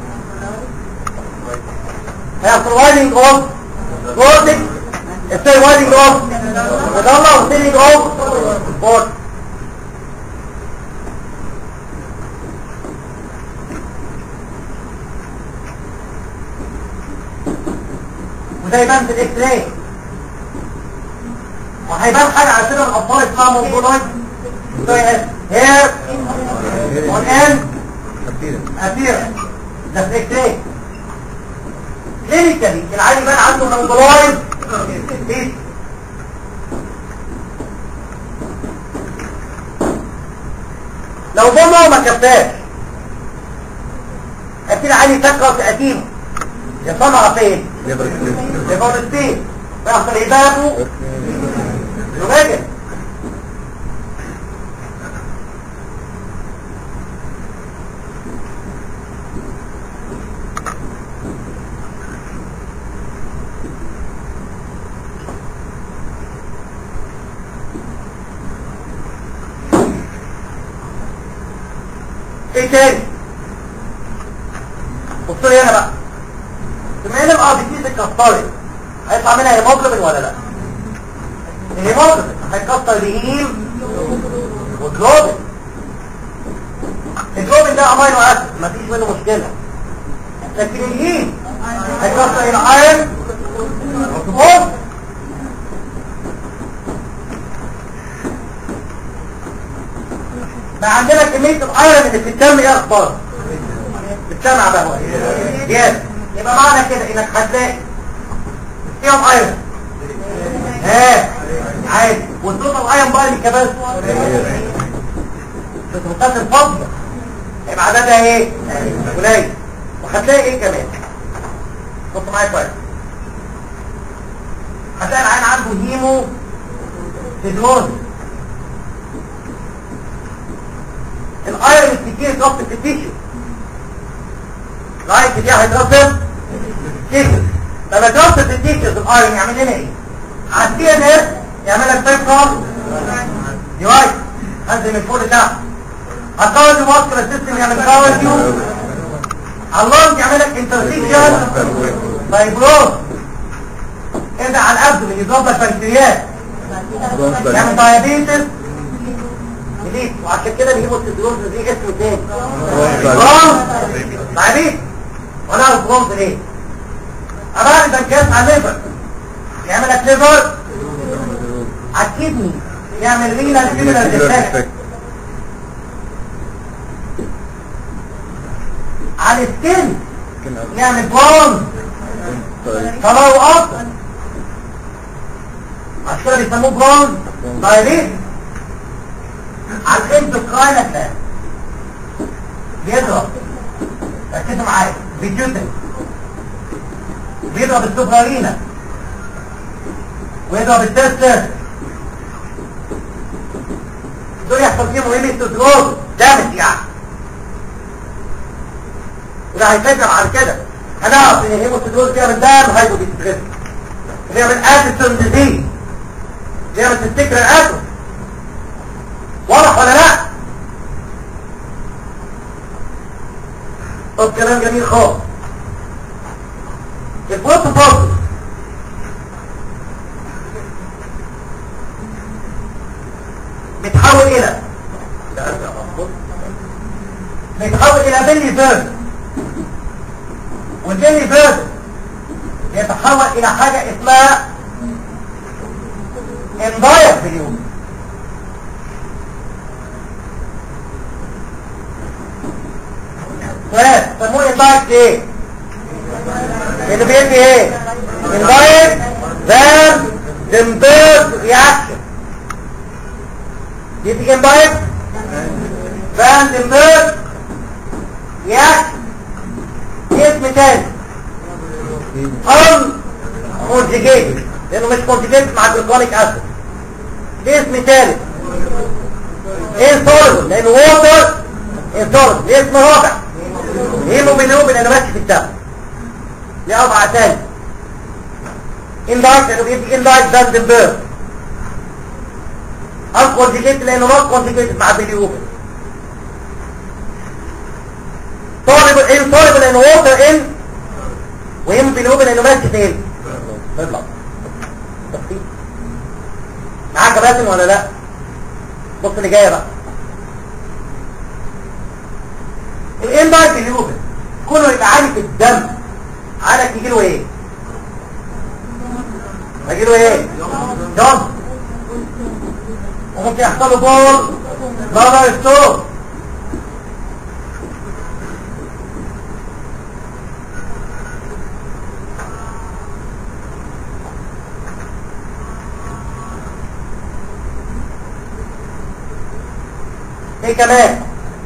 هيحصل وايدنج اوف كورتكس ازاي وايدنج اوف مضلة وسيلينج اوف كورتكس وده يبان في الاكس راي وهيبان حاجه على كده الاطفال اسمها مونجولايت هير اون اند ابير ده في الاكس راي كلينيكالي العيل يبان عنده مونجولايت بيس لو ضمه ما كفاش اكيد عيل يفكر في قديمه يصنع فين لفلسطين فيحصل إبابه يراجع ايه تاني بصوا لي هنا بقى بما ان الار بي سي اتكسرت هيطلع منها هيموجلوبين ولا لا الهيموجلوبين هيكسر الهيم والجلوبين الجلوبين ده امينو اسيد مفيش منه مشكله لكن الهيم هيكسر الايرن والفوسفور بقى عندنا كميه الايرن اللي في الدم ايه اخبار السمع بقى هو يس يبقى معنى كده انك هتلاقي فيهم ايرون ها عادي والتوتال ايرون بقى اللي كمان بس مقاس الفضل يبقى عددها ايه قليل وهتلاقي ايه كمان بص معايا كويس هتلاقي العين عنده هيمو سيدروز الايرون كتير يترسب في التيشو الايرون كتير هيترسب تيشو لما يترسب في التيشو الايرون يعمل لنا ايه على السي ان اس يعمل لك فيبرال ديوايس هنزل من فوق لتحت هتقول الماسكر سيستم يعمل كارديو اللونج يعمل لك انترسيكشن فايبروز ارجع على الابدومين يضرب لك بكتيريات يعمل دايابيتس جديد وعشان كده بيجيبوا التدروس دي اسم تاني برونز دايابيتس ولا اعرف برونز ليه ابقى البنكاس على الليفر يعمل لك ليفر على الكدني يعمل رينال سيميلر ديفكت على السكن يعمل برونز طلعوا اب عشان كده بيسموه برونز دايابيتس على الاندوكراين ده بيضرب ركزوا معايا بيجوتن بيضرب السوبرارينا ويضرب التستر دول يحصل فيهم مهم استدراج دامج يعني وده هيفكر على كده هنعرف ان الهيموستدروز بيعمل دم هايبو بيستغل بيعمل اديسون ديزيز بيعمل تستكر الاتوم واضح ولا لا طب كلام جميل خالص البروتوفوز بتحول الى بيتحول الى بيلي بيرد والبيلي بيرد يتحول الى حاجة اسمها انضايق في اليوم سؤال سموه انضايق ايه اللي بيدي ايه انضايق فان دمبرج رياكشن يدي انضايق فان دمبرج رياكشن اسم تاني ان كونجيجيتد لانه مش كونجيجيتد مع الجلوكونيك اسيد اسم تالت انسولبل لانه ووتر انسولبل اسم رابع هيموجلوبين لانه ماشي في الدم ليه اربع تاني اندايت لانه بيدي اندايت باندنبرج ان كونجيجيتد لانه نوت كونجيجيتد مع بيليوبين soluble insoluble in water in وهيموجلوبين لانه ماشي فين في البلد تفصيل معاك يا باسم ولا لا بص اللي جايه بقى الانبايت اليوبن كله يبقى عالي في الدم عالك يجيله ايه يجيله ايه جون وممكن يحصل له بول بابا ستوب ايه كمان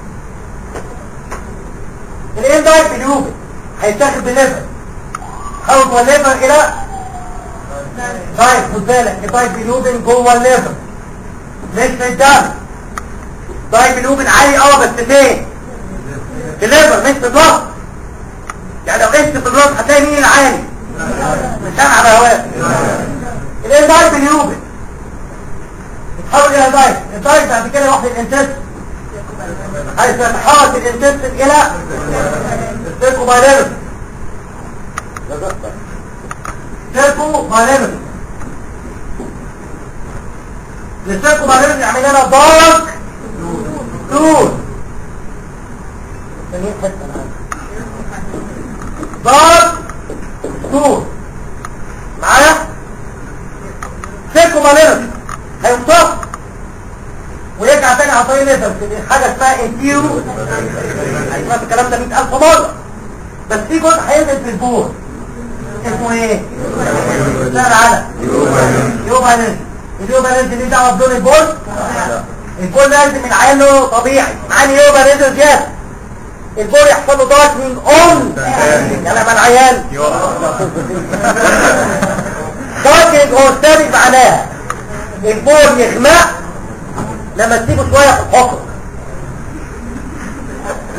الانزايم بيوبن هيتاخد بالليفر حول جوه الليفر الى طيب خد بالك الطيب بيوبن جوه الليفر مش في الدم طيب بيوبن عالي اه بس فين في الليفر مش في البطن يعني لو قست في البطن هتلاقي مين العالي مش انا على هواك الانزايم بيوبن يتحول الى دايت الدايت بعد كده يروح للانتست حيث يتحول الانتست الى السيركو بايليرس سيركو بايليرس السيركو بايليرس يعمل لنا دارك تول دارك تول معايا سيركو بايليرس هيمتص ويرجع تاني على طريق نزل حاجة اسمها انتيرو هيسمع الكلام ده 100000 مرة بس في جزء هينزل في البور اسمه ايه؟ سهل على يوبا نزل اليوبا نزل ليه دعوة بدون البور؟ البور لازم من عينه طبيعي معاني يوبا نزل زيادة البور يحصل له ضغط من اون يعني ما العيال ضغط هو الثابت معناها البول يغمق لما تسيبه شوية في الحفر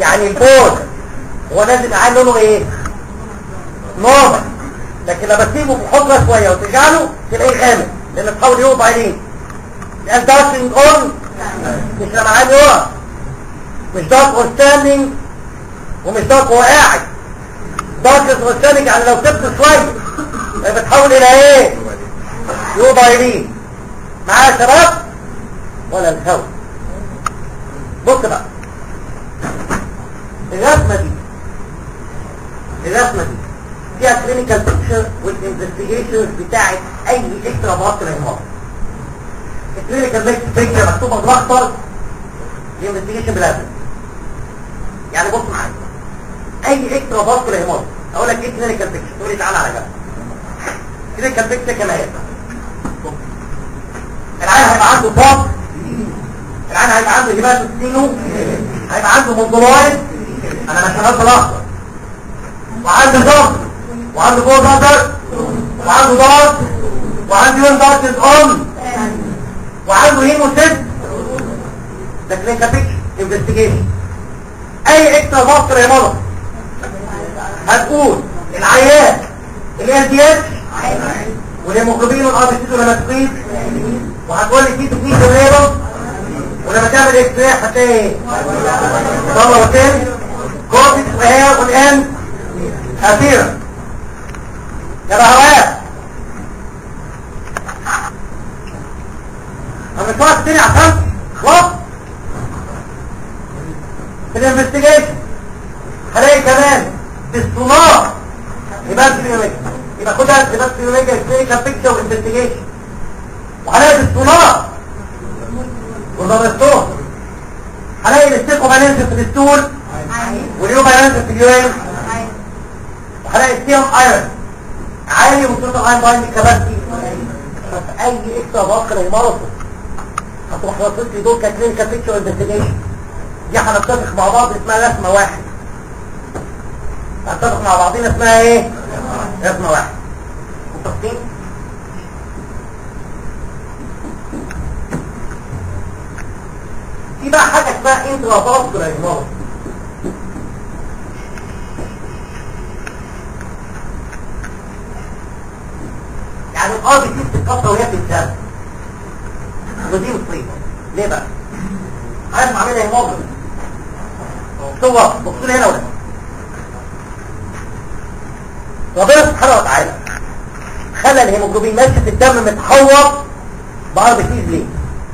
يعني البول هو نازل معاه لونه ايه نورمال لكن لما تسيبه في حجره شويه وترجع له تلاقيه غامق لان تحاول يقف عليه لان داركينج اون مش لما عاد يقف مش دارك اون ستاندينج ومش دارك وهو قاعد دارك اون ستاندينج يعني لو سبته شويه يبقى بتحول الى ايه يقف عليه معاه يا شباب ولا الهوا بص بقى الرسمة دي الرسمة دي فيها كلينيكال بيكتشر والانفستيجيشنز بتاعت اي اكسترا بارتر هيمار الكلينيكال بيكتشر مكتوبة بالاخضر الانفستيجيشن بالازرق يعني بص معايا اي اكسترا بارتر هيمار اقول لك ايه كلينيكال بيكتشر تقول لي تعالى على جنب كلينيكال بيكتشر كما هي العيان هيبقى عنده فاق العيان هيبقى عنده هيباتوستينو هيبقى عنده منظلايد انا مش هنزل الاخضر وعنده ضغط وعنده فوق نظر وعنده ضغط وعنده يون ضغط اون وعنده هيموسيت ده كلينيكال بيكتشر انفستيجيشن اي اكسترا ماستر يا ماما هتقول العيان ال دي اتش والهيموجلوبين والار بي سي لما تقيس وهتقول لي في تكنيك الليبر ولما تعمل اكس راي هتلاقي ايه؟ طلع وتاني كورتكس وهي والان اخيرا يا بهوات انا مش واقف تاني عشان خلاص في الانفستيجيشن هلاقي كمان بالصناع يبقى في يبقى خدها يبقى في كلينيكال بيكتشر وانفستيجيشن وهلاقي بالصناع والضغطون هلاقي الاستيقو بالانس في الستول واليو بالانس في اليوين وهلاقي السيوم ايرون عالي وصوت الايرون بايند كباستي اي اكسترا باكر يمرض هتروح رصيد لي دول كلينيكال بيكتشر انفستيجيشن دي هنتفق مع بعض اسمها رسمه واحد هنتفق مع بعضين اسمها ايه رسمه واحد متفقين في بقى حاجة اسمها انترافاسكولار هيموريج يعني الار بي سي بتتكسر وهي بتتساب ودي مصيبة ليه بقى؟ عايز معملها هيموريج صور بصوا لي هنا ولا ربنا سبحانه وتعالى خلى الهيموجلوبين ماشي في الدم متحوط بار بي سيز ليه؟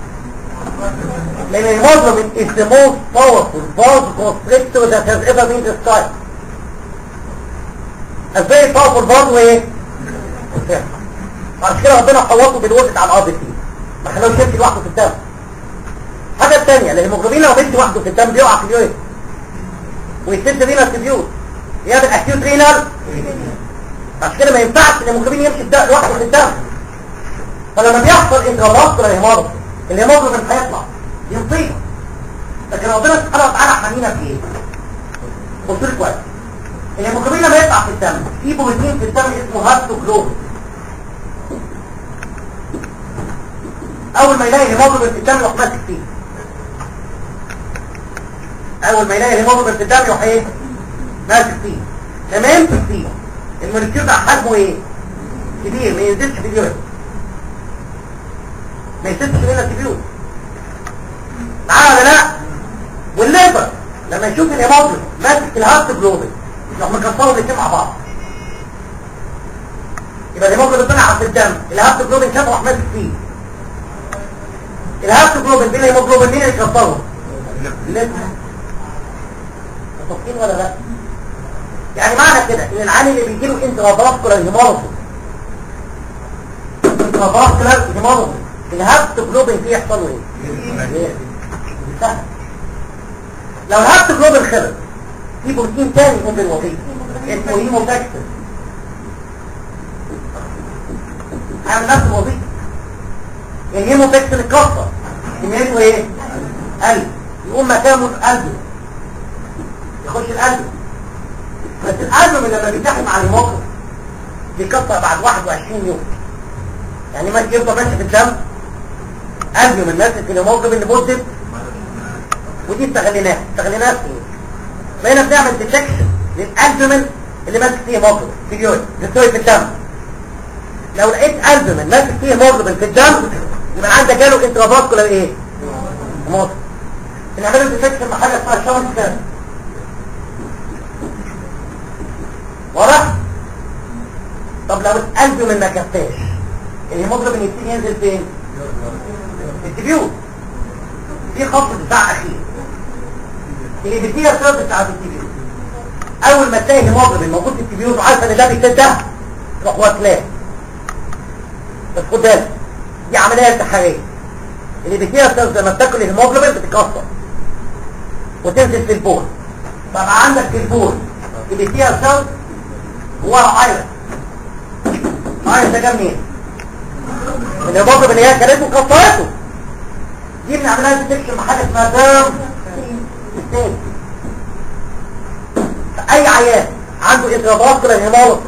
لان الهيموجلوبين is the most powerful vasoconstrictor that has ever been described. A very powerful برضه ايه؟ عشان كده ربنا حوطه بالوقت على الار بي سي ما خلوش يمشي لوحده في الدم. الحاجه الثانيه الهيموجلوبين لو مشي لوحده في الدم بيقع في اليورين ويسد بينا التبيوت يعمل اكيوت رينال عشان كده ما ينفعش الهيموجلوبين يمشي الدم لوحده في الدم فلما بيحصل انترافاسكولار هيموجلوبين الهيموجلوبين هيطلع دي مصيبه لكن ربنا سبحانه وتعالى حمينا في ايه قلت لك كويس الهيموجلوبين لما يطلع في الدم في بروتين في الدم اسمه هارتوجلوبين اول ما يلاقي الهيموجلوبين في الدم يروح ماسك فيه اول ما يلاقي الهيموجلوبين في الدم يروح ايه ماسك فيه لما يمسك فيه الموليكيول ده حجمه ايه كبير ما ينزلش في اليورين ما يسيبش منها التبيوت معايا ولا لا والليبر لما يشوف الهيموجلوبين ماسك الهارت جلوبين يروح مكسروا الاثنين مع بعض يبقى الهيموجلوبين طلع في الدم الهارت جلوبين شافه راح ماسك فيه الهارت جلوبين بين الهيموجلوبين مين اللي كسرهم الليبر متفقين ولا لا يعني معنى كده ان العالم اللي بيجيله انترافاسكولار هيموجلوبين انترافاسكولار هيموجلوبين الهارت جلوبين فيه يحصل له ايه سهل لو الهارت جلوبين خلص في بروتين تاني يقوم بالوظيفه اسمه هيموتاكسين هيعمل نفس الوظيفه الهيموتاكسين اتكسر كميته ايه قلب يقوم مكانه قلبه يخش القلب بس القلب من لما بيتحد مع الهيموجلوبين بيكسر بعد 21 يوم يعني ما يفضل ماشي في الدم قبل من ماسك الهيموجلوبين لمده ودي استغليناها استغليناها في ايه بقينا بنعمل ديتكشن للالبومين اللي ماسك فيه هيموجلوبين في اليورين بتسوي في الدم لو لقيت البومين ماسك فيه هيموجلوبين في الدم يبقى عندك جاله انترافاسكولار ايه هيموجلوبين بنعمله ديتكشن مع حاجه اسمها شاون سكان واضح طب لو الالبومين ما كفاش الهيموجلوبين يبتدي ينزل فين في التبيوت في خط دفاع اخير اللي بيديها السبب بتاع التبيوت اول ما تلاقي هيموجلوبين موجود في التبيوت وعارفه ان ده بيسد ده تروح واكلاه بس خد بالك دي عمليه انتحاريه اللي بيديها السبب لما بتاكل الهيموجلوبين بتتكسر وتنزل في البول طبعا عندك في البول اللي فيها السبب هو ايرون ايرون ده جاب منين؟ من الهيموجلوبين اللي هي كانت وكسرته دي بنعملها ديتكشن مع حاجه اسمها ديرم ستيج اي عيان عنده اضرابات كده هيمولوس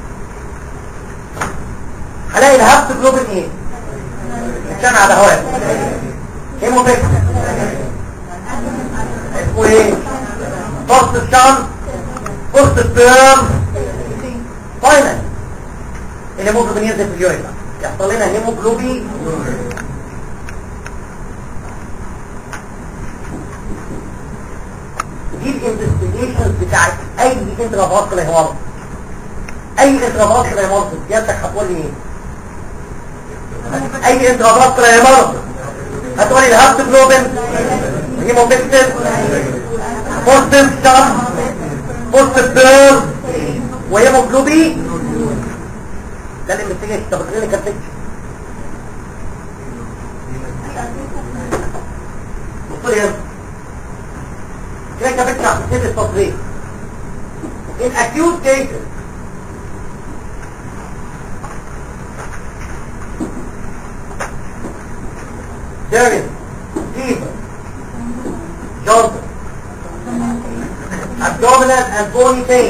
هلاقي الهبت جلوبين ايه الجمع ده هو هيموبيك اسمه ايه فرص الشمس فرص السيرم فاينل الهيموجلوبين ينزل في اليورين يحصل لنا هيموجلوبين دي الانفستيجيشنز بتاعت اي انترافاسكولار هيمورس اي انترافاسكولار هيمورس سيادتك هتقول لي ايه اي انترافاسكولار هيمورس هتقول لي الهابت جلوبين هيموبيكتين بوستيف شام بوستيف بيرن وهيموجلوبي ده الانفستيجيشن طب الكلينيكال بيكتشر بصوا لي هنا كده بتشرح في سن التصريف in acute cases there is fever jaundice abdominal and bony pain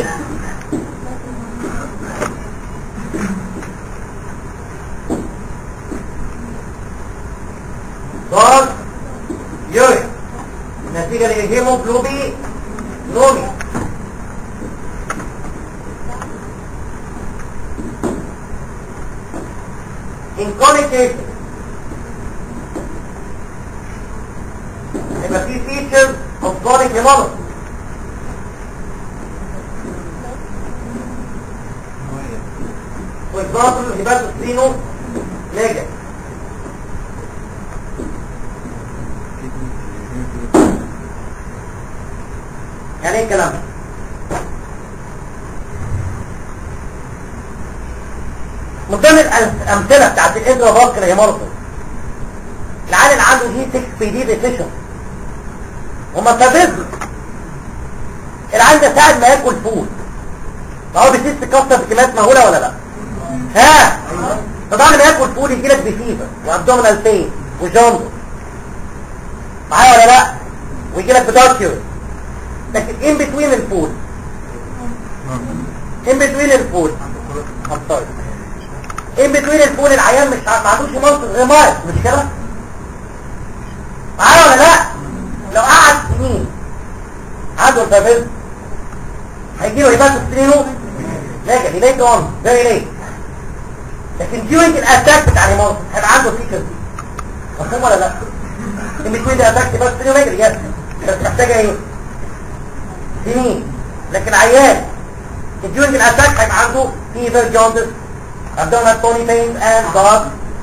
dark urine نتيجة للهيموجلوبي نومي in chronic cases يبقى في features of chronic hemolysis for example hepatospleno negative يعني ايه الكلام ده من ضمن الامثله بتاعت الانترافاسكولار هيمورفيس العيال اللي عنده جي 6 بي دي ديفيشن هما سابيزم العيال ده ساعد ما ياكل فول فهو بيسيس تكسر بكميات مهوله ولا لا ها طبعا لما ياكل فول يجي لك بفيفر وابدومينال بين وجوندس معايا ولا لا ويجي لك بداركيور لكن in between الفول in between الفول I'm sorry in between الفول العيان مش ع- ما عندوش منطق غمار مش كده معايا ولا لا لو قعد سنين عنده الفافيز هيجي له هيبات سترينو ناجح ليت اون فيري ليت لكن during الاتاك بتاع الهيموس هيبقى عنده فيكر مفهوم ولا لا in between الاتاك بس سترينو ناجح يس بس محتاجه ايه سنين لكن عيان during الاتاك هيبقى عنده fever jaundice abdominal tony pain and gas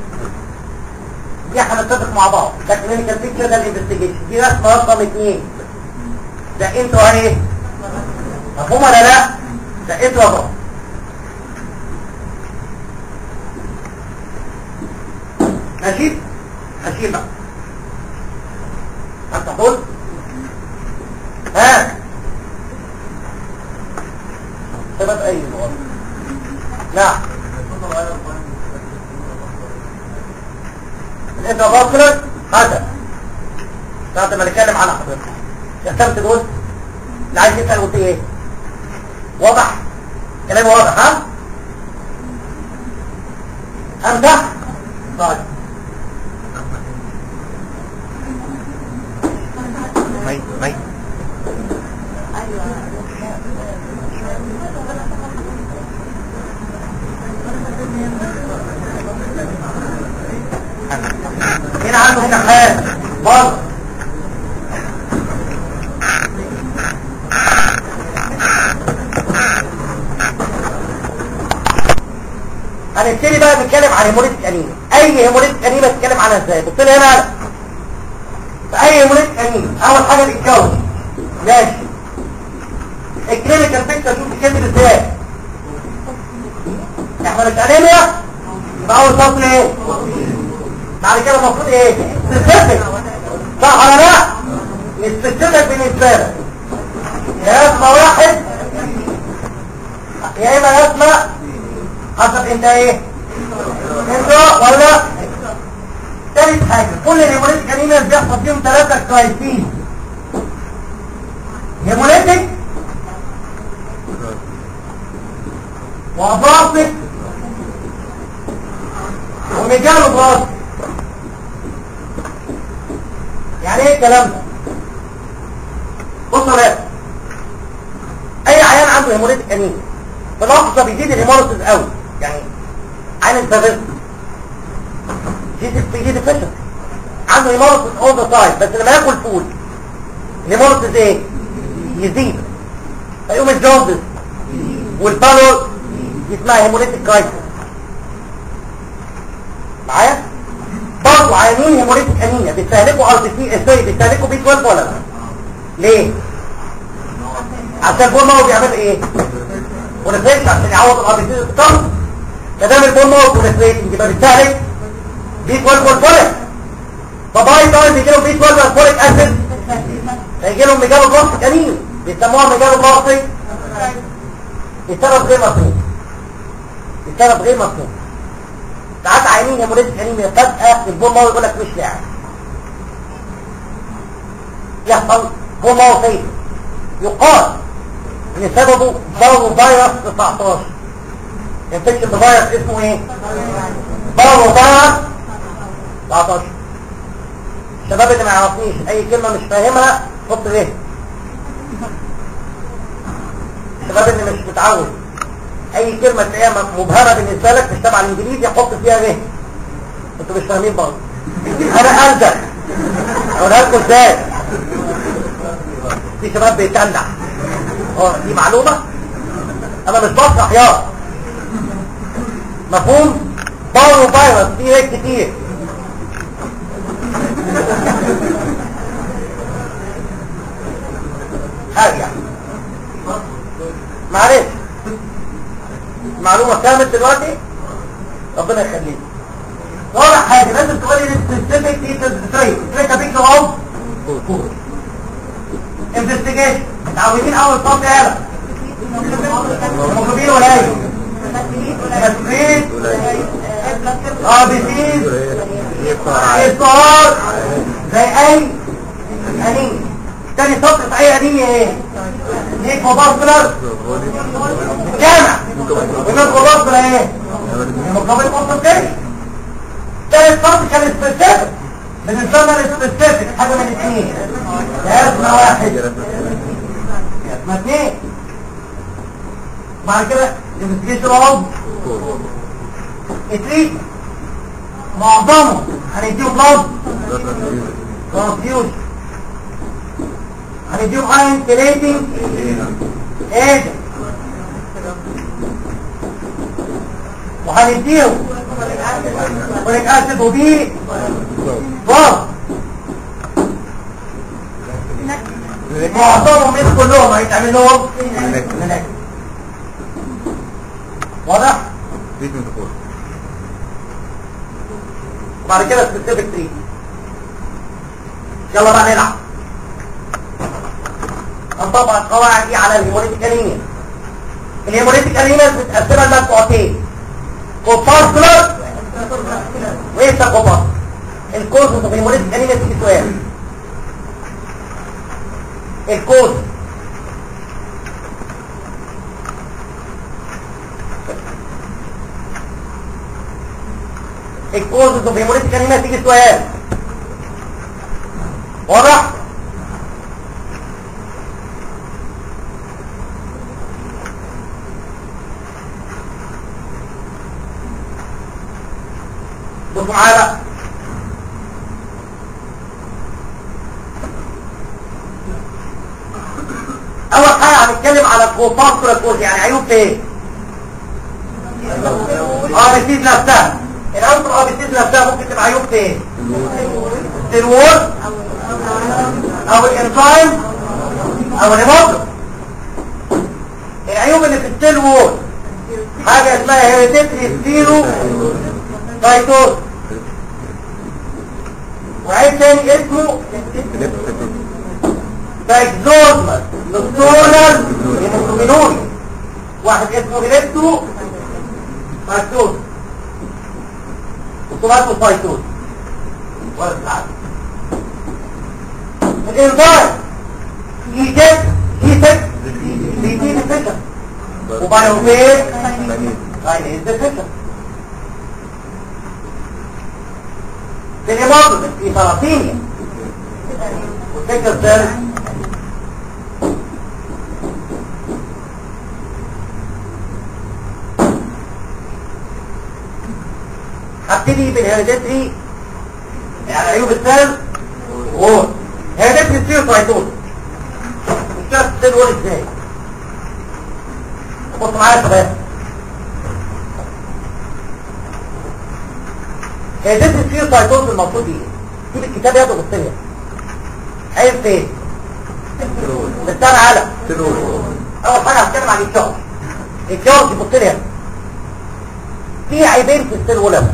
دي هنتفق مع بعض ده clinical picture ده الانفستيجيشن دي رسمه رقم اثنين ده انتوا ايه مفهوم ولا لا ده انتوا اهو ماشي ماشي بقى انت قول ها سبب اي نقط نعم انت فاصلة هذا بعد ما نتكلم عنها حضرتك يهتم تقول اللي عايز يسأل قلت ايه واضح كلامي واضح ها امزح طيب مي مي هنبتدي بقى نتكلم عن هيموليتيك انيميا اي هيموليتيك انيميا تتكلم عنها ازاي بص لي هنا أنا. في اي هيموليتيك انيميا اول حاجه الاتجاوز ماشي الكلينيكال بيكتشر شوف كده ازاي احنا مش انيميا يبقى اول سطر ايه بعد كده المفروض ايه سبيسيفيك صح ولا لا السبيسيفيك بالنسبه لك يا اسمى واحد يا اما اسمى حسب انت ايه انت ولا ثالث حاجه كل الهيموليتيك انيميا بيحصل فيهم ثلاثه كويسين هيموليتيك وابلاستيك وميجالو بلاستيك يعني ايه الكلام ده بصوا يا باشا اي عيان عنده هيموليتيك انيميا في لحظه بيزيد الهيموليسيس قوي يعني عين الفافيز يزيد بيزيد الفشل عنده هيموليسيس اول ذا تايم بس لما ياكل فول الهيموليسيس ايه يزيد فيقوم الجوندس والبالو دي اسمها هيموليتيك كرايسيس معايا برضه عيانين هيموليتيك انيميا بيستهلكوا ار بي سي ازاي بيستهلكوا بي 12 ولا لا ليه عشان البول ماو بيعمل ايه ونفريش عشان يعوض الار بي سي الطرف فدام البول ماو ونفريش يبقى بيستهلك بي 12 والفوليك فباي تايم بيجي لهم بي 12 والفوليك اسيد فيجي لهم ميجالو بلاستيك انيميا بيسموها ميجالو بلاستيك السبب غير مفهوم السبب غير مفهوم ساعات عينين هيموليتيك انيميا فجأة البول ماو يقول لك مش لاعب يحصل بول ماو فيه يقال ان سببه باولو فيروس 19 انفكشن بفيروس اسمه ايه باولو فيروس 19 الشباب اللي ما يعرفنيش اي كلمة مش فاهمها حط ليه الشباب اللي مش متعود اي كلمة تلاقيها مبهمة بالنسبة لك مش تبع الانجليزي حط فيها ليه انتوا مش فاهمين برضه انا انزل اقولها لكم ازاي في شباب بيتنع اه دي معلومة انا مش بشرح يا مفهوم باورو فيروس فيه هيك كتير ارجع معلش معلومة كامل دلوقتي ربنا يخليك واضح حاجة لازم تقولي السبيسيفيك ديتيلز بتريد تريد بيك اهو انفستيجيشن متعودين اول صوت يالا الموجودين قليل مسكريت اه بيسيز اصرار زي اي انيميا تاني سطر في اي انيميا ايه ليك مبارسلر جامع وناس مبارسلر ايه المقابل كونسنتريشن تالت سطر كان سبيسيفيك بالنسبه لنا السبيسيفيك حاجه من الاثنين يا اسمها واحد يا اسمها اثنين بعد كده الانفستيجيشن اهو التريت معظمه هنديه بلاد ترانسفيوجن هنديهم اين كليتنج ايه وهنديهم فوليك اسيد وبي ضغط معظمهم مش كلهم هيتعمل لهم مناكب. واضح وبعد كده سبيسيفيك تريت يلا بقى نلعب هنطبق القواعد دي على الهيموليتيك انيميا الهيموليتيك انيميا بتتقسمها لمجموعتين كوباسكولار وايه كوباس الكوز في الهيموليتيك انيميا في سؤال الكوز الكوز في الهيموليتيك انيميا تيجي سؤال واضح بصوا معايا بقى اول حاجه هنتكلم على الكوفاسكولا كوز يعني عيوب ايه ار بي سيز نفسها الانتر ار بي سيز نفسها ممكن تبقى عيوب فين السيل وول او الانزيم او الهيموجلوبين العيوب اللي في السيل وول حاجه اسمها هيريديتري ستيرو سايتوز وعيب تاني اسمه باكزوزمس نوستونال هيموجلوبينوري واحد اسمه هيليبتو ماكتوز وطلعته سايتوز ولا تلعب الانزيم يجب يجب بيجي ديفيشن وبايوفير كاينيز ديفيشن في الهيموجلوبين في ثلاثينيا وسكر سيل هبتدي بالهيريديتري يعني عيوب السيل وول هيريديتري ستيل سايتوز مش عارف السيل وول ازاي بص معايا يا شباب هيريديتري ستيل سايتوز المفروض ايه سيب الكتاب ياخده بالسنة عيب فين بستان على اول حاجه هتكلم عن الجورج الجورج بص لي هنا في عيبين في السيل وول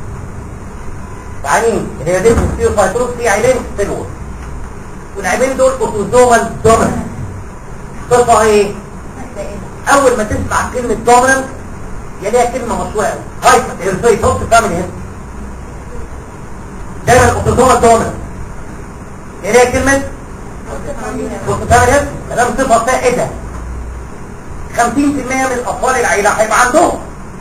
يعني هي دي السيل فايتروس في عيبين في السيل وول والعيبين دول اوتوزومال دومينانت صفه ايه اول ما تسمع كلمه دومينانت يلاقيها كلمه مشهوره قوي هايبر ازاي تحط فاميلي هنا دايما الاوتوزومال دومينانت يلاقيها كلمه اوتوزومال هنا ده صفه سائده 50% من الاطفال العيله هيبقى عندهم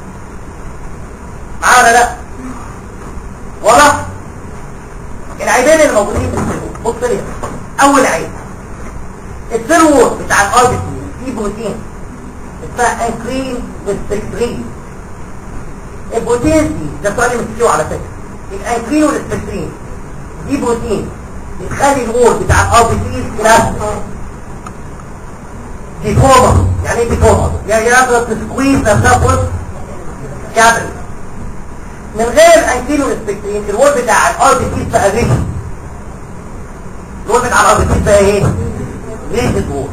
معانا لا واضح العيبين اللي موجودين في السيرور بص لي اول عيب السيرور بتاع الار بي سي فيه بروتين اسمها انكرين والسكترين البروتين دي ده سؤال مسكيو على فكره الانكرين والسكترين دي بروتين بتخلي الوول بتاع الار بي سي كلاس ديفورمر يعني ايه ديفورمر يعني يقدر تسكويز نفسها في وسط كابل من غير الانكيلو ريسبكتين الوول بتاع الار بي سي بقى ريش الوول بتاع الار بي سي بقى ايه ريش الوول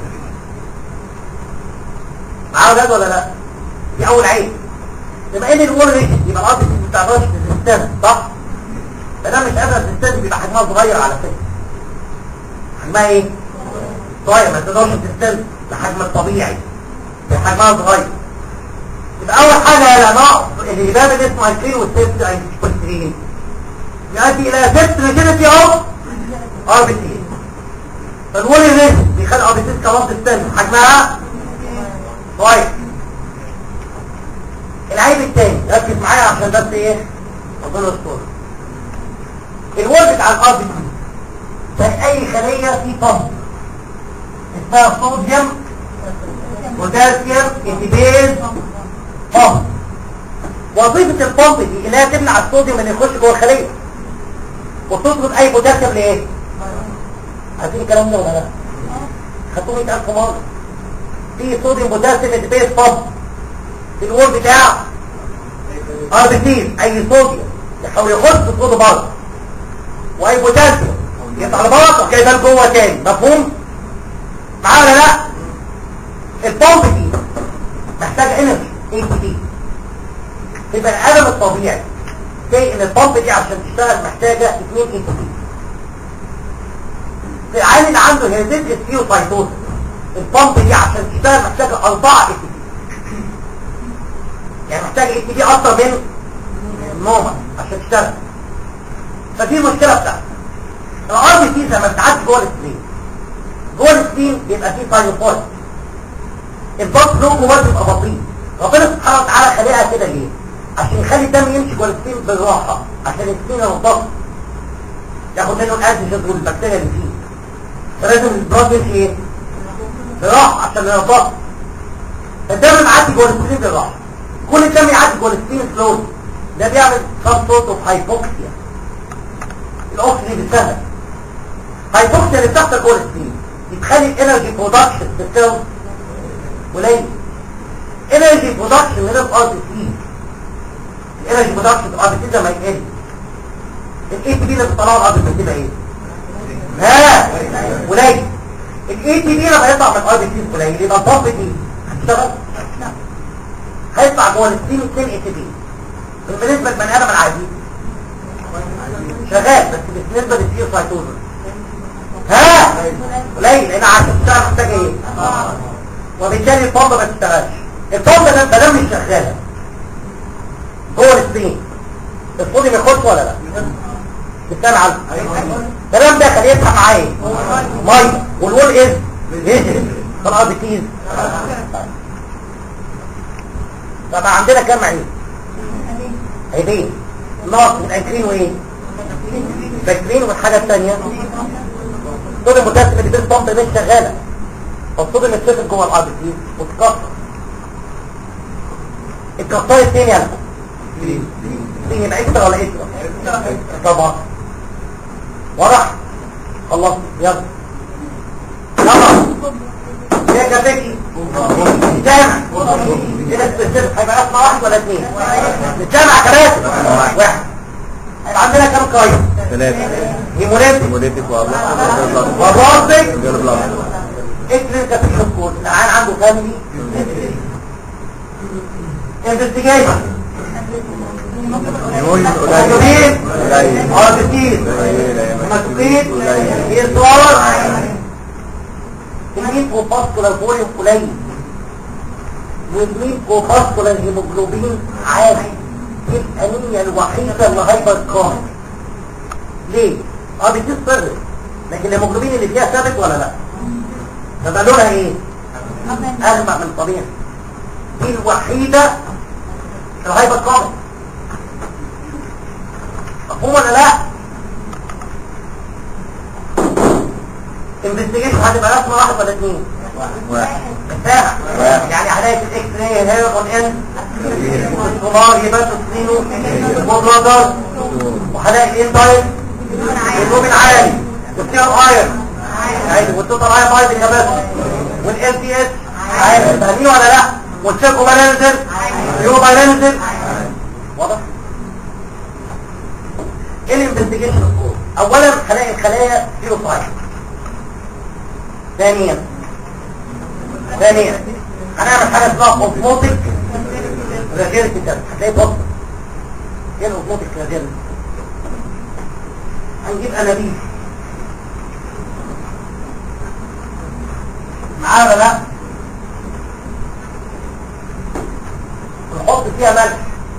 معاه ولاد ولا لا دي اول عيب يبقى ان الوول ريش يبقى الار بي سي ما بتقدرش تستند صح فده مش قادره تستند بيبقى حجمها صغير على فكره حجمها ايه صغير ما تقدرش تستند لحجم الطبيعي حجمها صغير يبقى اول حاجة يا نقص اللي يبان اللي اسمه الكين والسيفت اينشتاين يؤدي الى سيفت ريجيديتي اوف ار بي سي فالوول الريس بيخلي ار بي سي كمان تستنى حجمها كويس العيب الثاني ركز معايا عشان بس ايه اظن الصوره الوول بتاع الار بي سي زي اي خليه في بامب اسمها صوديوم بوتاسيوم انتبيز بامب وظيفة البامب دي اللي هي تمنع الصوديوم اللي يخش جوه الخلية وتطرد اي بوتاسيوم لايه؟ عارفين الكلام ده ولا لا؟ خدتوه 100000 مرة في صوديوم بوتاسيوم انتبيز بامب في الوول بتاع ار بي سي اي صوديوم يحاول يخش تطرده بره واي بوتاسيوم يطلع لبره وجايبها لجوه تاني مفهوم؟ معايا ولا لا؟ البامب دي محتاجه انرجي اي تي دي يبقى الادم الطبيعي زي ان البامب دي عشان تشتغل محتاجه 2 اي تي دي في العيان اللي عنده هيرزيت سكيوسايتوز البامب دي عشان تشتغل محتاجه 4 اي تي دي يعني محتاجه اي تي دي اكتر من النورمال عشان تشتغل فدي المشكله بتاعتها الار بي سي لما بتعدي جوه السليم جوه السليم بيبقى فيه ساينوفويد الضغط له جواه بيبقى بطيء ربنا سبحانه وتعالى خلقها كده ليه عشان يخلي الدم يمشي جوه السليم بالراحه عشان السليم لو ضغط ياخد منه الانتيجين والبكتيريا اللي فيه فلازم البلاد يمشي ايه بالراحه عشان لو ضغط الدم معدي جوه السليم بالراحه كل الدم يعدي جوه السليم سلولي ده بيعمل some sort of hypoxia الاكسجين بالسهل هايبوكسيا اللي بتحصل جوه السليم بتخلي الانرجي برودكشن في السيل قليل انرجي برودكشن هنا في ار بي سي الانرجي برودكشن الار بي سي لما يقل الاي تي بي اللي بتطلعه الار بي سي تبقى ايه ها قليل الاي تي بي لما يطلع من الار بي سي قليل يبقى الضغط دي هتشتغل هيطلع جوه الستيم 2 اي تي بي بالنسبه للبني ادم العادي شغال بس بالنسبه للسير سايتوزن ها قليل لان عشان تشتغل محتاج ايه وبالتالي البomba ما تشتغلش البomba ده بدل مش شغاله جوه السبين الصوديوم يخش ولا لا بتسمع عنه الكلام ده خليه يفتح معايا ايه ميه والوول ايه يجري خلاص بتيز طب عندنا كام عين عيدين ناقص من انكرين وايه فاكرين والحاجه الثانيه الصوديوم بوتاسيوم اللي بين البمب مش شغاله فالصوديوم يتفق جوه الار بي سي وتكسر الكسار الثاني انا دي يبقى اكتر ولا اكتر طبعا واضح خلصت يلا يلا يا جابكي جامع كده السبب هيبقى اسمع واحد ولا اثنين الجامع كراسي واحد هيبقى عندنا كام قايمه ثلاثة هيموليتيك موليتك والله والراسك غير بلاط اكتر انت في الكود العيان عنده فاميلي انفستيجيشن مسؤولين عاطفين مسؤولين إصرار المين كوباسكولار فوليوم قليل والمين كوباسكولار هيموجلوبين عالي دي الأنيميا الوحيدة اللي هايبر كار ليه؟ اه بتصير صغر لكن الهيموجلوبين اللي فيها ثابت ولا لا؟ تبقى لونها ايه؟ أغمق من الطبيعي دي الوحيدة الهايبر كار مفهوم ولا لا؟ انفستيجيشن هتبقى رسمه واحد ولا اثنين؟ واحد ساعة يعني هلاقي في الاكس راي هيرون ان السونار يبقى سنينه والبلادر وهلاقي الاندايت والنوبين عالي والسير ايرون عادي والتوتال ايرون بايد اليابس والام تي اس عادي فاهمين ولا لا؟ والسيركو بارنزل يو بارنزل واضح؟ ايه الانفستيجيشن سكور؟ اولا هلاقي الخلايا سيروسايت ثانيا ثانيا هنعمل حاجه اسمها اوزموتيك ريجيرتي تيست هتلاقي بص ايه الاوزموتيك ريجيرتي هنجيب انابيب معانا لا نحط فيها ملح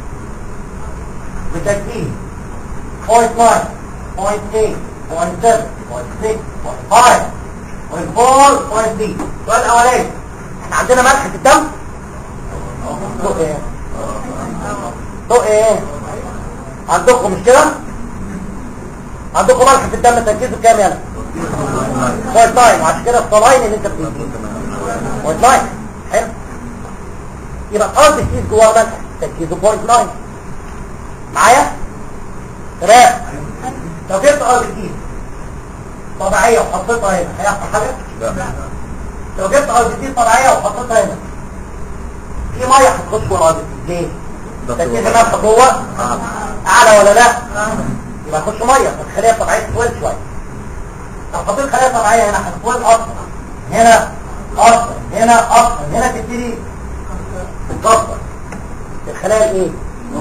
بترتيب 0.9 0.8 0.7 0.6 0.5 والفور والدي السؤال الاولاني احنا عندنا ملح في الدم ذوق ايه ذوق ايه عندكم مش كده عندكم ملح في الدم تركيزه كام يلا بوينت ناين وعشان كده الصلاين اللي انت بتديه بوينت ناين حلو يبقى الارض تركيز جواه ملح تركيزه بوينت ناين معايا تمام لو جبت ارض تركيز طبيعية وحطيتها هنا هيحصل حاجة؟ لا لو جبت ار بي طبيعية وحطيتها هنا في مية هتخش جوه الار بي ليه؟ تركيز الملح جوه اعلى ولا لا؟ يبقى هتخش مية فالخلية الطبيعية تطول شوية لو حطيت خلية طبيعية هنا هتطول اكتر هنا اكتر هنا اكتر هنا تبتدي تتكسر الخلايا الايه؟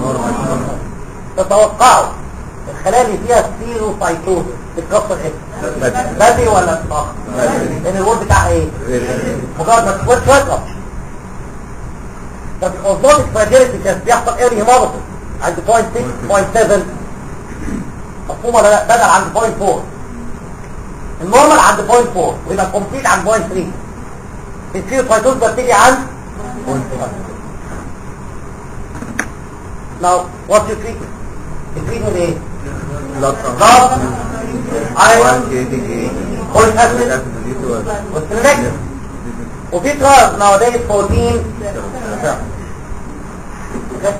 تتوقعوا الخلايا اللي فيها سيروسايتوز تتكسر ايه؟ بدري ولا متأخر؟ لان الوول بتاعها ايه؟ مجرد ما تكون تطلع طب الاوزموتيك فراجيلتي كان بيحصل ايه هيموبوتس عند 0.6 0.7 مفهوم ولا لا بدل عند 0.4 النورمال عند 0.4 ويبقى كومبليت عند 0.3 السيروسايتوز بتيجي عند 0.5 Now, what's your treatment? التريتمنت ايه؟ بلاط ضغط ايرون فوليك اسيد والسلنكت وفي تراز nowadays 14 Okay.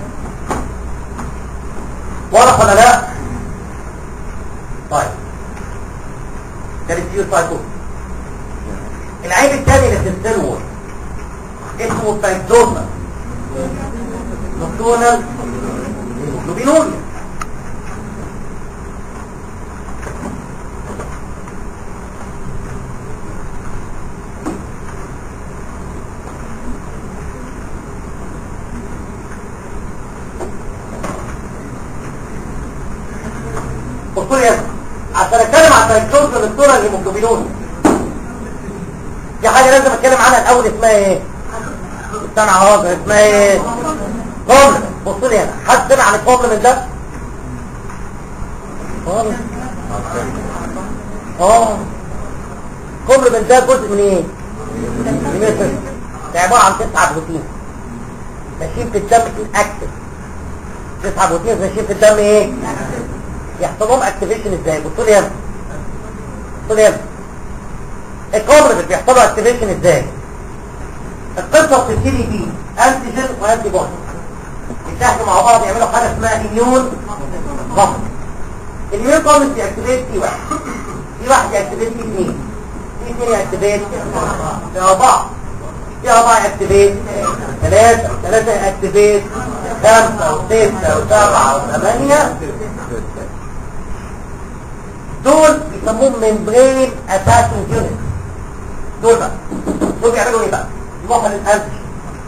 واضح ولا لا؟ طيب ده الكيو سايكو العيب الثاني اللي في السيل وول اسمه تايكزوما نوكتونال هيموجلوبينوريا بصوا لي هنا عشان اتكلم عن التايكوز للصوره الهيموجلوبينوريا دي حاجه لازم اتكلم عنها الاول اسمها ايه استنى عواطف اسمها ايه كومبلمنت بصوا لي هنا حد سمع عن الكومبلمنت ده خالص اه كومبلمنت ده جزء من ايه من ايه ده عباره عن تسعه بروتين ماشيين في الدم الاكتف تسعه بروتين ماشيين في الدم ايه يحصل لهم اكتيفيشن ازاي بصوا لي هنا بصوا لي هنا الكومبلمنت بيحصل له اكتيفيشن ازاي القصه بتبتدي بيه انتيجين وانتي بودي يتحدوا مع بعض يعملوا حاجه اسمها اميون ضغط الاميون ضغط بيأكتيفيت في واحد في واحد يأكتيفيت في اثنين في اثنين يأكتيفيت في اربعه في اربعه يأكتيفيت ثلاثه ثلاثه يأكتيفيت خمسه وسته وسبعه وثمانيه دول بيسموهم ممبرين اتاكينج يونت دول بقى دول بيعملوا ايه بقى يروحوا للانتيجين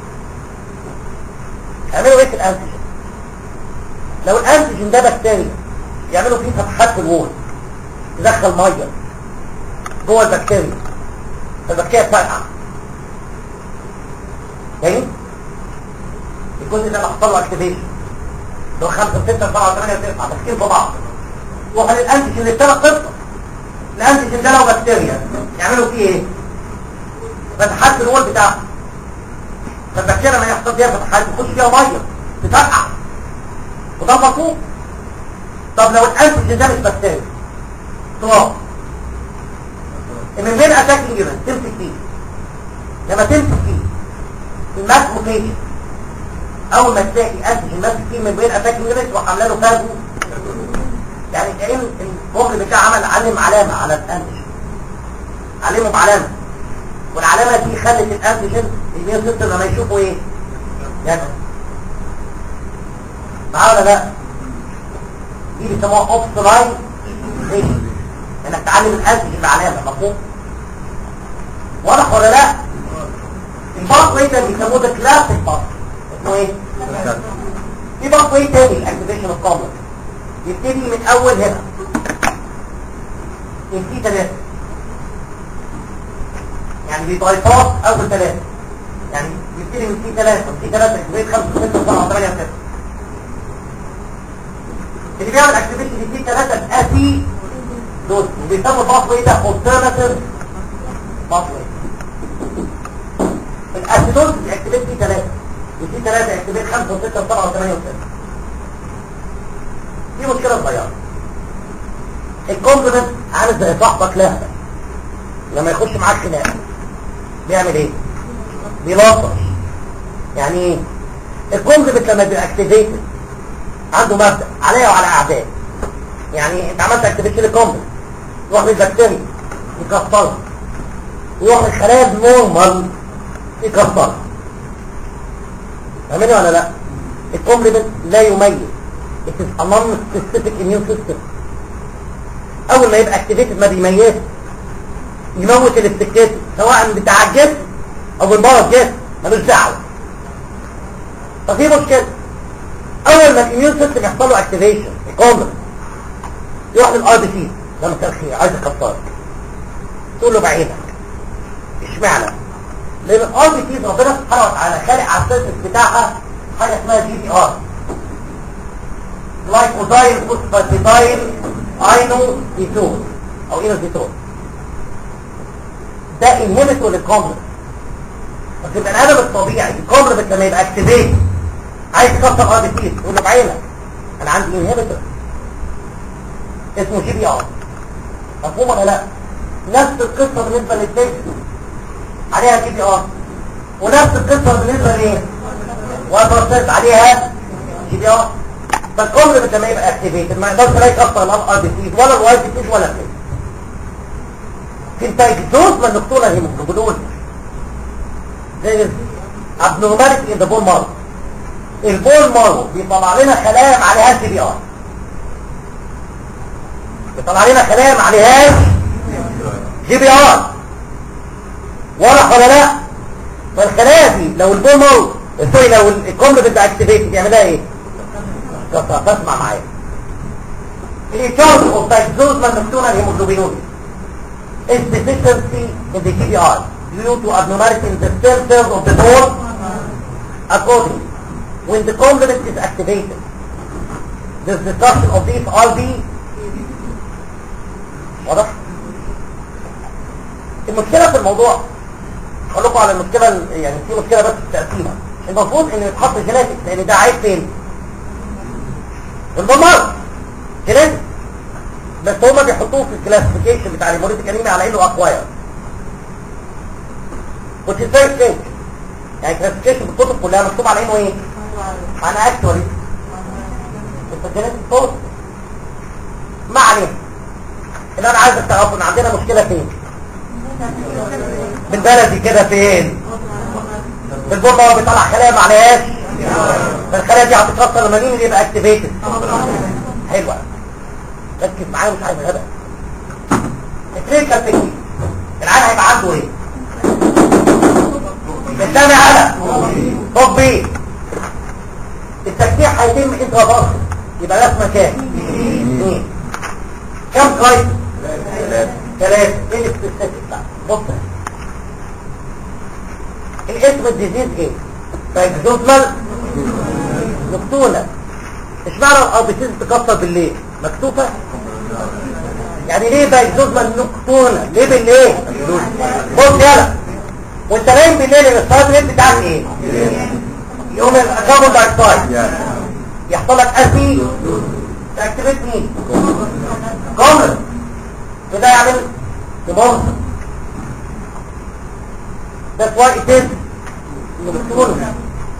يعملوا ايه في الانتيجين لو الانتيجين ده بكتيريا يعملوا فيه فتحات في الوول تدخل ميه جوه البكتيريا فالبكتيريا تفرقع جاي الجزء ده اللي حصل له اكتيفيشن اللي هو 5 6 7 8 9 ماسكين في بعض وخلي الانتيجين اللي ابتدى قصه الانتيجين ده لو بكتيريا يعملوا فيه ايه فتحات في الوول بتاعه فالبكتيريا ما يحصل فيها فتحات يخش فيها ميه تفرقع وده مطلوب طب لو الانتيجين ده مش بكتيريا تراب من بين اتاكينج جبن تمسك فيه لما تمسك فيه الماسكوكيشن اول ما تلاقي انتيجين ماسك فيه من بين اتاكينج جبن تروح عامله له فاجو يعني كأن المخرج بتاعه عمل علم علامة على الانتيجين علمه بعلامة والعلامة دي خلت الانتيجين الميون سيستم لما يشوفوا ايه يعني معاه ولا لا دي بيسموها اوبسلاين انك تعلم الانتيجين بعلامة مفهوم واضح ولا لا الباث واي ده بيسموه ده كلاسيك باث اسمه ايه في باث واي تاني الاكتيفيشن اوف كومبلكس يبتدي من اول هنا يبتدي ثلاثة يعني بيضايفات اول ثلاثة يعني يبتدي من في ثلاثة في ثلاثة يبتدي خمسة ستة سبعة ثمانية ستة اللي بيعمل اكتيفيشن دي في ثلاثة اسي دول وبيسموا الباثوي ده alternative باثوي الاسيدوز بيأكتيفيت في ثلاثة وفي ثلاثة يأكتيفيت خمسة وستة وسبعة وثمانية وستة دي مشكلة صغيرة الكومبلمنت عامل زي صاحبك لهبة لما يخش معاك خناقة بيعمل ايه بيلطش يعني ايه الكومبلمنت لما بيبقى اكتيفيتد عنده مبدأ عليا وعلى اعدائي يعني انت عملت اكتيفيشن للكومبلمنت يروح للبكتيريا يكسرها ويروح للخلايا النورمال يكسرها فاهمني ولا لا الكومبلمنت لا يميز it is a non-specific immune system اول ما يبقى اكتيفيتد ما بيميزش يموت الاستكتات سواء بتاع الجسم او المرض جسم ملوش دعوه ففي مشكله اول ما الاميون سيستم يحصل له اكتيفيشن يقوم يروح للار بي سي ده مساء الخير عايز اكسرك تقول له بعينك اشمعنى لان الار بي سي ربنا سبحانه وتعالى خالق على السيرفس بتاعها حاجه اسمها جي بي ار لايكوزايل فوسفاتيدايل اينو ديتول او اينو ديتول ده انهبيتور للكومبلكس بس البني ادم الطبيعي الكومبلكس لما يبقى اكتيفيت عايز يكسر ار بي سي تقول له بعينك انا عندي انهبيتور اسمه جي بي ار مفهوم ولا لا نفس القصه بالنسبه للديك عليها جي بي ار ونفس القصه بالنسبه لايه وبروسيس عليها جي بي ار فالكومبلمنت لما يبقى اكتيفيتد ما يقدرش لا يكسر الار بي سي ولا الواي بي سي ولا كده في انتاجزوز من النقطه هيموجلوبين زي abnormality in the bone marrow البول مارو بيطلع لنا خلايا ما عليهاش بي ار بيطلع لنا خلايا ما عليهاش جي بي ار واضح ولا لا فالخلايا دي لو البول مارو سوري لو الكومبلمنت بتاع اكتيفيتي بيعملها ايه كسر بسمع معايا الإيجاد of diazoosmal nocturnal hemoglobinuric is deficiency in the GBR due to abnormality in the stem cells of the bone accordingly when the complement is activated this destruction of these RB واضح المشكلة في الموضوع اقول لكم على المشكلة ال- يعني في مشكلة بس في تقسيمها المفروض ان يتحط جيناتيك لان ده عيب فين في البمار جيناتيك بس هما بيحطوه في الكلاسيفيكيشن بتاع الهيموريتيك انيميا على انه اكواير which is very strange يعني الكلاسيفيكيشن بالكتب كلها مكتوب على انه ايه انا اكتوري بس جيناتيك بوست ما علينا اللي انا عايزك تعرفوا ان عندنا مشكلة فين بالبلدي كده فين في البرمة هو بيطلع خلايا ما عليهاش فالخلايا دي هتتكسر لما مين اللي يبقى اكتيفيتد حلوة ركز معايا مش عايز غبا الكلينيكال تكنيك العيان هيبقى عنده ايه الثاني على طب بيه التفتيح هيتم انترا باص يبقى ده اسمه كام اثنين كم كويس ثلاثة ايه السبيسيفيك بقى بص الاسم الديزيز ايه بايكزوزمال نكتونة اشمعنى الاربيسيز تكسر بالليل مكتوبة يعني ليه بايكزوزمال نكتونة ليه بالليل بص يلا وانت نايم بالليل الستارت ريت بتاعك ايه يوم الكربون دايوكسيد يحصل لك اسي تاكتيفيت مين كومن وده يعمل تبوظ That's why it is نكتونة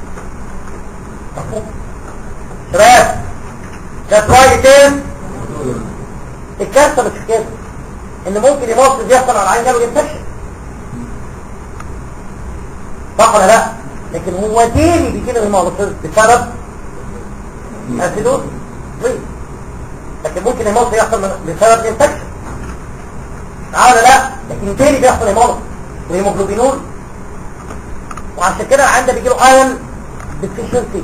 شباب That's why it is الكارثة مش في كده ان ممكن يموت بيحصل على العين جاله انفكشن صح ولا لا لكن هو تاني بيجي له هيموتوسيس بسبب اسيدوز طيب. لكن ممكن الموت يحصل من- بسبب انفكشن اه ولا لا لكن تاني بيحصل هيموت وهيموجلوبينول وعشان كده العين ده بيجي له ايرون ديفيشنسي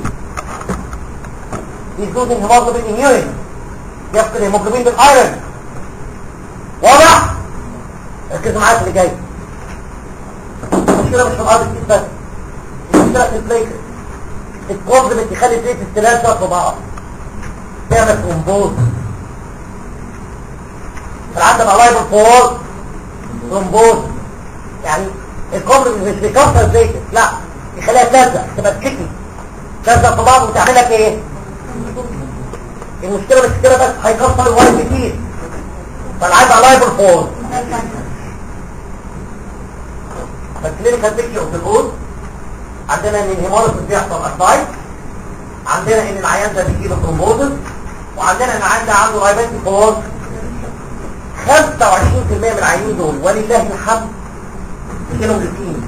he's losing hemoglobin in urine يفقد هيموجلوبين بالايرون واضح ركزوا معايا في اللي جاي المشكله مش في الارض كتير بس المشكله في البليت الكومبلمنت يخلي البليت الثلاثه في بعض تعمل ترومبوز فالعدم الايبر فور ترومبوز يعني الكومبلمنت مش بيكسر البليت لا يخليها تلزق تبقى تكتي تلزق في بعض وتعمل لك ايه المشكله مش كده بس هيكسر الوايت كتير فالعيب على لايبر فور فالكلينيكال بيكتشر اوف البول عندنا ان الهيموليسيس بيحصل اسايد عندنا ان العيان ده بيجيله ثرومبوزس وعندنا ان العيان ده عنده رايباتي فور 25% من العيانين دول ولله الحمد بيجيلهم ليكيميا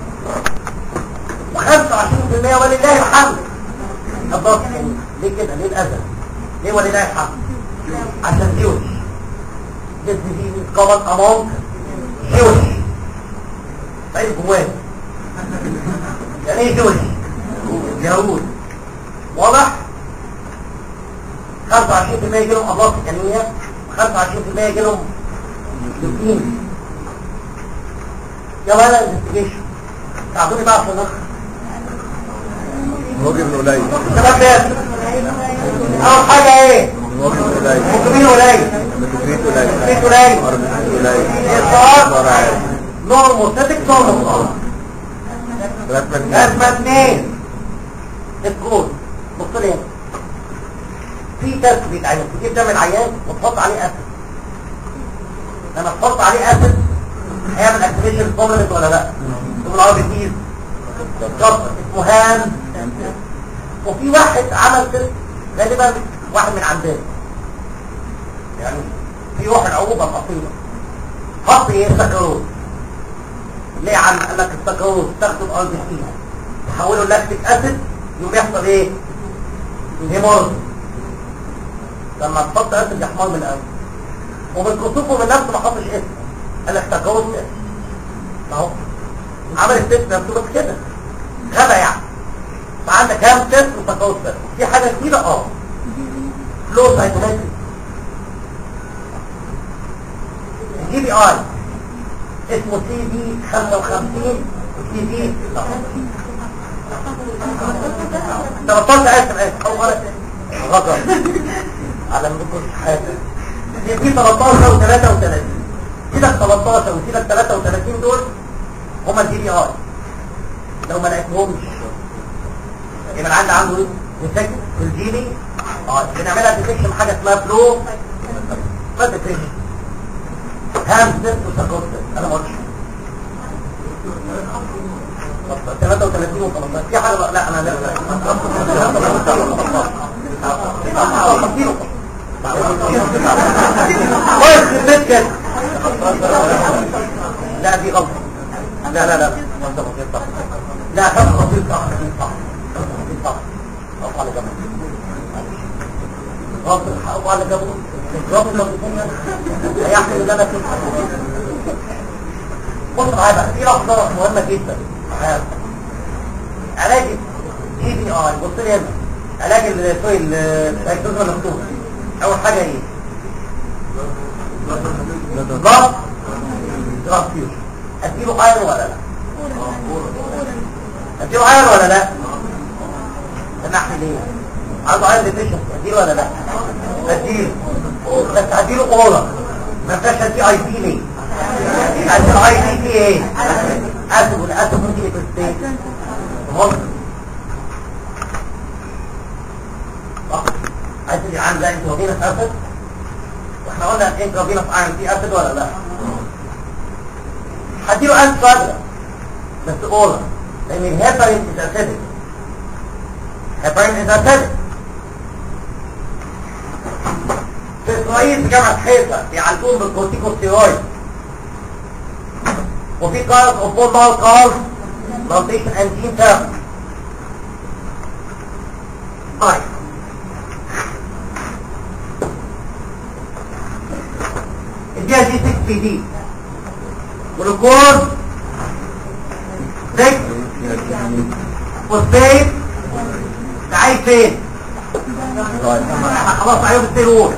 و25% ولله الحمد الضغط ليه كده ليه الاذى ليه ولله الحمد عشان زيوش this disease is common among Jewish طيب جواه يعني ايه جوش يهود واضح 25% يجي لهم امراض سكانيه و25% يجي لهم لوكيميا يلا انا انفستيجيشن ساعدوني بقى في النص هيموجلوبين قليل شباب ناس اول حاجه ايه هيموجلوبين قليل ممكن قليل هيموجلوبين قليل ممكن قليل هرمون قليل الصار صار عالي نورموستاتيك نورموستاتيك ثلاث مجموعات لازمة اثنين الكود بص لي هنا. في ترك بيتعمل تجيب دم العيان وتحط عليه اسيد لما تحط عليه اسيد هيعمل اكتيفيشن كومبلمنت ولا لا؟ اسمه العربي كتير بالظبط اسمه هان وفي واحد عمل ترك غالبا واحد من عندنا يعني في واحد عروبه الاصيله حط ايه السكروز ليه عم قال لك السكروز تاخده الارض فيها تحوله لاكتيك اسيد يقوم يحصل ايه هيمورز لما تحط اسد يحمر من الاول وبالكسوفه من نفسه ما حطش اسم قال لك تجاوز اسم اهو عمل التست نفسه بس كده غبا يعني فعندك كام تست وتجاوز تست في حاجه جديده اه فلو سايتومتري الجي بي اي اسمه سي دي 55 سي دي 13 اسف اسف اول مره غلط على منكم حاجه دي دي 13 و33 كده 13 وكده 33 دول هما الدي بي اي لو ما لقيتهمش يبقى عندي عنده ايه؟ ديتكت في الجي بي اه بنعملها ديتكشن حاجه اسمها فلو فديتكشن هام سيرت وسكوت انا ما قلتش 33 و 18 في حاجه بقى- لا انا لا كويس البيت كده لا دي غلطه لا لا لا غلطه بسيطه لا خمسه بسيطه صح خمسه بسيطه اقف على جنب غلطه اقف على جنب الرب لو بيكون هيحمل اللي انا فيه بص معايا بقى في لحظه مهمه جدا معايا. علاج اي بي اي بص لي هنا علاج السوي الهيكتوزما المفتوح اول حاجه ايه ضغط ضغط فيوش اديله ايرون ولا لا اديله ايرون ولا لا سمحني ليه عنده ايرون ديفيشن اديله ولا لا اديله بس اديله اورا ما ينفعش ادي اي بي ليه اديله اي بي في ايه اسف والاسف ممكن يبقى ستيت مصر صح عايز تجي عن ده انتروفينس اسيد واحنا قلنا الانتروفينس ايرون في اسيد ولا لا هديله انت فاضله بس اورا لان الهيبرين از اسيدك هيبرين از اسيدك في اسرائيل في جامعه حيفا بيعالجوهم بالكورتيكوستيرويد وفي كارز اوف بول مال كارز بلانتيشن اند جين ثيرابي طيب اديها جي 6 بي دي جلوكوز 6 فوسفيت ده عايز فين؟ خلاص عيوب السيرور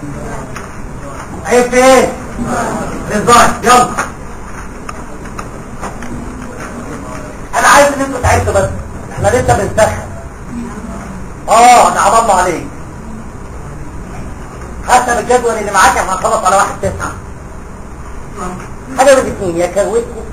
عيب فين؟ الزاي يلا انا عايز ان انتوا تعبتوا بس احنا لسه بنسخن اه انا عملنا عليك حسب الجدول اللي معاك احنا هنخلص على واحد تسعة حاجة من الاثنين يا كروتكم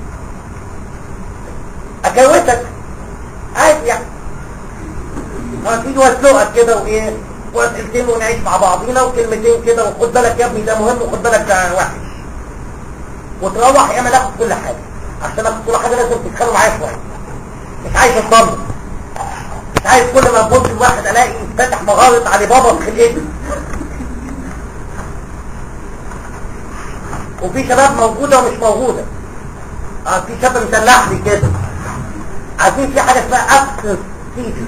اكروتك عادي يعني هتيجي واسلقك كده وايه واسئلتين ونعيش مع بعضينا وكلمتين كده وخد بالك يا ابني ده مهم وخد بالك ده وحش وتروح يا اما ناخد كل حاجه عشان اخد كل حاجه لازم تتخانقوا معايا شويه مش عايز اطمن مش عايز كل ما ابص الواحد الاقي فاتح مغارة علي بابا في خلقتي وفي شباب موجوده ومش موجوده اه في شاب مسلح لي كده عارفين في حاجه اسمها ابسنس سيفي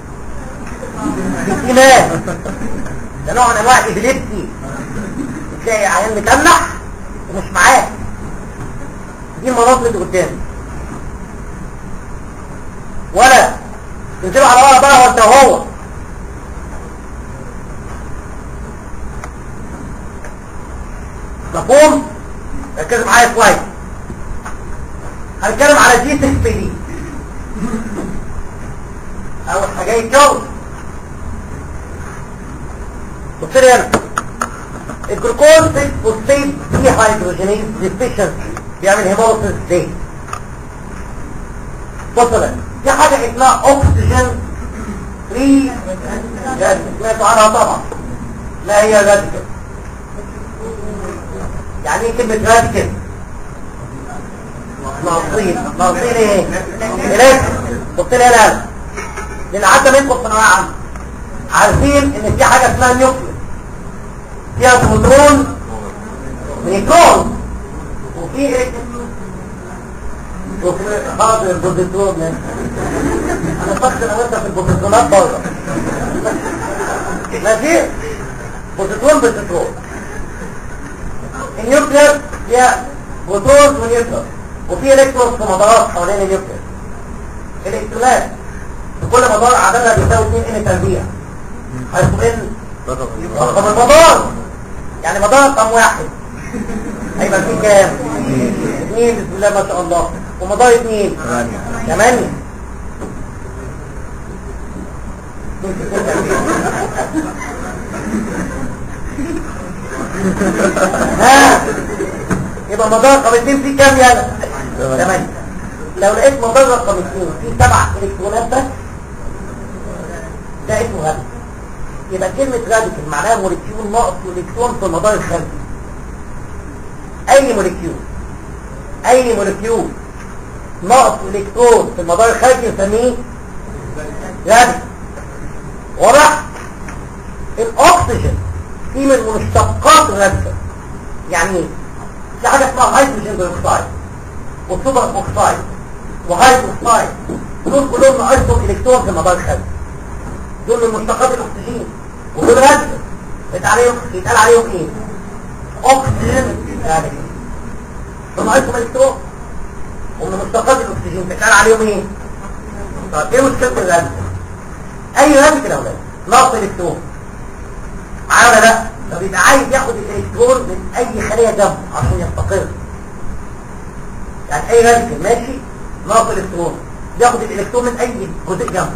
في ناس ده نوع من انواع الابليبسي تلاقي عيان متنح ومش معاه دي المناطق اللي قدامي ولا تنزلوا على ورا بقى وانت وهو مفهوم ركزوا معايا كويس هنتكلم على جي 6 بي دي اول حاجه يتجوز بص لي هنا الجلوكوز 6 فوسفيت دي هيدروجينيز ديفيشنسي بيعمل هيموليسيس ليه بص لي في حاجه اسمها اوكسجين فري جاز سمعتوا عنها طبعا لا هي راديكال يعني ايه كلمه راديكال ناقصين ناقصين ايه الكترون بص لي هنا لان حتى منكم في ثانويه عامه عارفين ان في حاجه اسمها نيوكليس فيها بروتون نيوترون وفي ايه وفي حاضر البروتون انا فاكر انا وانت في البروتونات بره ماشي بوزيترون بوزيترون النيوكلير فيها بروتونز ونيوترون وفي الكترونز في مدارات حوالين النيوكلير الالكترونات في كل مدار عددها بيساوي 2 ان تربيع حيث ان رقم المدار يعني مدار رقم واحد هيبقى فيه كام؟ اثنين بسم الله ما شاء الله ومدار اثنين ثمانية ها يبقى مدار رقم اثنين فيه كام يلا؟ ثمانية لو لقيت مدار رقم اثنين فيه سبع الكترونات بس ده اسمه غبي يبقى كلمة راديكال معناها موليكيول ناقص الكترون في المدار الخارجي اي موليكيول اي موليكيول ناقص الكترون في المدار الخارجي نسميه راديكال واضح الاكسجين في من مشتقات الراديكال يعني ايه في حاجه اسمها هيدروجين بيروكسيد وسوبر اوكسيد وهيدروكسيد دول كلهم ناقصهم الكترون في المدار الخارجي دول من مشتقات الاكسجين ودول راديكال يتقال عليهم يتقال عليهم ايه اكسجين راديكال دول ناقصهم الكترون ومن مشتقات الاكسجين بيتقال عليهم ايه طب ايه مشكله الراديكال اي راديكال يا اولاد ناقص الكترون معايا ولا لا طب يبقى عايز ياخد الالكترون من اي خليه جنبه عشان يستقر يعني اي راديكال ماشي ناقص الكترون بياخد الالكترون من اي جزء جنبه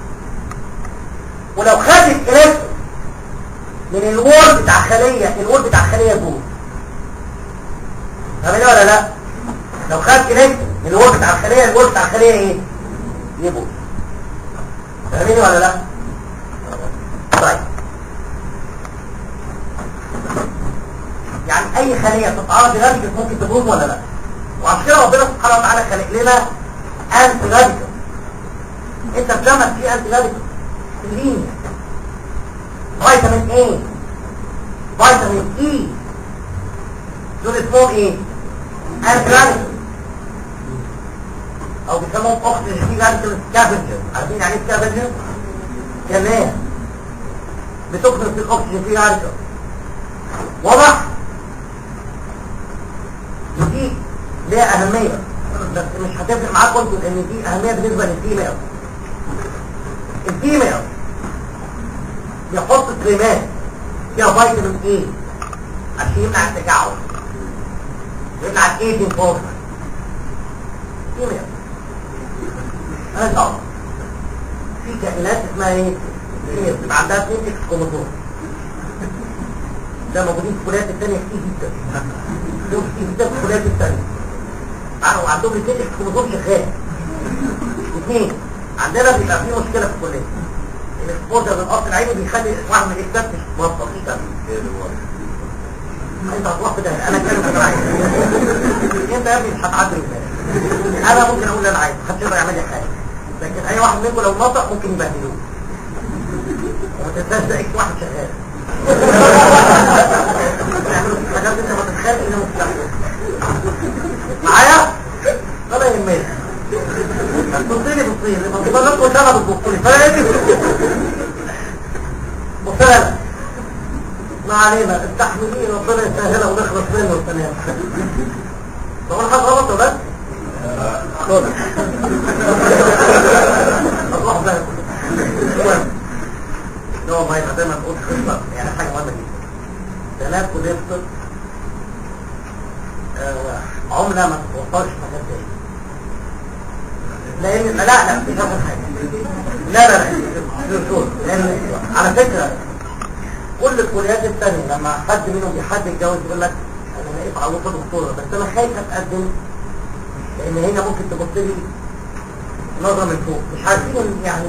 ولو خد الالكترون من الوول بتاع خليه الوول بتاع خليه جوه فاهمين ولا لا لو خد الكترون من الوول بتاع الخليه الوول بتاع الخليه ايه يبوظ فاهمين ولا لا طيب يعني اي خليه تتعرض لراديكال ممكن تبوظ ولا لا وعشان كده ربنا سبحانه وتعالى خلق لنا انتي راديكال انت في دمك في انتي راديكال سليم فيتامين ايه فيتامين اي دول اسمهم ايه انتي راديكال او بيسموهم اكسجين في راديكال سكافنجر عارفين يعني ايه سكافنجر كمان بتكنس الاكسجين في راديكال واضح ودي ليها اهميه بس مش هتفرق معاكم انتوا لان دي اهميه بالنسبه للفيميل الفيميل يحط كريمات فيها فيتامين اي عشان يمنع التجعد ويمنع الايدين فوق فيميل انا طبعا في كائنات اسمها ايه؟ فيميل بتبقى عندها اثنين اكس كروموسوم ده موجودين في الكليات الثانيه كتير جدا دول كتير جدا في الكليات الثانيه عارفوا عندهم الاثنين اكس كروموسوم شغال اثنين عندنا بيبقى في مشكله في الكليه الاكسبوجر للقص العيني بيخلي واحد من الاكتاف مش موصل انت هتروح في ده انا كان في العين انت يا ابني مش هتعدي الناس انا ممكن اقول اللي انا عايزه محدش يقدر يعمل لي حاجه لكن اي واحد منكم لو نطق ممكن يبهدلوه وما تنساش ده اكس واحد شغال يعملوا في حاجات انت ما تتخيل انها مستحيل معايا ولا يهمني بصيلي بصيلي ما تبقى لكم شغل بتبصيلي فلا يجي بصيلي ما علينا استحمليه ربنا يسهلها ونخلص منه التنام تقول حاجه غلط ولا بس؟ خد هتروح ده المهم هو ما يبقى دايما نقول خطه يعني حاجه مهمه جدا تنافس يفصل آه عمله ما تتوفرش في حاجات تاني لان لا لا مش هاخد حاجه لا لا لا دكتور لان على فكره كل الكليات الثانيه لما حد منهم بيحد يتجوز يقول لك انا لقيت عروسه دكتوره بس انا خايف اتقدم لان هي ممكن تبص لي نظره من فوق مش عارفين يعني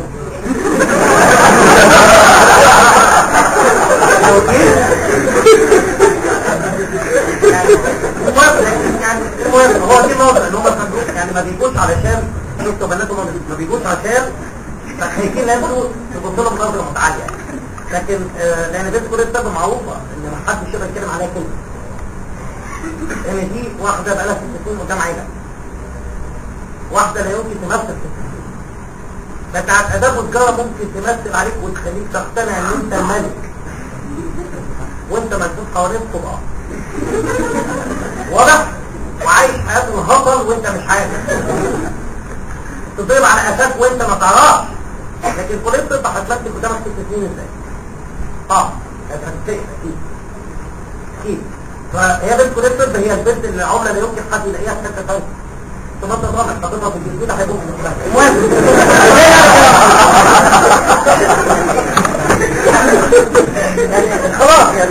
المهم هو دي نظرة ان هم يعني ما بيجوش علشان شفتوا بناتهم ما بيجوش عشان خايفين انتوا تبصوا لهم نظرة متعالية لكن آه لان بنت كلية الطب معروفة ان ما حدش يقدر يتكلم عليها كلمة لان دي واحدة بقى لها ست سنين قدام عينك واحدة لا يمكن تمثل ست سنين بتاعت اداب الجاره ممكن تمثل عليك وتخليك تقتنع ان انت الملك وانت مسؤول حوالين طبقه واضح وعايش حياه الهطل وانت مش عارف تضرب على اساس وانت ما تعرفش لكن كليه الطب هتمثل قدامك ست سنين ازاي اه هتمثل اكيد اكيد فهي بنت كليه الطب هي البنت اللي عمرها لا يمكن حد يلاقيها في حته ثانيه ثم انت ضامن حاططها في الجنسيه ده هيبقى المهم يعني خلاص يعني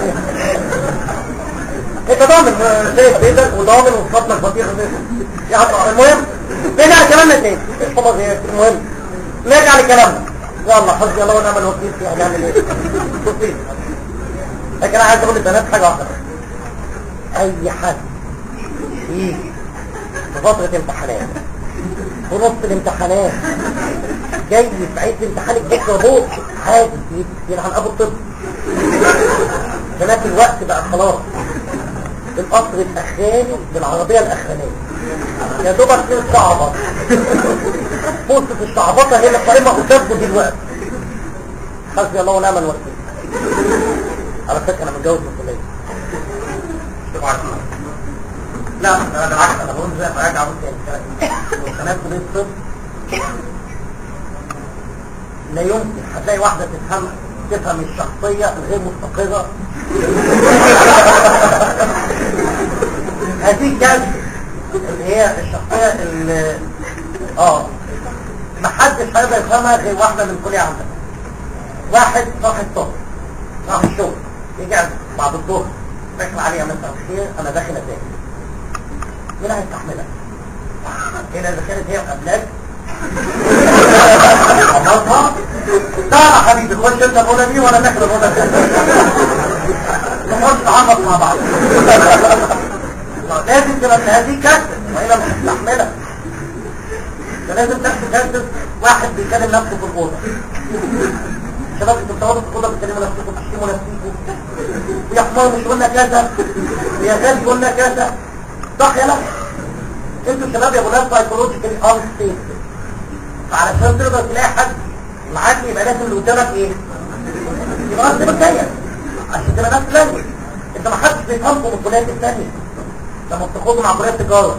انت ضامن سيف بيتك وضامن وفضلك بطيخ يعني المهم نرجع لكلامنا تاني خلاص هي المهم نرجع لكلامنا يلا حسبي الله ونعم الوكيل في هنعمل ايه بسيط لكن انا عايز اقول للبنات حاجه واحده اي حد يجي في فتره امتحانات في نص الامتحانات جاي في عيد امتحانك بكره بوك عادي يلعن ابو الطب هناك الوقت بقى خلاص القطر الاخراني بالعربيه الاخرانيه يا دوبك في الصعبه فرصه الشعبطه هي اللي قائمه قدامكم دلوقتي حسبي الله ونعم الوكيل على فكره انا متجوز من الكليه طبعا لا انا بالعكس انا بقول زي ما راجع اقول تاني وكمان كليه الطب لا يمكن هتلاقي واحده تفهم تفهم الشخصيه الغير مستقره هذه كانت اللي هي الشخصيه اللي اه ما حدش هيقدر يفهمها غير واحده من الكليه عندنا واحد صاحب طب راح الشغل يجي بعد الظهر داخل عليها مساء الخير انا داخل اذاكر مين هيستحملها؟ هنا اذا كانت هي قبلك خلصها تعالى يا حبيبي خش انت الاولى دي وانا داخل الاولى دي نخش نعمق مع بعض لازم تبقى من هذه كسر والا مش هتستحملها فلازم تاخد كسر واحد بيكلم نفسه في الاوضه شباب انتوا بتقعدوا في الاوضه بتكلموا نفسكم بتشتموا نفسكم يا حمار مش قلنا كذا يا غالي قلنا كذا صح يا لا انتوا شباب يا ولاد سايكولوجيكالي انستيبل فعلشان تقدر تلاقي حد معاك يبقى لازم اللي قدامك ايه يبقى انت بتكيف عشان تبقى نفس لانجوج انت ما حدش بيفهمكم من الكليات الثانيه لما بتخرجوا مع كليات تجاره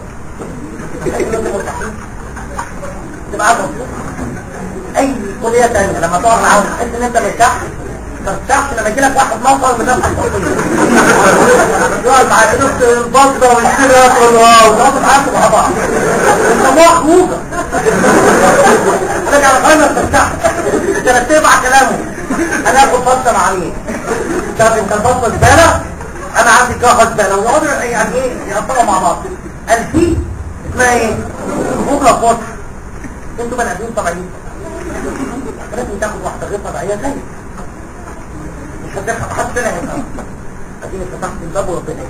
تبقى عارف اي كليه ثانيه لما تقعد معاهم تحس ان انت مرتاح ما ترتاحش لما يجي لك واحد نفر من نفس الشخصيه يقعد معاك نفس البصره والكده تقول اه وتقعدوا معاكم مع بعض يسموها خروجه رجع الغاية ترتاح ثلاث ارباع كلامه انا اخد فصل مع مين طب انت الفصل زباله انا عندي كهرباء زباله ويقعدوا يعني ايه يقطعوا مع بعض قال في اسمها ايه خروجه فصل انتوا بني ادمين طبيعيين لازم تاخد واحده غير طبيعيه زيك مش هتاخد حد فينا هنا اديني فتحت الباب وربنا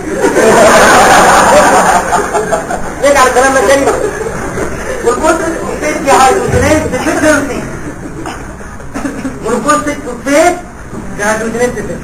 نرجع لكلامنا تاني والجزء الفيت هيدروجينيز ديفيشنسي والجزء الفيت هيدروجينيز ديفيشنسي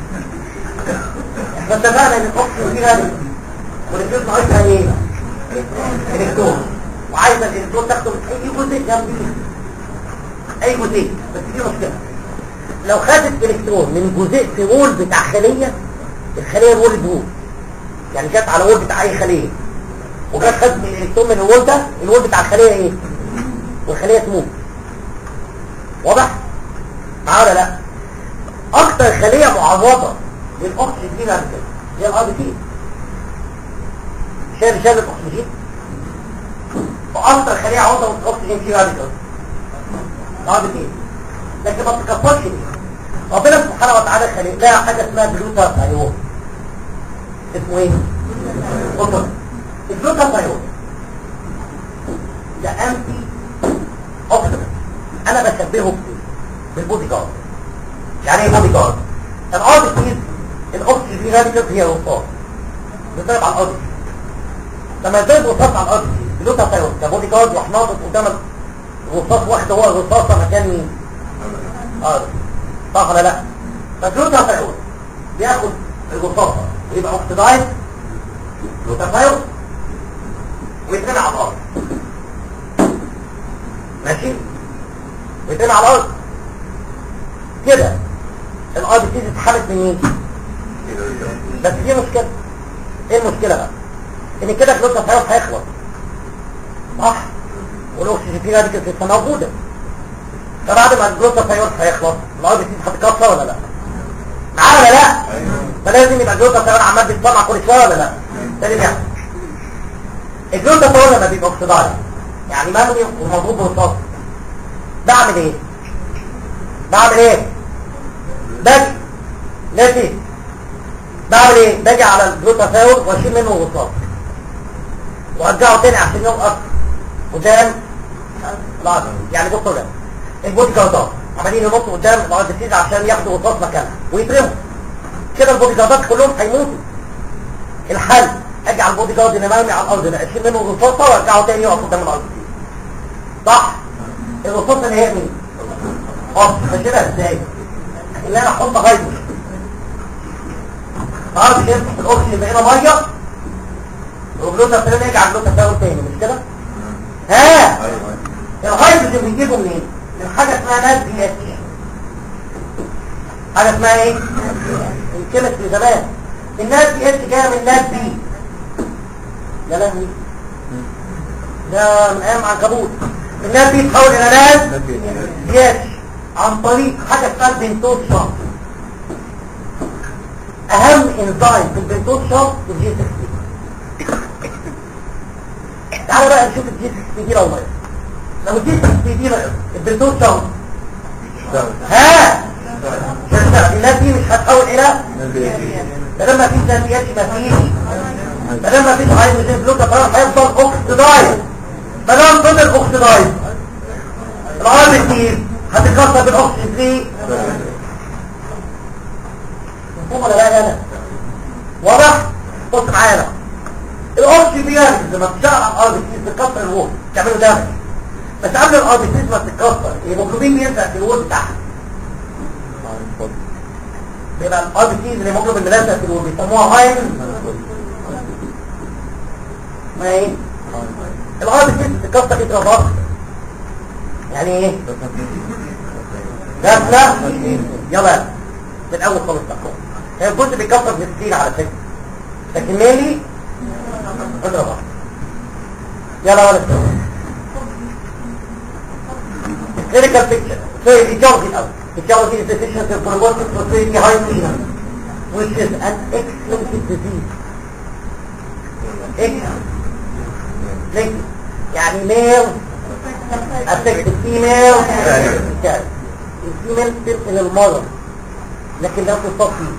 فاتفقنا ان الاكسجين دي غالي والفيت ناقصها ايه؟ الكترون وعايزه الالكترون تاخده من اي جزء جنبيه اي جزء بس دي مشكله لو خدت الكترون من جزء في وول بتاع خليه الخليه الوول بول يعني جت على وول بتاع اي خليه وجت خدت من الالكترون من الوول ده الوول بتاع الخليه ايه والخليه تموت واضح معايا ولا لا اكتر خليه معرضه للاكسجين دي نفسها هي الار بي تي شايف شايف الاكسجين واكتر خليه عرضه للاكسجين فيها راديكال الار بي تي لكن ما تكفرش دي ربنا سبحانه وتعالى خلق لها حاجه اسمها جلوتا ثايرود اسمه ايه؟ قلت الجلوتا ثايرود ده انتي اوكسيدنت انا بشبهه بالبودي جارد يعني ايه بودي جارد؟ الارض فيه الاكسجين دي راديكال هي رصاص بتضرب على الارض لما يضرب رصاص على الارض جلوتا ثايرود ده بودي جارد يروح ناطط قدام الرصاص واخد هو الرصاصه مكان مين؟ اه صح ولا لا فجلوتا ثايرود بياخد الرصاصه ويبقى اوكسيدايز جلوتا ثايرود ويترمي على الارض ماشي ويترمي على الارض كده الارض تيجي تتحرك من مين بس دي مشكله ايه المشكله بقى ان كده فلوس الحيوان هيخلص صح والاكسجين فيها دي كانت لسه موجوده فبعد ما الجلوتاثيون هيخلص الارض تيجي هتتكسر ولا لا معايا ولا لا فلازم يبقى الجلوتاثيون عمال بيتصنع كل شويه ولا لا ده اللي بيحصل الجلوتاثيون لما بيبقى اوكسيدايز يعني مبني ومضروب بالصوت بعمل ايه بعمل ايه باجي ناسي بعمل ايه باجي على الجلوتاثيون واشيل منه الوساط وارجعه تاني عشان ينقص قدام العضل يعني بصوا ده البودي جاردات عمالين ينطوا قدام العضل السيز عشان ياخدوا وساط مكانها ويترموا كده البودي جاردات كلهم هيموتوا الحل اجي على البودي جارد اللي مرمي على الارض ده اشيل منه الرصاصه وارجعه تاني يقف قدام الارض صح الرصاصه اللي هي مين اه بشيلها ازاي اللي انا احط هايدروجين خلاص كده الاكسجين بقينا ميه وجلوتا فيرون يرجع جلوتا فيرون تاني مش كده ها ايوه الهيدروجين بيجيبه منين من حاجه اسمها ناس بي اتش حاجه اسمها ايه الكيمستري زمان الناس بي اتش جايه من ناس بي يا لهوي ده من ايام عنكبوت الناس بي تتحول الى ناس ناس بي اتش. بي اتش عن طريق حاجه اسمها البنتوز شنط اهم انزيم في البنتوز شنط الجي 6 تعالوا بقى نشوف الجي 6 دي لو مرض لو الجي 6 دي مرض البنتوز شنط اشتغل ها شغال الناس دي مش هتحول الى ناس بي اتش. ما دام ما فيش ناسيات ما فيش ما دام ما فيش هيدروجين بلوكا طبعا هيفضل اوكسيدايز ما دام فضل اوكسيدايز الار كتير هتتكسر بالاكسجين فري مفهوم ولا لا انا واضح بص معايا بقى الاكسجين بيركز لما بتشتغل على الار كتير بتكسر الوول تعمله دامج بس قبل الار كتير ما تتكسر الهيموجلوبين بينزل في الوول بتاعها بيبقى الار كتير الهيموجلوبين بينزل في الوول بيسموها هاين ما ايه الارض دي بتتكسر اضرابات يعني ايه داخله يلا من الاول خالص بقى هي الجزء بيكسر بالسين على فكره لكن مالي اضربات يلا ولا clinical picture so etiology الاول etiology is deficiency of probiotic prosperity hydrogen which is an excellent disease excellent ليه؟ يعني ميل افكت الفيميل الفيميل تنقل المرض لكن لا تصاب فيه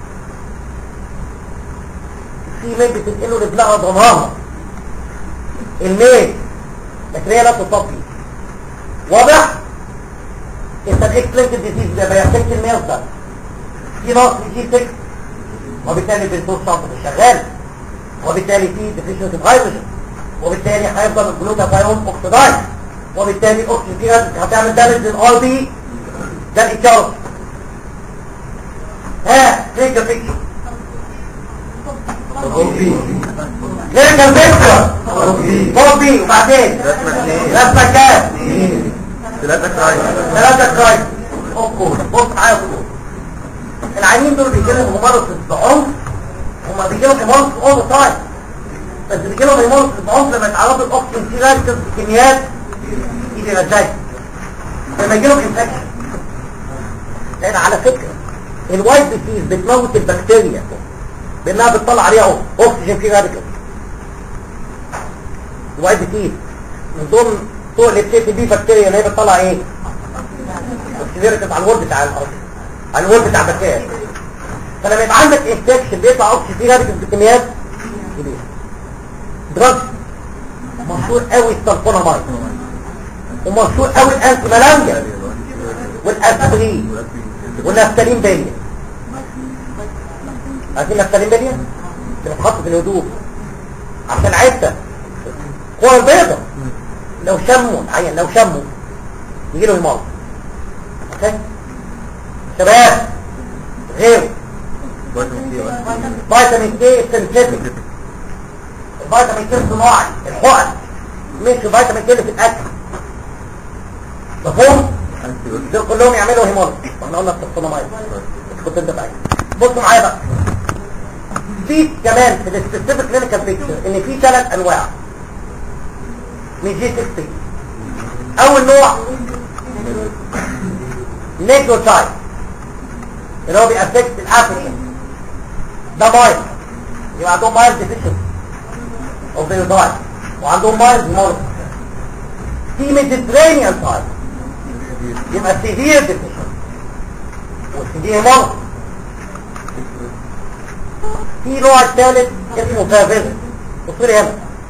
الفيميل بتنقله لابنها ضماها الميل لكن هي لا تصاب فيه واضح؟ انت الاكسلنت ديزيز ده بيحتاج الميل ده في نقص في سكس وبالتالي البنتوز شنطه مش شغال وبالتالي في ديفيشنسي هيدروجين وبالتالي هيفضل الجلوتاثيون اوكسيدايز وبالتالي الاكسجين دي هتعمل دامج للار بي ده الاتشارج ها كلينيكال بيكتشر كلينيكال بيكتشر كوبي وبعدين رسمة اثنين. رسمه كام ثلاثة كرايم ثلاثة كرايم اوكي بص معايا يا دكتور العيانين دول بيجي لهم هيمارس بعنف هما بيجي لهم هيمارس اول ذا تايم بس بيجي لهم هيمارس بعنف لما يتعرضوا الاكسجين في راديكالز كميات ايدي ازاي لما يجي لهم انفكشن لان على فكره الوايت ديسيز بتموت البكتيريا بانها بتطلع عليها اكسجين في راديكالز الوايت ديسيز من ضمن طرق اللي بتقتل بيه بكتيريا اللي هي بتطلع ايه؟ اكسجين على الورد بتاع الارض على الورد بتاع البكتيريا فلما يبقى عندك انفكشن بيطلع اكسجين في راديكالز بكميات كبيره دراج مشهور قوي السلفونامايد ومشهور قوي الانتي ملانجا والاسبرين والنفتالين بيليا عارفين نفتالين بيليا اللي بتحط في الهدوم عشان عدة كورة البيضة لو شموا عين لو شموا يجي له المرض اوكي شباب غيره فيتامين كي سنتيتك الفيتامين كي الصناعي الحقن مش الفيتامين كي اللي في الاكل مفهوم دول كلهم يعملوا هيمولوجي واحنا قلنا التكسونومايد بس كنت انت بعيد بصوا معايا بقى في كمان في السبيسيفيك كلينيكال بيكتشر ان في ثلاث انواع من جي 60 اول نوع نيجروتايب اللي هو بيأفكت الافريكان ده مايل يبقى عندهم مايل ديفيشن او بيودايت وعندهم مايل مورد في ميديترينيان تايب يبقى سيفير ديفيشن والسيفير مورد في نوع الثالث اسمه فافيزم بصوا لي هنا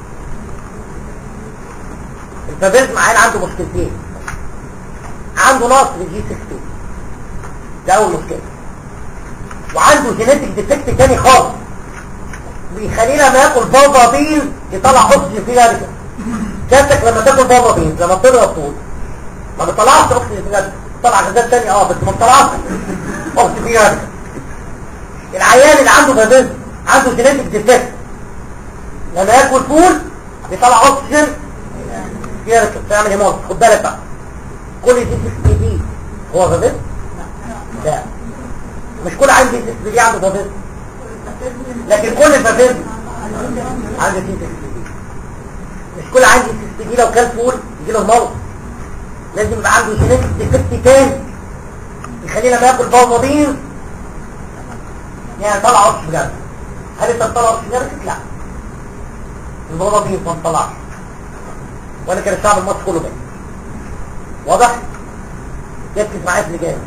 الفافيزم عيل عنده مشكلتين عنده نقص في الجي 60 ده اول مشكله وعنده جينيتك ديفكت تاني خالص بيخلينا لما ياكل بابا بينز يطلع اكسجين فيه راديكال كانتك لما تاكل بابا بينز لما تضرب طول ما بتطلعش اكسجين فيه راديكال بتطلع غازات تاني اه بس ما بتطلعش اكسجين فيه راديكال العيان اللي عنده فافيزم عنده جينيتك ديفكت لما ياكل فول بيطلع اكسجين فيه راديكال تعمل هيموز خد بالك بقى كل دي 60 دي هو فافيزم لا مش كل عين دي 60 دي عنده فافيزم لكن كل الفافيزم عنده دي 60 دي مش كل عين دي 60 دي لو كان فول يجي له مرض لازم يبقى عنده جينيتك ديفكت تاني يخليه لما ياكل بوظبين يعني طلع عطش بجد هل انت طلع عطش بجد؟ لا البوظبين ما طلعش ولا كان الشعب المصري كله باين واضح؟ يركز معايا في اللي جاي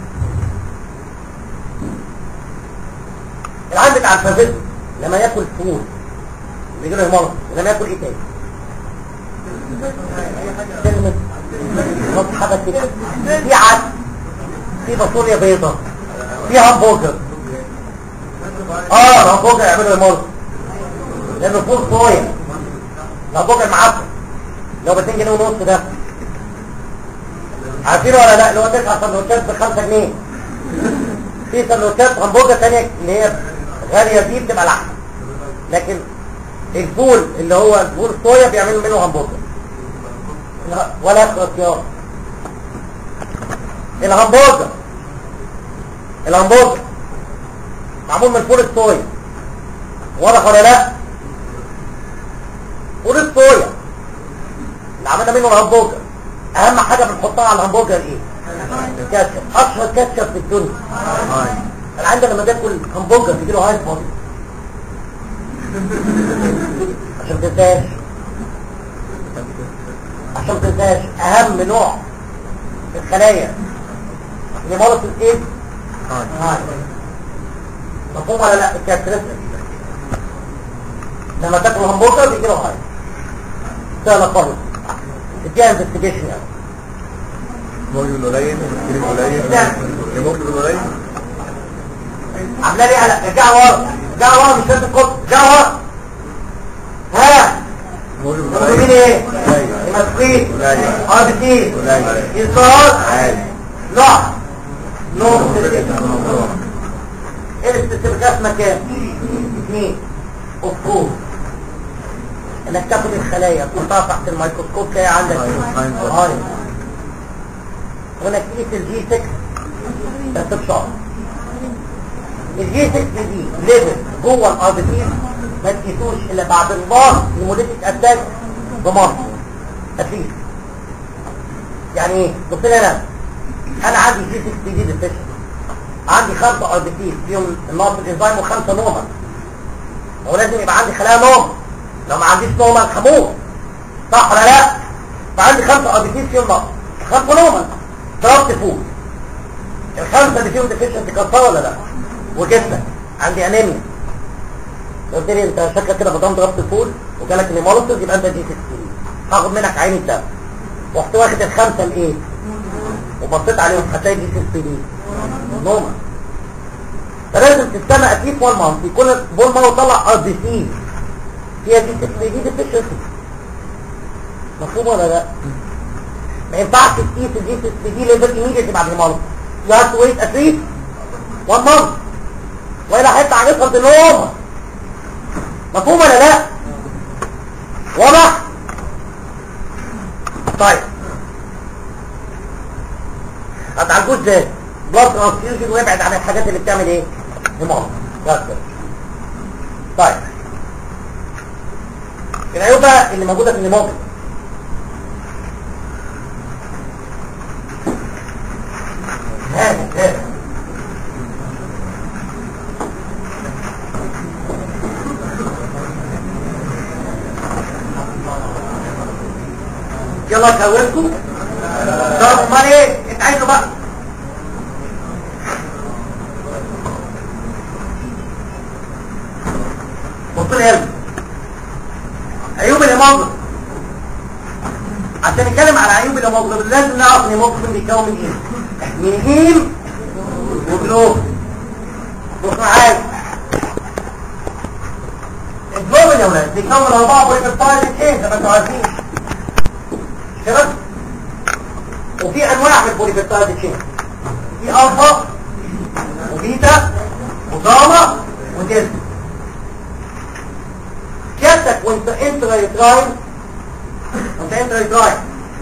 العيال بتاع الفافيزم لما ياكل فول بيجي له مرض ولما ياكل ايه تاني؟ كلمة نص حاجة كده في عدس في فاصوليا بيضة في همبرجر اه الهمبرجر يعملوا مرض لانه فول صويا الهمبرجر معفن لو ب 2 جنيه ونص ده عارفين ولا لا اللي هو تسع سندوتشات ب 5 جنيه في سندوتشات همبرجر ثانيه اللي هي غاليه دي بتبقى لحمه لكن الفول اللي هو الفول صويا بيعملوا منه همبرجر لا، ولا اختيار الهمبرجر الهمبرجر معمول من فول الصويا واضح ولا لا فول الصويا اللي عملنا منه الهمبرجر اهم حاجه بنحطها على الهمبرجر ايه الكاتشب اشهر كاتشب في الدنيا انا عندي لما باكل همبرجر بيجي له هاي بودي عشان ما تنساش عشان ما تنساش اهم نوع في الخلايا اللي مرض الايه هاي مفهوم ولا لا الكاتريستيك لما تاكل همبرجر بيجي له هاي سهله خالص اديها انفستيجيشن يعني هيموجلوبين قليل كريم قليل هيموجلوبين قليل عامله لي قلق ارجع ورا ارجع ورا مش لازم تقول ارجع ورا ها هيموجلوبين مين قليل ايه قليل المسكين قليل ار بي تي قليل الصراط عالي نوع نوع ايه الاستثبات اسمها كام اثنين اوف انك تاخد الخلايا تحطها تحت الميكروسكوب تلاقي عندك هاي. هاي هنا تقيس الجي 6 بس بشعر الجي 6 دي ليفل جوه الار بي تي ما تقيسوش الا بعد انبار لموليتك اتاك بمصر اتليست يعني ايه بص لي انا انا عندي جي 6 دي ديفيشن عندي خمسه ار بي تي فيهم الناقص الانزيم وخمسه نومر هو لازم يبقى عندي خلايا نوم لو ما عنديش نومر هموت صح ولا لا فعندي خمسه ار بي تي فيهم نقص خمسه نومر ضربت فوق الخمسه اللي فيهم ديفيشنسي كسر ولا لا وجبتك عندي انيميا قلت لي انت شكلك كده بدام ضربت الفول وجالك نيمولوسيس يبقى انت دي 60 هاخد منك عين الدم رحت واخد الخمسه الايه وبصيت عليهم هتلاقي دي 60 دي نوما فلازم تستنى اكيد وان مانث يكون بول ما طلع ار بي سي فيها دي 60 دي ديفيشنسي مفهوم ولا لا؟ ما ينفعش تقيس الجي 60 دي ليفل ايميديتلي بعد المرض يو هاف تو ويت اتليست وان مانث والا هيطلع يفرض النوم مفهوم ولا لا واضح طيب هتعالجوه ازاي بلاد ترانسفيوجن ويبعد عن الحاجات اللي بتعمل ايه هيموجلوبين بس كده. طيب العيوب بقى اللي موجوده في الهيموجلوبين هذا هذا يلا كونكم طب امال ايه انت عايزه بقى بص لي يلا عيوب الهيموجلوبين عشان نتكلم على عيوب الهيموجلوبين لازم نعرف ان الهيموجلوبين بيتكون من ايه من هيم وجلوبين بص معايا الجلوبين يا ولاد بيتكون من اربعه بوليبيبتايد تشين زي ما انتوا عارفين كده وفي انواع من البوليبيبتايد تشين في الفا وبيتا وجاما ودلتا سيادتك وانت انترا يتراين وانت انترا يتراين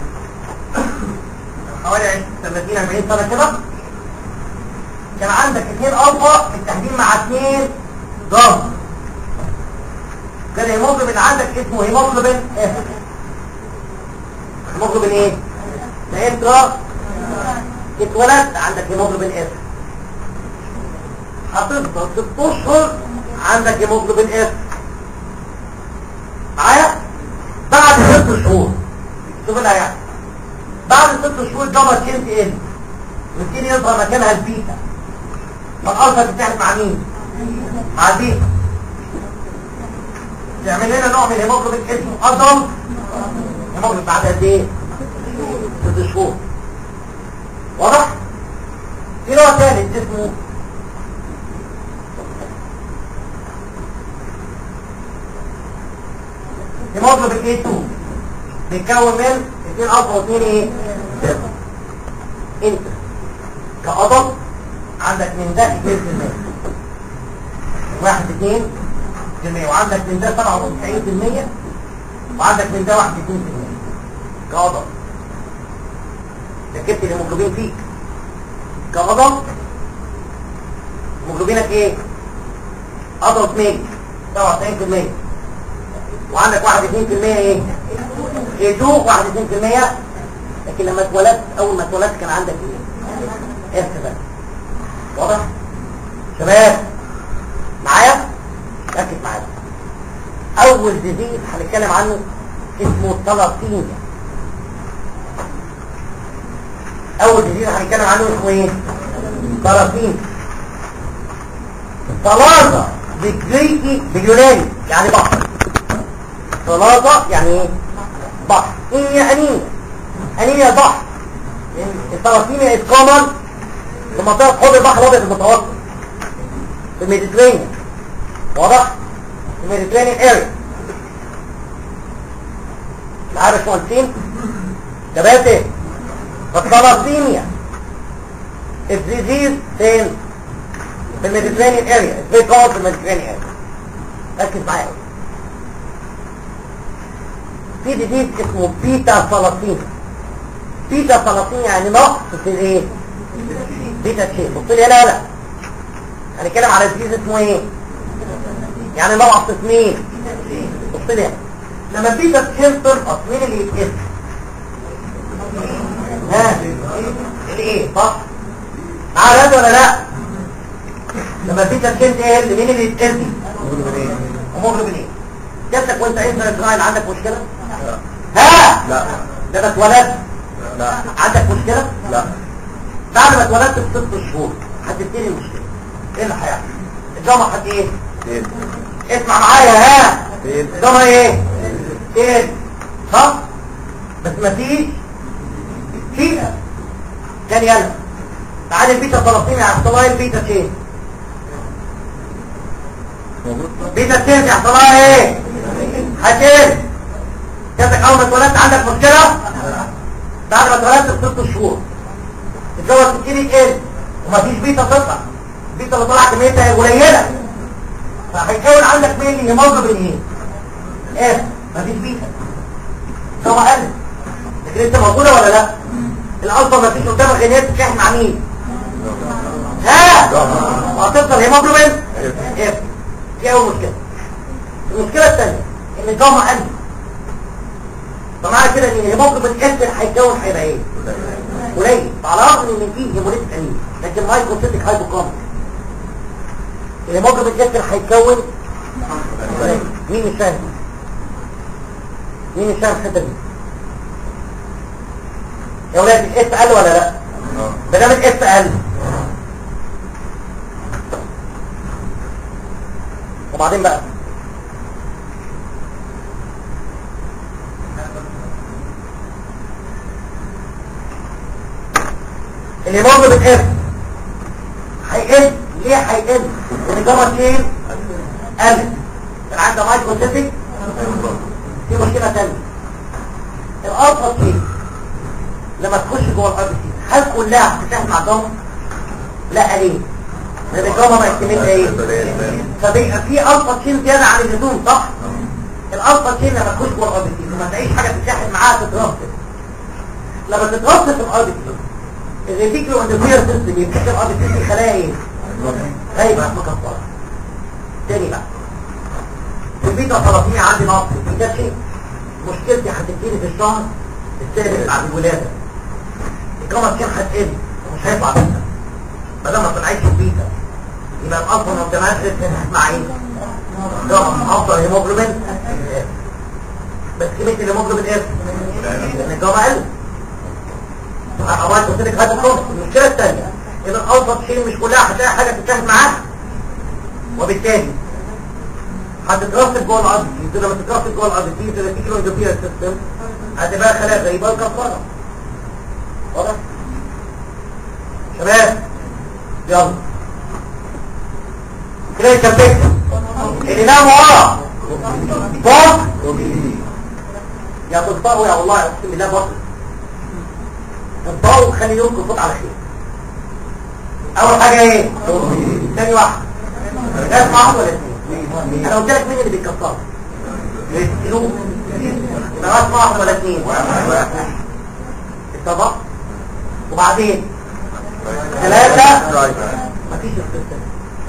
حوالي 30 40 سنه كده كان عندك اثنين الفا بالتحديد مع اثنين جاما كان الهيموجلوبين عندك اسمه هيموجلوبين اف هيموجلوبين ايه ده انترا اتولدت عندك هيموجلوبين اف هتفضل ست اشهر عندك هيموجلوبين اف معايا بعد ست شهور شوف اللي هيحصل بعد ست شهور جاما تشين تقل ويبتدي يظهر مكانها البيتا فالالفا بتتعامل مع مين؟ مع البيتا تعمل لنا نوع من الهيموجلوبين اسمه ادم هيموجلوبين بعد قد ايه؟ ست شهور واضح؟ في نوع ثالث اسمه هيموجلوبين ايه 2 بيتكون من اثنين الفا واثنين ايه؟ دلتا انت كأضل عندك من ده 2% واحد اثنين في المية وعندك من ده 97% وعندك من ده واحد اثنين في المية كأضل ركبت الهيموجلوبين فيك كأضل هيموجلوبينك ايه؟ أضل 2 97% وعندك واحد اثنين في المية ايه؟ ايه 2 واحد اثنين في المية لكن لما اتولدت اول ما اتولدت كان عندك ايه؟ اف بس واضح؟ شباب معايا؟ ركز معايا اول ديزيز هنتكلم عنه اسمه التلاسيميا اول ديزيز هنتكلم عنه اسمه ايه؟ تلاسيميا ثلاثة بالجريكي باليوناني يعني بحر ثلاثة يعني ايه؟ بحر انيا انيميا انيميا البحر التلاسيميا is common في منطقة حوض البحر الابيض المتوسط في الميديترينيان واضح؟ في الميديترينيان اريا عارف مهندسين؟ شباب ايه؟ فالتلاسيميا الديزيز فين؟ في الميديترينيان اريا ازاي قاعد في الميديترينيان اريا ركز معايا قوي في ديزيز اسمه بيتا ثلاسيميا بيتا ثلاسيميا يعني نقص في الايه؟ بيتا تشين بص لي هنا هنا هنتكلم على ديزيز اسمه ايه؟ يعني نقص في مين؟ بص لي هنا لما بيتا تشين تنقص مين اللي يتكسر؟ ها؟ الايه؟ صح؟ معاه رد ولا لا؟ لما بيتا تشين تقل مين اللي يتكسر؟ هيموجلوبين ايه؟ جاتك وانت انت اسرائيل عندك مشكلة؟ ها؟ لا ده ما اتولدت لا عندك مشكلة؟ لا بعد ما اتولدت بست شهور هتبتدي المشكلة ايه اللي هيحصل؟ الجامعة هت ايه؟ فين اسمع معايا ها؟ فين الجامعة ايه؟ ايه؟ صح؟ بس ما فيش فيها كان يلا تعالى البيتا فلسطيني هيحصل لها ايه البيتا تشين موجود بيتا تشين هيحصل لها ايه؟ هتشين جاتك اول ما اتولدت عندك مشكلة؟ بعد ما اتولدت بست شهور الجوز تبتدي تقل ومفيش بيتا تطلع البيتا اللي طلع كميتها قليله فهيكون عندك مين هيموجلوبين ايه؟ ايه مفيش بيتا سواء قل لكن انت موجوده ولا لا؟ الالفا ما فيش قدامها غير ان هي تتكلم مع مين ها وهتفضل هيموجلوبين اف دي اول مشكله المشكله الثانيه ان الجاما قل فمعنى كده ان الهيموجلوبين اف هيتكون هيبقى ايه قليل على الرغم ان فيه هيموليتيك انيميا لكن مايكروسيتيك هايبوكروميك الهيموجلوبين اف هيتكون قليل مين مش فاهم مين مش فاهم الحته دي يا ولاد الاف قل ولا لا ما دام الاف قل وبعدين بقى الهيموجلوبين اف هيقل ليه هيقل؟ لان جاما تشين قل كان عندها مايكروسيتيك في مشكله ثانيه الالفا تشين لما تخش جوه الار بي سي هل كلها هتتفاهم مع جاما؟ لا ليه؟ لان الجاما مقسمتها ايه؟ فبيبقى في الفا تشين زياده عن اللزوم صح؟ الالفا تشين لما تخش جوه الار بي سي وما تلاقيش حاجه تتحد معاها تترصد لما تترصد في الار بي سي الريتيكلو اندوكرير سيستم يفتكر الار بي سي خلايا ايه؟ غايبه مكسره تاني بقى في البيتا ثلاثية عندي نقص في ده شيء مشكلتي هتبتدي في الشهر الثالث بعد الولاده الجامعه كان هتقل ومش هيطلع بيتا ما دام ما طلعتش البيتا يبقى الالفا ما بتبقاش مع ايه؟ جامعه افضل هيموجلوبين بس كميه الهيموجلوبين ايه؟ لان الجامعه قلت عواد قلت لك هذا الكونس المشكله الثانيه ان الالفا تشيل مش كلها هتلاقي حاجه تتفاهم معاها وبالتالي هتترصد جوه العضل انت لما تترصد جوه العضل تيجي تيجي كيلو اندوبيا سيستم هتبقى خلايا غريبه وكفاره واضح شباب يلا كده يكفيك اللي نام ورا بص يا تنطقوا يا والله اقسم بالله بص تنطقوا وخلي يومكم صوت على خير اول حاجه ايه ثاني واحد ده واحد ولا اثنين انا قلت لك مين اللي بيكسروا بيقتلوه يبقى راس واحد ولا اثنين الطبق وبعدين ثلاثة مفيش استثناء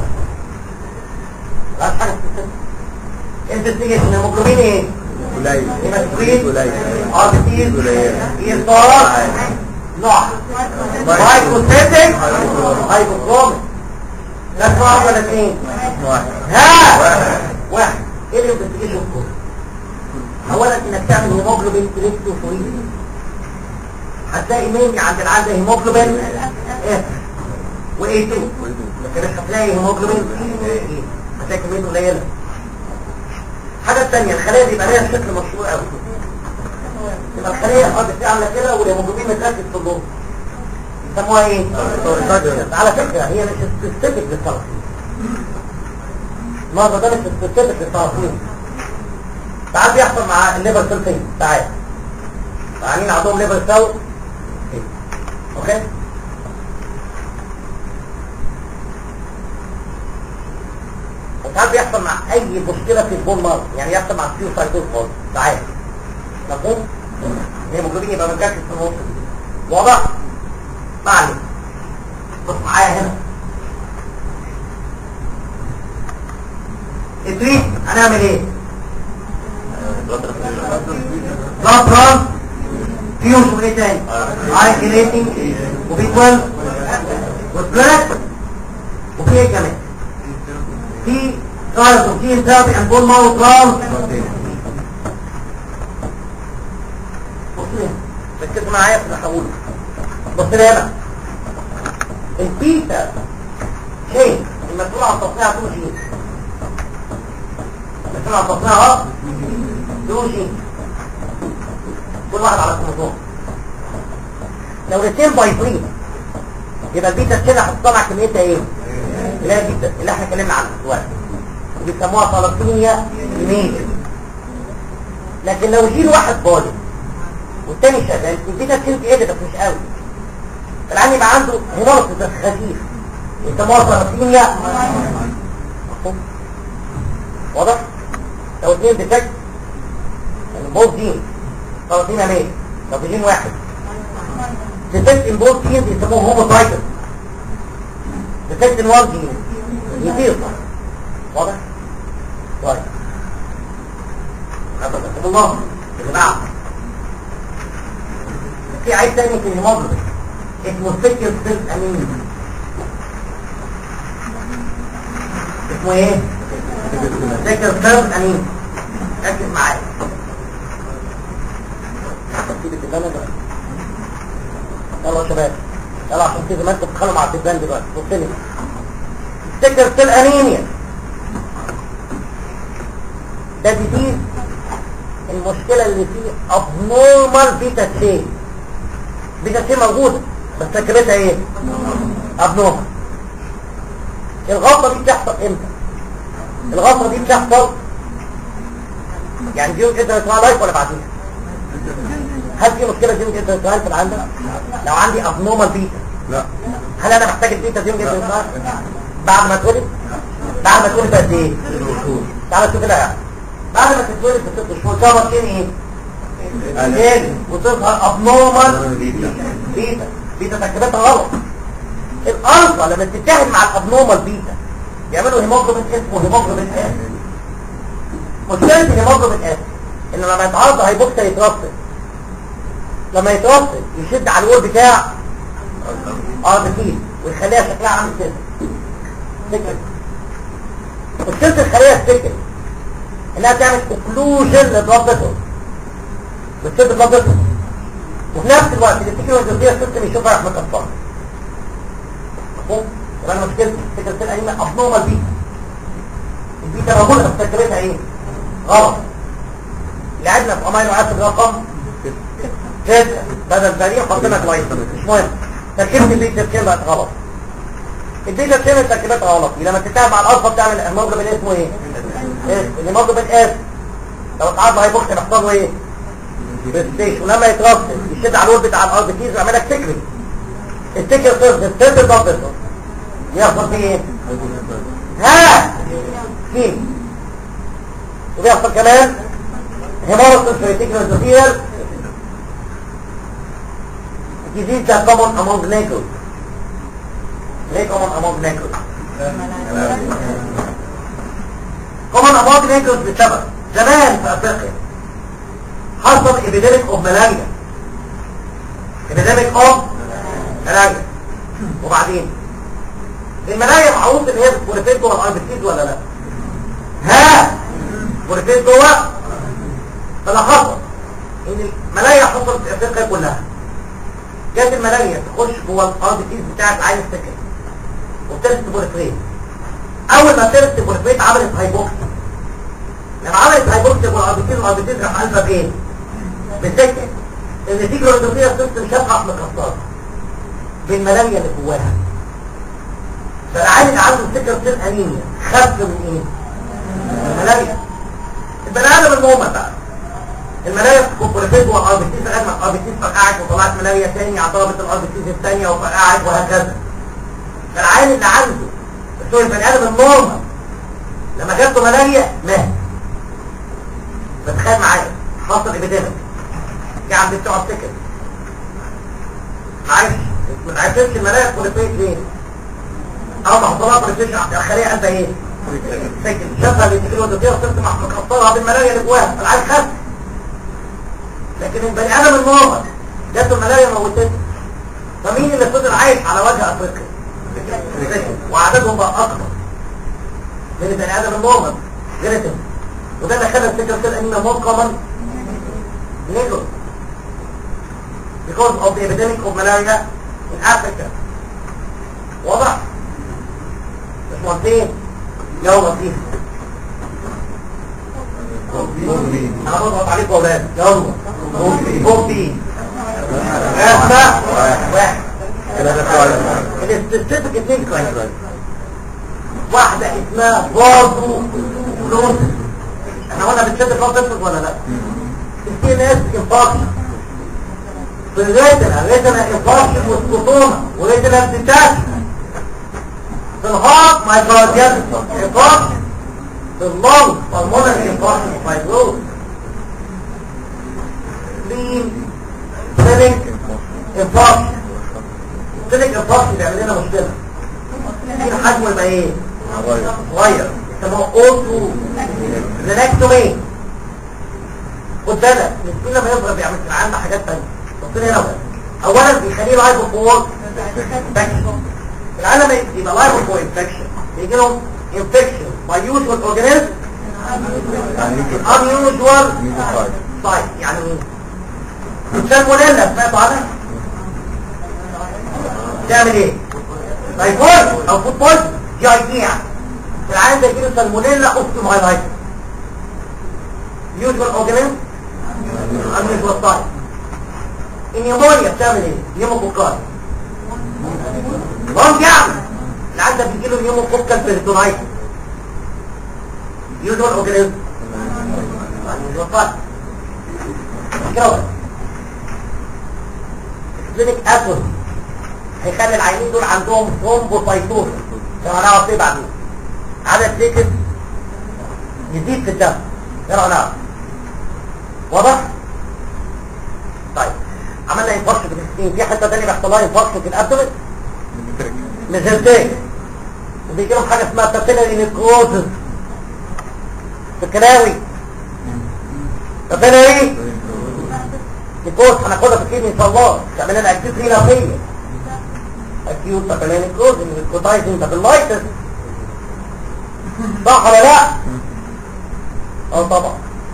مفيش حاجة استثناء انفستيجيشن الهيموجلوبين ايه؟ قليل هيماتوكريت قليل اربيتيز قليل. ايرطار نوع مايكروسيتك هايبوكروميك لا واحد ولا اثنين واحد ها واحد. واحد ايه الانفستيجيشن كله اولا انك تعمل هيموجلوبين كريستوفوريز هتلاقي مين عند العاده هيموجلوبين اف واي 2 لكن مش هتلاقي هيموجلوبين ايه هتلاقي كميته قليله الحاجه الثانيه الخلايا بيبقى ليها شكل مشهور قوي يبقى الخليه الارض عامله كده والهيموجلوبين متركز في النص يسموها ايه؟ على فكره هي مش سبيسيفيك للتلقين المرضى ده مش سبيسيفيك للتلقين ساعات بيحصل مع الليفر سيل فين ساعات عاملين عندهم ليفر سيل اوكي وساعات بيحصل مع اي مشكله في البون مارك يعني يحصل مع السيوسايتوز خالص ساعات مفهوم الهيموجلوبين يبقى مركز في النص واضح معلم بص معايا هنا التريت هنعمل ايه بلاد ترانس فيوز وايه تاني ايكليتنج وبي 12 وسبلات وفي ايه كمان في ترانس وفي انترابي اند بول مارو ترانس بص هنا ركزوا معايا في اللي هقوله بص هنا البيتا شيء المسؤول عن تصنيع توجين المسؤول عن تصنيع توجين كل واحد على كروموسوم لو الاثنين بايظين يبقى البيتا كده هتطلع كميتها ايه؟ اللي هي البيتا اللي احنا اتكلمنا عنها دلوقتي بيسموها ثلاثينيا ميجر لكن لو جيل واحد بايظ والتاني شغال البيتا كنت ايه بس مش قوي العين يبقى عنده هيمورس بس خفيف يسموها ثلاثينيا مفهوم؟ واضح؟ لو اثنين ديفكت يعني بوث جين ثلاثينيا ميجر لو في جين واحد ديفكت ان بوث جينز يسموه هوموتايتس ديفكت ان وان جين يطير واضح؟ طيب حفظكم الله يا جماعه في عيب تاني في الهيموجلوبين اسمه سكر سيل امين اسمه ايه؟ سكر سيل امين ركز معايا سيب التبان ده يلا يا شباب يلا عشان كده ما انتوا بتتخانقوا مع التبان دلوقتي بص لي سكر سيل انيميا ده ديزيز المشكلة اللي فيه abnormal بيتا تشين بيتا تشين موجودة بس تركيبتها ايه؟ abnormal الغلطة دي بتحصل امتى؟ الغلطة دي بتحصل يعني دي يمكن اسمها لايف ولا بعدين؟ هل في مشكلة دي يمكن اسمها في العندة؟ لو عندي abnormal بيتا لا هل انا محتاج البيتا دي يمكن اسمها؟ بعد ما اتولد؟ بعد ما اتولد قد ايه؟ تعالى شوف كده بعد ما تتولد بست شهور تظهر فين ايه؟ ايه وتظهر ابنورمال بيتا بيتا تركيبتها غلط الالفا لما تتحد مع الابنورمال بيتا يعملوا هيموجلوبين اسمه هيموجلوبين اس مشكله الهيموجلوبين اس ان لما يتعرض هيبوكسا يترصد لما يترصد يشد على الوول بتاع اربتين ويخليها شكلها عامل كده سكر مشكله الخليه السكر انها تعمل اوكلوجن للبلاد فيسل بتسد البلاد فيسل وفي نفس الوقت اللي بتيجي ويندوزية السيستم يشوفها راح مكسره مفهوم؟ يبقى انا مشكلتي فكرة الانيميا ابنورمال بيتا البيتا موجودة بس تركيبتها ايه؟ غلط لعبنا في امينو اسيد رقم ستة بدل بريء حطينا كويس مش مهم تركيبة البيتا تشين بقت غلط البيتا تشين تركيبتها غلط لما تتابع مع الالفا بتعمل الهيموجلوبين اسمه ايه؟ اللي برضه بالاس لو اتعرض هيبوكس يحصل له ايه بالستيش ولما يترصد يشد على الورد بتاع الارض كيز ويعمل لك تكري التكر صرف السيرف الضغط يحصل فيه ايه ها فيه وبيحصل كمان هيمورس في التكر الزفير disease that common among negroes ليه common among negroes كمان امراض نيجرز بسبب زمان في افريقيا حصل ابيديميك اوف ملاريا ابيديميك اوف ملاريا وبعدين الملاريا معروف ان هي بتبوليفيت جوه الاربتيز ولا لا ها بوليفيت جوه فلا حصل ان الملاريا حصلت في افريقيا كلها جت الملاريا تخش جوه الاربتيز بتاعت عين السكن وابتدت تبوليفيت اول ما ابتدت تبوليفيت عملت هايبوكسي لما عملت هايبوكسي والاربتين والاربتين راح قلبها بايه بالسكن النتيجه الرئيسيه السيستم شافها مكسره بالملاريا اللي جواها فالعيل اللي عنده سكر سيل انيميا خف من ايه الملاريا البني ادم المؤمن بقى الملاريا كوبوليفيت والاربتين لغايه ما الاربتين فرقعت وطلعت ملاريا ثانيه عطابت الاربتين الثانيه وفرقعت وهكذا فالعيل اللي عنده سوري البني ادم النورمال لما جاته ملاريا مات فتخيل معايا حصل ابيديميك جه عند بتوع السكن معلش ما عرفتش الملاريا كوليفيت ليه اول ما حصلها كوليفيت الخليه قلبها ايه سكن شافها اللي تجي له فيها صرت مكسرها بالملاريا اللي جواها العيل خف لكن البني ادم النورمال جاته الملاريا موتته فمين اللي فضل عايش على وجه افريقيا وعددهم بقى اكبر من البني ادم النورمال جريتم وده اللي خلى السكر سيل انيميا مور كومن نيجر because of the epidemic of malaria in Africa واضح مش مرتين يلا لطيف انا بضغط عليكم يا اولاد يلا بوبي اسمع واحد كده ده كويس السبيسيفيك اثنين كويس واحدة اسمها فازو فلوس احنا قلنا بتشد فاز تفرق ولا لا السي ان اس انفاكشن في الريتنا الريتنا انفاكشن والسكوتوما وريتنا بتتاكشن في الهارت مايكروزياتس انفاكشن في اللنج بالمونري انفاكشن فايبروز سليم سيلينج انفاكشن السيستميك انفاركت بيعمل لنا مشكله كتير حجمه يبقى ايه صغير صغير يسموه اوتو ريلاكتومي خد بالك السكين لما يضرب بيعمل كان عندنا حاجات تانية بص هنا بقى اولا بيخليه لايف فور العالم يبقى لايف فور انفكشن بيجي لهم انفكشن باي يوجوال اورجانيزم يعني يمكن unusual ميزوفايل طيب يعني ايه السالمونيلا سمعتوا عنها تعمل ايه تايفويد او فود بويزن جي اي تي يعني العيان ده يجيله سالمونيلا اوستومايلايتس يوجوال اورجانيزم unusual طيب النيمونيا بتعمل ايه نيموكوكاي برونج يعني العيان ده بيجيله نيموكوكال بيرتونايتس يوجوال اورجانيزم unusual طيب كده كلينيك اتون هيخلي العينين دول عندهم ثرومبوسايتوز زي ما هنعرف ايه بعدين عدد بليكت يزيد في الدم زي ما هنعرف واضح؟ طيب عملنا انفاركت في السكين في حته ثانيه بيحصل لها انفاركت في الابدومن ميزنتين وبيجي لهم حاجه اسمها تابيلاري نيكروزس في الكلاوي تابيلاري نيكروز هناخدها في الكيدني ان شاء الله تعمل لنا اكتيف رينافيه اكيوت تابيلاري نيكروز نيكروتايزنج تابيلايتس صح ولا لا؟ اه طبعا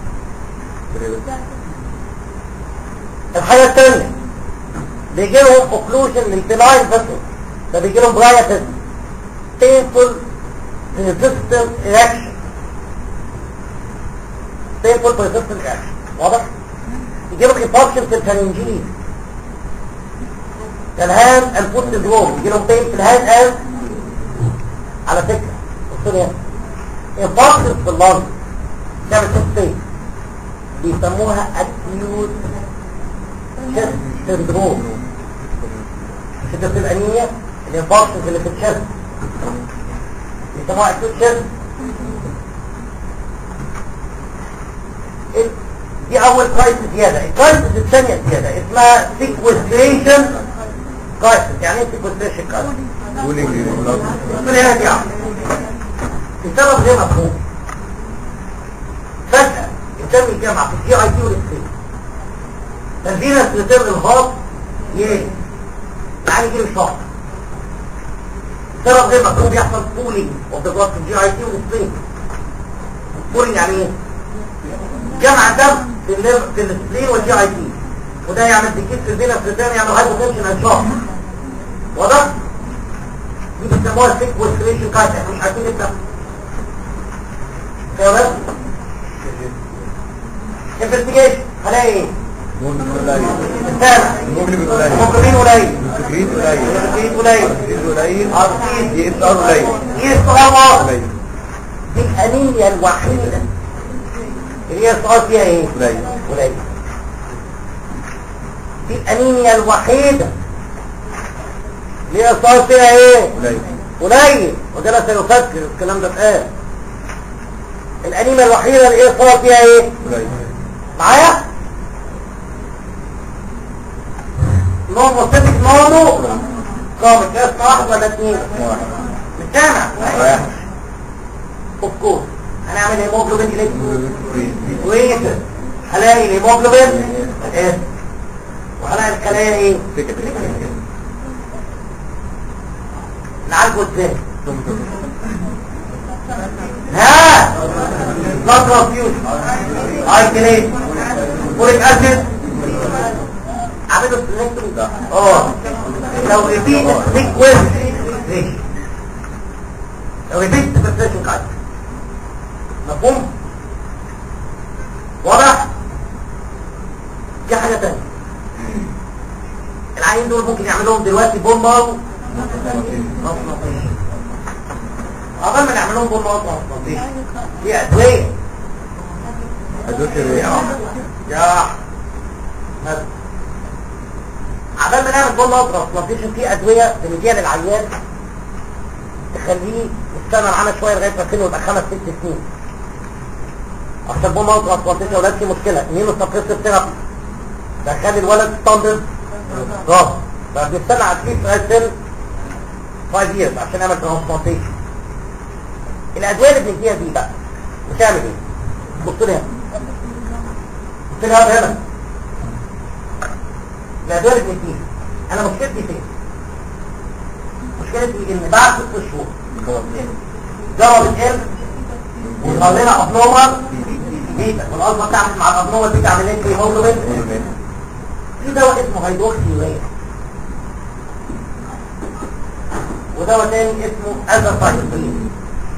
الحاجه الثانيه بيجي لهم اوكلوجن للبلاين فيسل ده بيجي لهم برايتس painful resistant reaction painful persistent reaction واضح؟ يجي لهم انفكشن في الفرنجين الهاند الفوت سندروم يجي لهم بين في الهاند اند على فكره بصوا هنا انفكشن في اللنج تعمل تست بيسموها acute chest syndrome شدة الأنية الانفاركشن اللي في الشست بيسموها acute chest ال- دي أول كرايسس زيادة الكرايسس الثانية زيادة اسمها sequestration crisis يعني ايه sequestration crisis؟ كولينج من هنا دي عم. السبب غير مفهوم فجأة الدم يتجمع في الجي اي تي والسي فالفينس ريتيرن الهارت يقل يعني يجيله شوك السبب غير مفهوم بيحصل بولينج اوف ذا بلاد في الجي اي تي والسي بولينج يعني ايه؟ جمع دم في الليف في السبلين والجي اي تي وده يعمل ديكيت في الفينس ريتيرن يعمل هايبوتنشن اند شوك واضح؟ دي بيسموها سيكوستريشن كايت احنا مش عارفين نبدا تمام انفستيجيشن هلاقي ايه ممكن قليل سامع ممكن قليل ممكن قليل السكريت قليل السكريت قليل السكريت قليل عارفين دي اس ار قليل ايه الصعوبة قليل دي الانيميا الوحيدة اللي هي السؤال فيها ايه قليل قليل دي الانيميا الوحيدة اللي هي السؤال فيها ايه قليل قليل وده لا سيفكر الكلام ده اتقال الانيميا الوحيدة اللي ايه صار فيها ايه قليل معايا نورمو سيبك نورمو قامت كده اسمها واحد ولا اتنين واحد مش سامع واحد اوف كورس هنعمل هيموجلوبين الكترون سكريت كويس هلاقي الهيموجلوبين اس وهلاقي الخلايا ايه سكت نعالجه ازاي ها بلاد ترانسفيوجن ايكليت فوليك اسيد عملوا سلكتوم لا. اه لو ريبيت سيكوينس لو ريبيت سيكوينس كايت مفهوم واضح دي حاجه ثانيه العيين دول ممكن يعملوهم دلوقتي بون مارو عقبال ما نعمل لهم بون مارو ترانسبلانتيشن دي ادويه ادوكي يا مثلا عبال ما نعمل بون مارو ترانسبلانتيشن في ادويه بنديها للعيان تخليه يستنى معانا شويه لغايه ما سنه يبقى خمس ست سنين اصل البون مارو ترانسبلانتيشن يا ولاد في مشكله مين السبريسيف ثيرابي ده خلي الولد ستاندرد راسه فبنستنى على تريد سن 5 years عشان نعمل ترانسبلانتيشن الادويه اللي بنديها دي بقى بتعمل ايه؟ بص لي هنا بص لي هنا هنا الادويه اللي بنديها انا مشكلتي فين؟ مشكلتي ان بعد ست شهور جرى بتقل ويظهر لنا ابنورمال بيتا والالفا بتعمل مع الابنورمال بيتا عامل لنا هيموجلوبين في دواء اسمه هيدروكسي يوريا ودواء تاني اسمه ازاثايكلين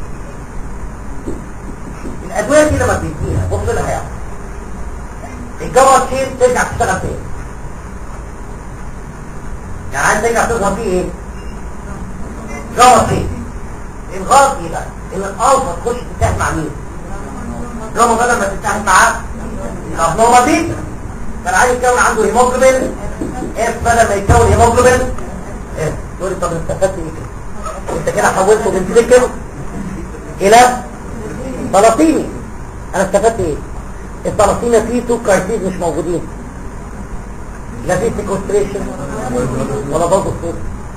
الادويه دي لما بتديها بص لها يعني الجرى تشيل ترجع تشتغل تاني يعني عايز ترجع تظهر فيه ايه؟ جرى تشيل الغلط ايه بقى؟ ان الالفا تخش تتحد مع مين؟ جاما بدل ما تتحد معاه الابنورمال بيتا فانا عايز يكون عنده هيموجلوبين اف بدل ما يكون هيموجلوبين اف تقول لي طب انت استفدت ايه كده؟ انت كده حولته من سكر الى بلاطيني انا استفدت ايه؟ البلاطينة فيه تو كرايسيس مش موجودين لا في سيكوستريشن ولا برضه صوت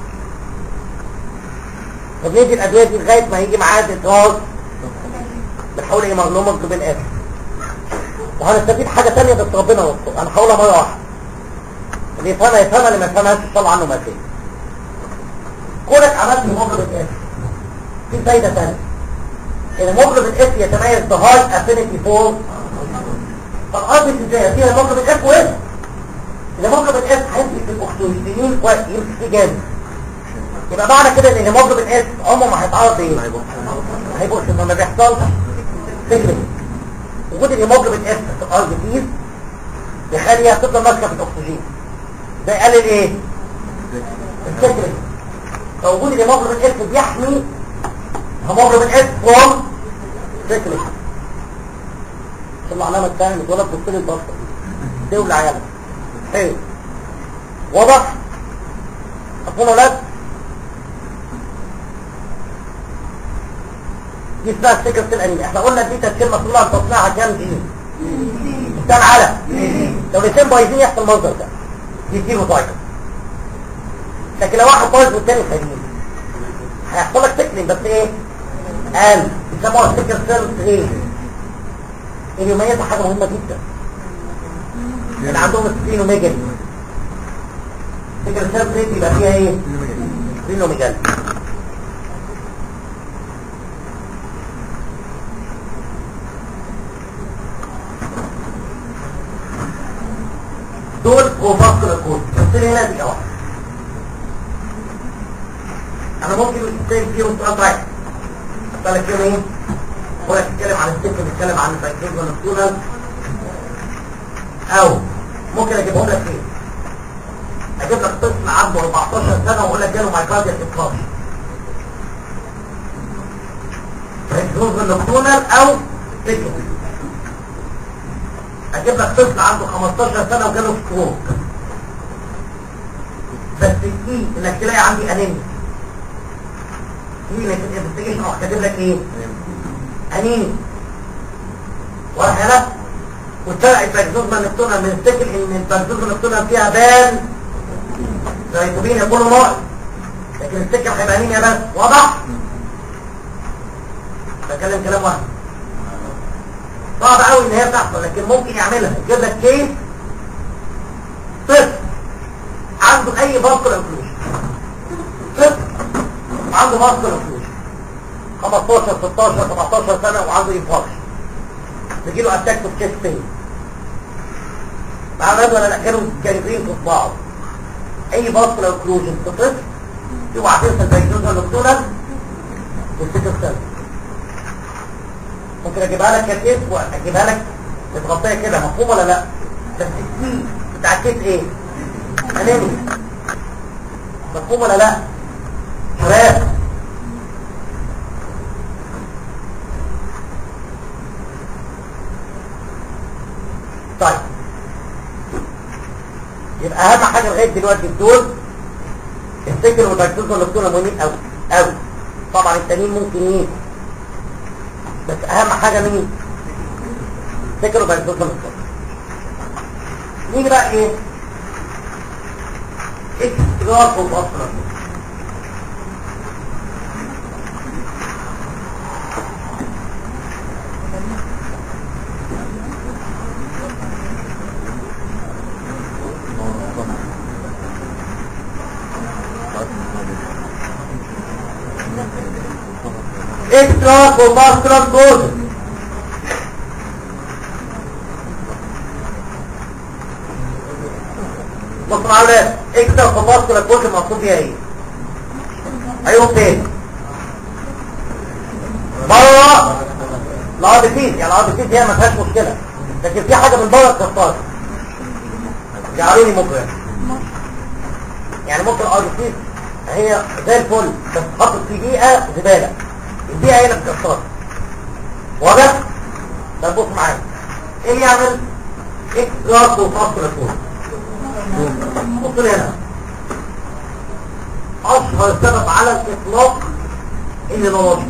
فبندي الادويه دي لغايه ما يجي معاها ادراج بنحاول ايه مغلومه بالاف وهنستفيد حاجه ثانيه بس ربنا يستر انا هقولها مره واحده اللي يفهمها يفهمها اللي ما يفهمهاش يطلع عنه ما فيه كونك عملت هيموجلوبين اف في فايده ثانيه الهيموجلوبين اف يتميز بهاي افينيتي فور فالارض ازاي فيها هيموجلوبين اف واف الهيموجلوبين اف هيمسك في الاكسجين ويمسك فيه جامد يبقى معنى كده ان الهيموجلوبين اس عمره ما هيتعرض ايه هيبقى انه ما بيحصلش فكره وجود الهيموجلوبين اس في الارض فيه يخليها تفضل ماسكه في الاكسجين ده يقلل ايه الفكره فوجود الهيموجلوبين اس بيحمي الهيموجلوبين اس فروم فكره طلع علامه الثاني متولد بصير البصر دول عيالك حلو واضح أقول أولاد دي اسمها السكر في الأنيميا احنا قلنا دي تشكيل مسؤولة عن تصنيعها كام جين كام على لو الاثنين بايظين يحصل المنظر ده دي كيلو طايقة لكن لو واحد بايظ والتاني سليم هيحصل لك سكرين بس ايه قال بيسموها السكر سيل ايه اللي يميزها حاجة مهمة جدا اللي عندهم سكرين وميجل سكر سيل تريد يبقى فيها ايه سكرين وميجل دول كوفاسكولار كود بس هنا دي واحده انا ممكن اتكلم فيهم سؤال واحد اسالك فيهم ايه هو تتكلم عن السكه بيتكلم عن الفايكيز والنكتونال او ممكن اجيبهم لك ايه اجيب لك طفل عنده 14 سنه واقول لك جاله مايكارديال انفلاش فايكيز والنكتونال او سكه اجيب لك طفل عنده 15 سنة وجاله ستروك بس دي انك تلاقي عندي انيميا دي انك الانفستيجيشن راح كاتب لك ايه انيميا واضح هنا وتلاقي الباكزوزما نكتونها من السكل ان الباكزوزما نكتونها فيها بان زيتوبين يكونوا نوع لكن السكل هيبقى انيميا بس واضح بتكلم كلام واحد صعب قوي ان هي تحصل لكن ممكن يعملها يجيب لك كيس طفل عنده اي باسكول انفلوشن طفل عنده باسكول انفلوشن 15 16 17 سنه وعنده انفاكشن تجي له اتاك في الكيس تاني مع الرد ولا لا كانوا جايبين في بعض اي باسكول انفلوشن في طفل اوعى تنسى الدايجنوز الدكتور والسكر سيل ممكن اجيبها لك كتير واجيبها لك متغطيه كده مفهوم ولا لا بس السي بتاع الكيس ايه انامي مفهوم ولا لا فراغ طيب يبقى اهم حاجه لغايه دلوقتي دول السكر والبكتيريا والدكتوره مهمين قوي قوي طبعا التانيين ممكن يجي بس اهم حاجة مين فكروا بقى الدكتور نيجي بقى ايه اكسترا كوباسكولار اكسترا كوباسكولار كوز بص معايا اكسترا كوباسكولار كوز المقصود بيها ايه ايوه فين بره الارض فيه يعني الارض فيه هي ما فيهاش مشكله لكن في حاجه من بره اتكسرت جعلوني مجرم يعني ممكن الارض فيه هي زي الفل بس حطت في بيئه زباله البيئه هي اللي بتكسرها واضح طب بص معايا ايه اللي يعمل اكسار وفصل الفول بص لي هنا اشهر سبب على الاطلاق النيرولوجي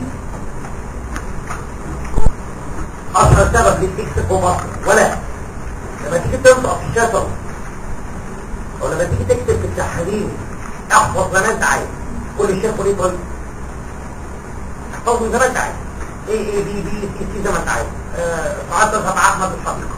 اشهر سبب للاكس وفصل ولا لما تيجي تنطق في الشجر او لما تيجي تكتب في التحرير احفظ زي ما انت عايز كل شيء وليه طريقه احفظه زي ما انت عايز ايه ايه بي بي سي سي زي ما انت عايز آه، ساعات تذهب مع احمد الحقيقه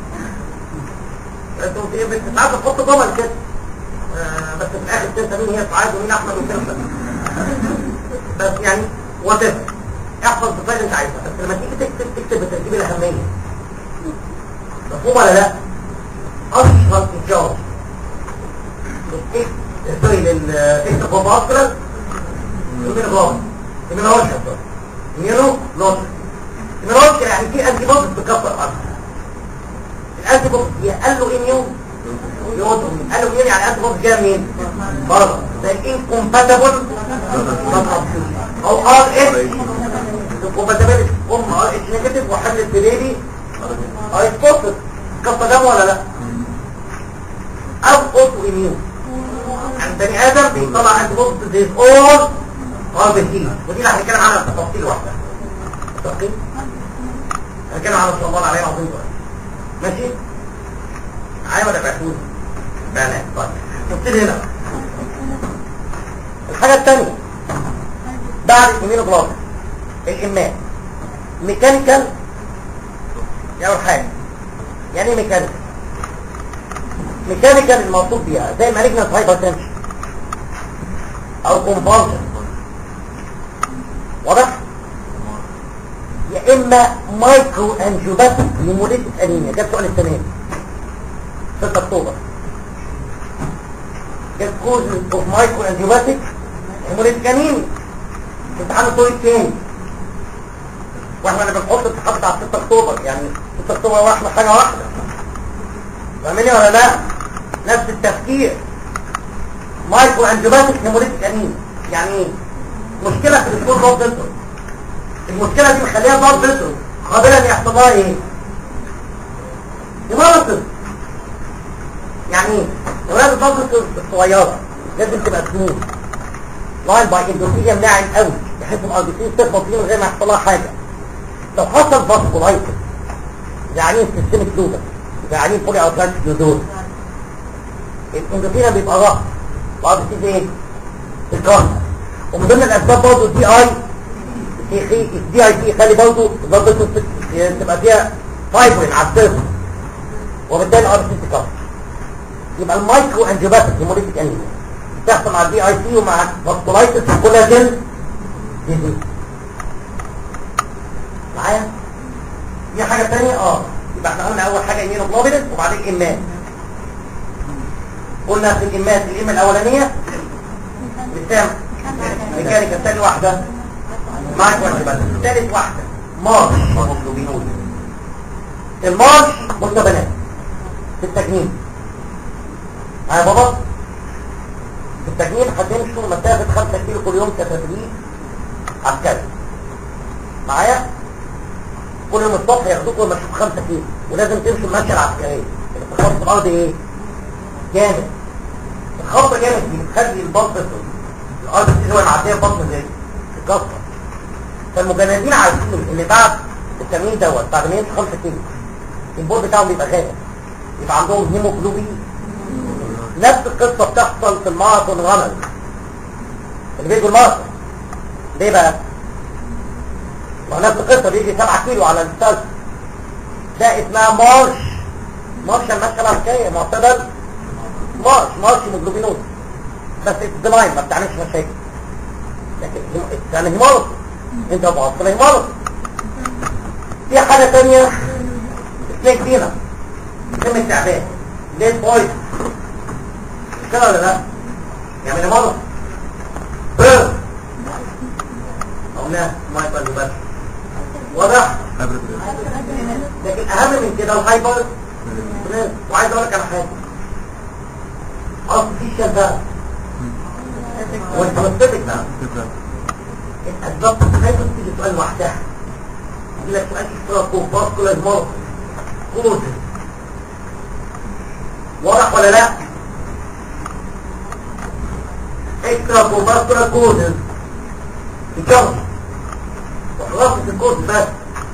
انت قلت ايه بنت ساعات تحط جمل كده آه، بس في الاخر تنسى مين هي سعاد ومين احمد وكده بس يعني وات احفظ بالطريقه اللي انت عايزها بس لما تيجي تكتب تكتب بترتيب الاهميه مفهوم ولا لا؟ اشهر اجابه للايه سوري للاكتفاء باصرا يمين غلط يمين هوش حصر يمينه لوش يمين هوش يعني في انتي بوكس بكفر اكتر الانتي بوكس قال له اميون يوتهم قال له اميون يعني انتي بوكس جايه منين بره زي انكومباتبل او ار اس انكومباتبل ام ار اس نيجاتيف وحملت بليدي ار اس بوكس كفر دم ولا لا او اوتو اميون يعني بني ادم بيطلع انت بص زي اول ار بي سي ودي اللي هنتكلم عنها بتفصيل واحده تفصيل هنتكلم عنها ان شاء الله العلي العظيم دلوقتي ماشي معايا ولا بعتوني بيانات طيب نبتدي هنا الحاجه الثانيه بعد الامينو بلاس الاماء ميكانيكال دي اول حاجه يعني ايه ميكانيكال ميكانيكال المقصود بيها زي مالجنس هايبرتنشن او كونفالشن واضح يا اما مايكرو انجيوباتيك هيموليتيك انيميا ده السؤال الثاني 6 اكتوبر ده كوز اوف مايكرو انجيوباتيك هيموليتيك انيميا امتحان الدور الثاني واحنا اللي بنحط امتحان بتاع 6 اكتوبر يعني 6 اكتوبر واحنا حاجه واحده فاهمني ولا لا نفس التفكير مايكرو انجيوباتيك هيموليتيك انيميا يعني ايه مشكله في السكور بلاد فيسل المشكله دي مخليها بلاد فيسل قابله ان يحصل لها ايه هيموليتيك يعني ايه اولاد البلاد فيسل الصغيره لازم تبقى سموث لاين باي اندوثيليوم ناعم قوي بحيث الاربيسين تخبط فيه من غير ما يحصل لها حاجه لو حصل فاسكولايتس يعني ايه سيستميك لوبس يعني بولي اوترانس نودول الاندوثيليوم بيبقى ضغط الاربيسين ايه الكارت ومن ضمن الاسباب برضه الدي اي الدي اي سي خلي برضه برضه تبقى فيها فايبرين على السيرفس وبالتالي الاربيسين تكسر يبقى المايكرو انجيوباتيك هيموليتيك انيميا تحصل مع الدي اي سي ومع فاسكولايتس وكولاجين ديزيز معايا دي حاجه ثانيه اه يبقى احنا قلنا اول حاجه ايمينوجلوبولين وبعدين امات قلنا في الامات الام الاولانيه بتسام ميكانيكا الثاني واحده معاك واحده بس الثالث واحده مارش هيموجلوبينول المارش بص يا بنات في التجنين معايا بابا في التجنين هتمشوا مسافه 5 كيلو كل يوم كتدريب عسكري معايا كل يوم الصبح ياخدوكم مشوا 5 كيلو ولازم تمشوا المشي العسكريه الخط الارض ايه جامد الخبطه جامد دي بتخلي البطن الارض بتبقى معديه بطن زي الكسره فالمجندين عارفين ان بعد التمرين دوت بعد ما يمشوا 5 كيلو البول بتاعهم بيبقى غامق يبقى عندهم هيموجلوبين نفس القصة بتحصل في الماراثون رانر اللي بيجوا الماراثون ليه بقى؟ ما هو نفس القصة بيجي 7 كيلو على الستارت ده اسمها مارش مارش المشكلة العسكرية معتبر مارش مارش هيموجلوبينوز بس الدماين ما بتعملش مشاكل لكن يعني هيمارس انت بعصر هيمارس في حاجة تانية سنيك دينا سم التعبان ليه بويز كده ولا لا يعني هيمارس بيرد قلنا ما يبقى بس واضح لكن اهم من كده الهايبر وعايز اقول لك على حاجه artificial valve والتمسكت بقى الاسباب الهايبر تيجي سؤال لوحدها يقول لك سؤال اشتراك فاسكولار مارك كوز واضح ولا لا؟ اكترا فاسكولار كوزز الجرس وخلاص الكود بس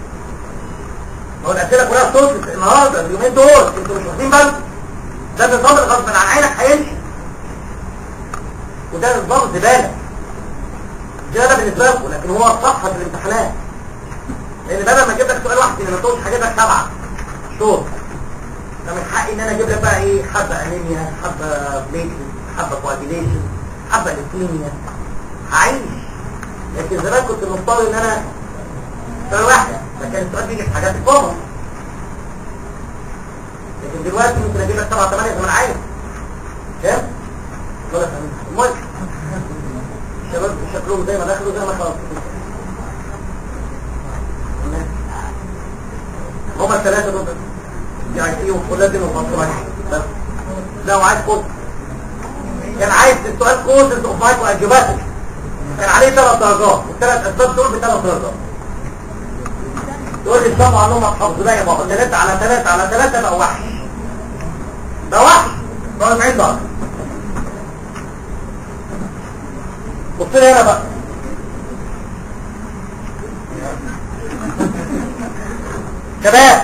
هو الاسئله كلها صوت النهارده اليومين دول انتوا مش واخدين بالكم ده النظام اللي غصب عن عينك هيمشي وده نظام زباله زباله بالنسبه لكم لكن هو الصح في الامتحانات لان بدل ما اجيب لك سؤال واحد من النصوص هجيب لك سبعه شوط فمن حقي ان انا اجيب لك بقى ايه حبه انيميا حبه بليكس حبه كواديليشن حبه ليكيميا هعيش لكن زمان كنت مضطر ان انا سؤال واحد فكان السؤال بيجي في حاجات الكومن لكن دلوقتي ممكن اجيب لك سبعة ثمانية زي ما انا عايز كام؟ ولا فاهمين المهم الشباب شكلهم زي ما دخلوا زي ما خرجوا هما الثلاثة دول يعني فيهم ولازم وفصلين بس لو عايز كود كان عايز السؤال كوزز اوف مايكرو اجوباتك كان عليه ثلاث درجات والثلاث اسباب دول بثلاث درجات تقول لي السبعة عنهم حفظ لا يا بابا ثلاثة على ثلاثة على ثلاثة بقى وحش ده وحش ده 40 درجة بص لي هنا بقى شباب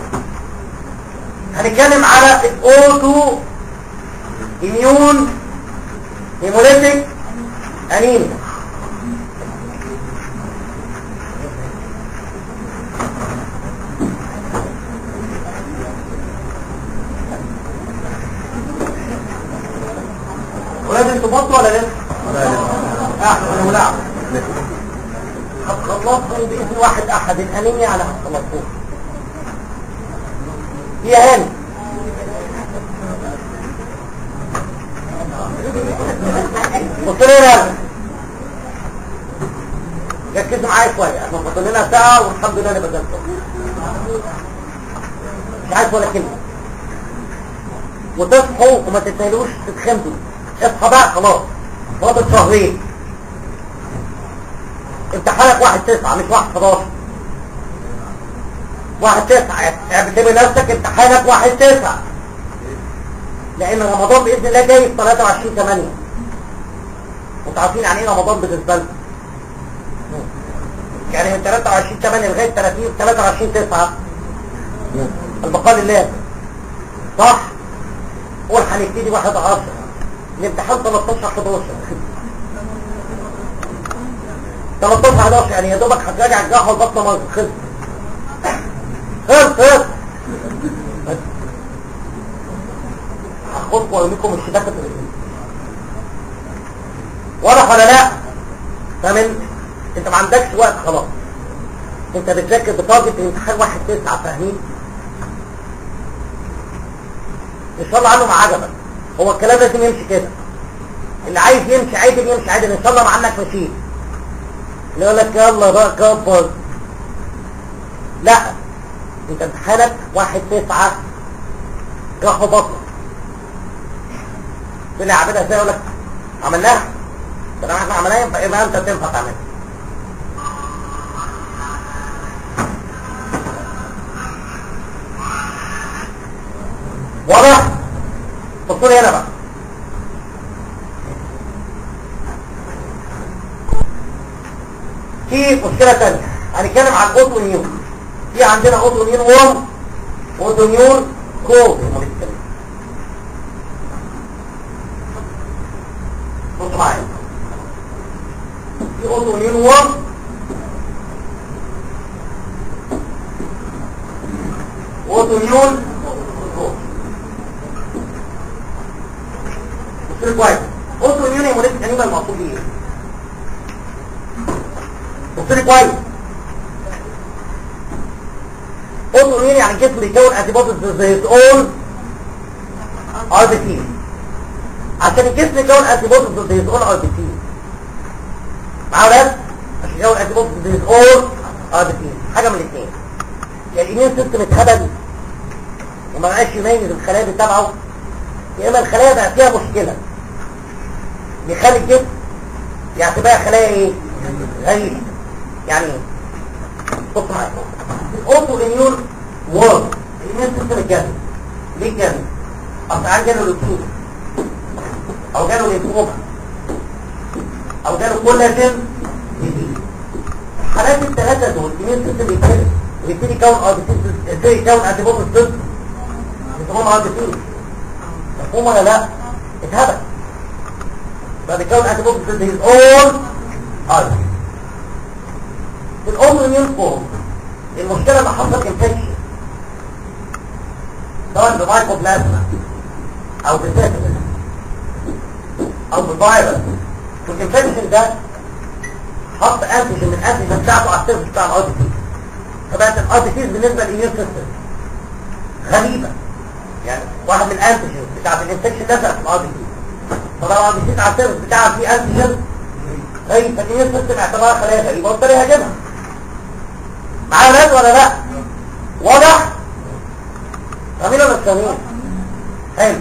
هنتكلم على الاوتو اميون هيموليتيك انيميا ولاد انتوا بطوا ولا لسه؟ احسن ولعب خلصوا باذن واحد احد الانيميا على خلصوه هي هاني بص لي هنا ركزوا معايا شويه احنا فاضل لنا ساعه والحمد لله نبقى زي الفل مش عايز ولا كلمه وتصحوا وما تتنالوش تتخمدوا اصحى بقى خلاص فاضل شهرين امتحانك واحد تسعة مش واحد 11 واحد تسعة اعتبر نفسك امتحانك واحد تسعة لان رمضان باذن الله جاي في 23 8 انتوا عارفين يعني ايه رمضان بالنسبه لكم يعني من 23 8 لغايه 30 23 9 البقاء لله صح قول هنبتدي 1 10 الامتحان 13 11 13 11 يعني يا دوبك هتراجع الجاحة والبطنة ما خلص خلص خلص هاخدكم واقول لكم الشبكة واضح ولا لا؟ فمن انت ما عندكش وقت خلاص انت بتذاكر بتارجت الامتحان واحد تسعة فاهمين؟ ان شاء الله عنه ما عجبك هو الكلام لازم يمشي كده اللي عايز يمشي عادل يمشي عادل ان شاء الله ما عنك مشيت اللي يقول لك يلا بقى كبر لا انت امتحانك واحد تسعة راحوا بطنك طلع عبدها ازاي يقول لك عملناها طالما احنا عملناها يبقى يبقى انت تنفع تعملها واضح بصوا لي هنا بقى في مشكلة تانية هنتكلم عن اوتو نيون في عندنا اوتو نيون وورم اوتو نيون كوب اوتو اميون وورم اوتو اميون بصير كويس اوتو اميون هيموليتيك انيميا المقصود بيه ايه بصير كويس اوتو اميون يعني الجسم بيكون انتي بوديز زي اون ار بي تي عشان الجسم يكون انتي بوديز ضد هيز اون ار بي تي معاه بس عشان يكون انتي بوديز ضد هيز اون ار بي تي حاجه من الاثنين يا الايمين سيستم اتهبل وما بقاش يميز الخلايا بتاعه يا اما الخلايا بقى فيها مشكله بيخلي الجسم يعتبرها خلايا ايه غريبه يعني ايه بص معايا الاوتو اميون وورد الايمين سيستم اتجنن ليه اتجنن اصل عندي جاله لوكيميا او جاله ليمفوما او جاله كولاجين ديزيز الحالات الثلاثه دول الايمين سيستم بيتكلم ويبتدي يكون ار بي سي يبتدي يكون انتي بوديز ضد بيسموهم ار بي سي مفهوم ولا لا اتهبل بقى بيكون انتي بوديز ضد هيز اون ار الام اميون فورم المشكله اللي حصل انفكشن سواء بمايكوبلازما او بسيفلس او بفيروس والانفكشن ده حط انتيجين من الانتيجين بتاعته على السيرفس بتاع الار بي سي فبقت الار بي سيز بالنسبه للاميون سيستم غريبه يعني واحد من الانتيجين بتاعت الانفكشن ده في الار بي سي فبقى الار بي سيز على السيرفس بتاعها فيه انتيجين غريب فالاميون سيستم اعتبرها خلايا غريبه وابتدى يهاجمها معايا ناس ولا لا واضح فاهمين ولا مش فاهمين حلو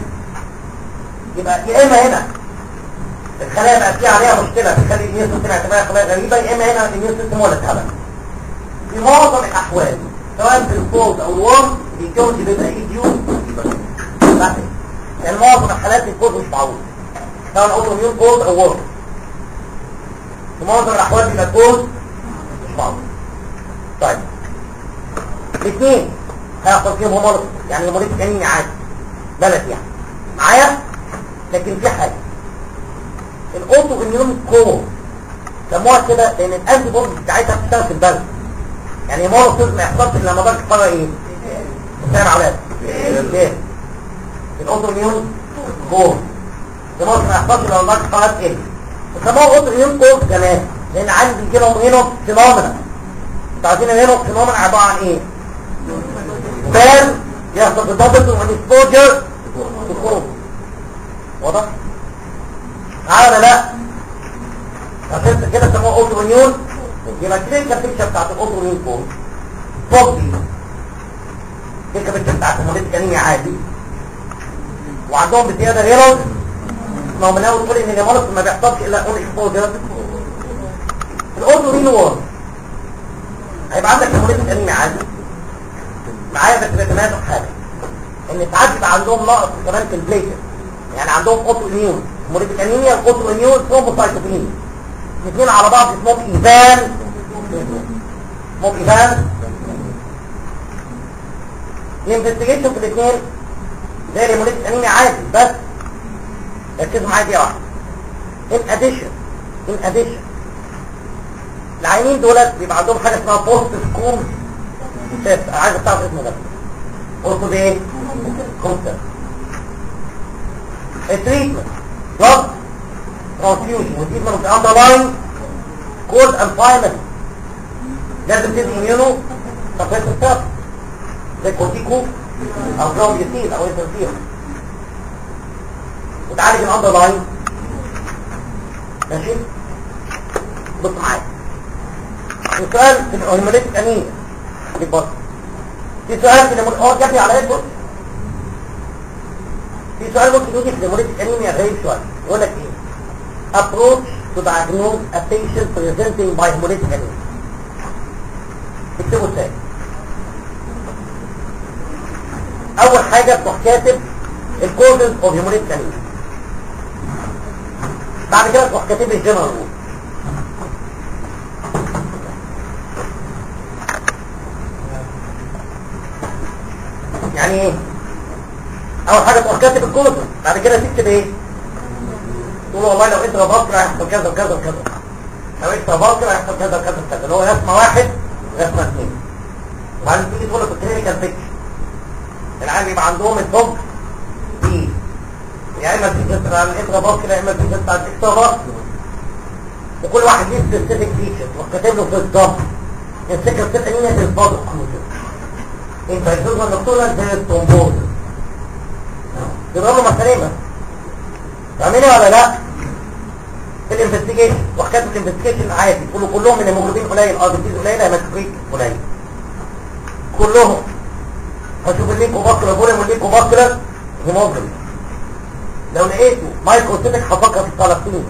يبقى يا اما هنا الخلايا بقى فيها عليها مشكله تخلي الاميون سيستم اعتبارها خلايا غريبه يا اما هنا الاميون سيستم ولا اتهبل في معظم الاحوال سواء في الفوز او الورم بيكون بيبقى ايه ديون بس يعني معظم الحالات الفوز مش معروف سواء اوتو اميون فوز او ورم في معظم الاحوال بيبقى فوز مش معروف طيب الاثنين هيحصل فيهم هومولوس يعني هومولوس جنيني عادي بلد يعني معايا لكن في حاجه الاوتو اميون كور سموها كده لان الانتي بوديز بتاعتها بتشتغل في البلد يعني هومولوس ما يحصلش الا لما درجه الحراره ايه بتعمل علامه ليه الاوتو اميون كور هومولوس ما يحصلش الا لما درجه الحراره تقل وسموها اوتو اميون كور كمان لان عندي بيجي لهم هنا فينومينا انتوا عارفين هنا فينومينا عباره عن ايه بان يحصل تضبط والاكسبوجر الخروج واضح معايا ولا لا عشان كده سموها اوتو اميون يبقى الكلينيكال بيكتشر بتاعت الاوتو اميون كون فوق دي الكلينيكال بيكتشر بتاعت المريض انيميا عادي وعندهم بزياده هيروز ما هو من اول تقول ان الهيمولوس ما بيحصلش الا اون اكسبوجر الاوتو اميون وورم هيبقى عندك هيموليتيك انيميا عادي معايا بس بيتميزوا في حاجه ان ساعات بيبقى عندهم نقص كمان في البليتر يعني عندهم اوتو اميون هيموليتيك انيميا واوتو اميون ثرومبوسايتوبينيا الاثنين على بعض اسمهم ايفان اسمهم ايفان الانفستيجيشن في الاثنين زي الهيموليتيك انيميا عادي بس ركزوا معايا دي واحده in addition in addition العينين دولت بيبقى عندهم حاجه اسمها بوست سكوم تيست عايز تعرف اسمه ده قلت ايه كونسبت التريتمنت بلاد ترانسفيوجن وتريتمنت اوف اندرلاين كولد اند فايمنت لازم تدي اميونو سبريسور ثيرابي زي كورتيكو او جلوبيوتين او انترفير وتعالج الاندرلاين ماشي بص معايا وسؤال في الهرمونات انيميا دي بص في سؤال في الهرمونات هو جابني على ايه بص في سؤال ممكن يجي في الهرمونات انيميا غريب شويه يقول لك ايه approach to diagnose a patient presenting by hemolytic anemia اكتبوا ازاي اول حاجه تروح كاتب الكوزز اوف هيموليتيك انيميا بعد كده تروح كاتب لي الجنرال رول يعني ايه اول حاجه تروح كاتب الكوزز بعد كده تكتب ايه تقول والله لو انت ربطت راح يحصل كذا وكذا وكذا لو اكتر باكر هيحصل كذا كذا كذا اللي هو يسمى واحد ويسمى اثنين وبعدين تيجي تقول له في الكلينيكال بيكتشر العيال بيبقى عندهم الدوج دي يا اما في جسر على الانترا باكر يا اما في جسر على الاكسترا باكر وكل واحد ليه سبيسيفيك فيتشر وكاتب له في الضبط السكر بتبقى نية الفاضل انت هتشوف الدكتورة زي التنبوز يبقى له مسالمة فاهميني ولا لا في الانفستيجيشن وحكايه الانفستيجيشن عادي كله كلهم من الموجودين قليل اه بتزيد قليل هيماتوكريت قليل كلهم هشوف الليكو باكلر بولم والليكو باكلر هيموجلوبين لو لقيته مايكروسيتك هفكر في الثلاثين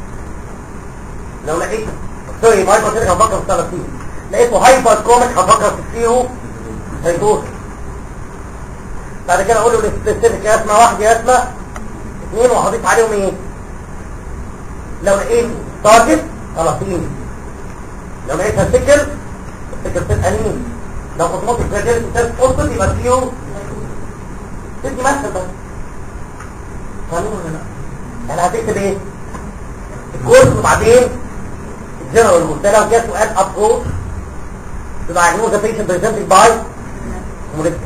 لو لقيته سوري مايكروسيتك هفكر في الثلاثين لقيته هايبر كروميك هفكر في السيرو هيدوس بعد كده اقول له السبيسيفيك يا اسمى واحد يا اسمى اثنين وهضيف عليهم ايه لو لقيت تارجت ثلاثين لو لقيتها سكر السكر تبقى مين لو اوتوماتيك جراديال تيست اوصل يبقى فيه تدي مثل بس فاهمين ولا لا يعني هتكتب ايه الكورس وبعدين الجنرال رول ده لو جه سؤال ابروش تبقى diagnose the patient presented by مريض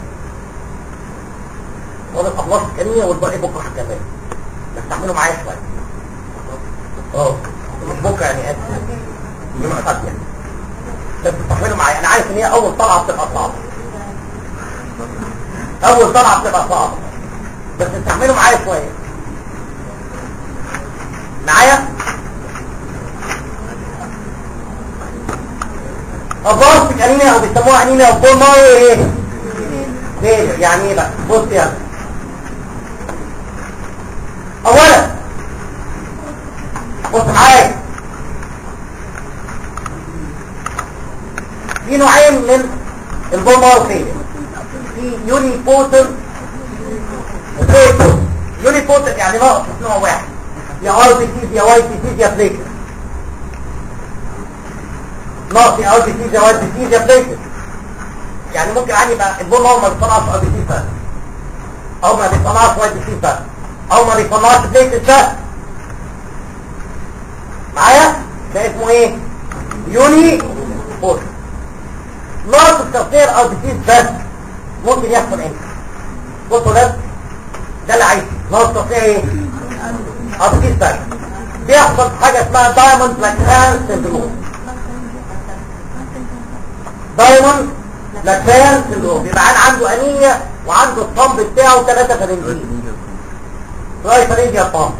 هو الأخلاص الكمية والباقي بكرة كمان نستحمله معايا شوية اه مش بكرة يعني قد يوم أحد يعني بس تستحمله معايا أنا عارف إن هي أول طلعة بتبقى صعبة أول طلعة بتبقى صعبة بس تستحمله معايا شوية معايا أبارتك أنيميا أو بيسموها أنيميا أو بول مارو إيه؟ ليه؟ يعني إيه بقى؟ بص يلا أولا بص معايا في نوعين من البول مارو فيلير في يوني بوتن وفيتو يوني بوتن يعني ناقص نوع واحد يا ار بي سيز يا واي بي سيز يا بليكر ناقص يا ار بي سيز يا واي بي سيز يا بليكر يعني ممكن عادي يبقى البول مارو ما بيطلعش ار بي سيز بس او ما بيطلعش واي بي سيز بس او ما بيطلعش بليكر بس معايا ده اسمه ايه يوني بوتن ناقص تصنيع ار بي سيز بس ممكن يحصل امتى بصوا ده ده اللي عايزه ناقص تصنيع ايه أبسيط بقى بيحصل حاجة اسمها دايموند لاكران سندروم دايموند لاكران سندروم بيبقى عن عنده أنيميا وعنده الطنب بتاعه 3 فرنجين راي فرنجيا الطنب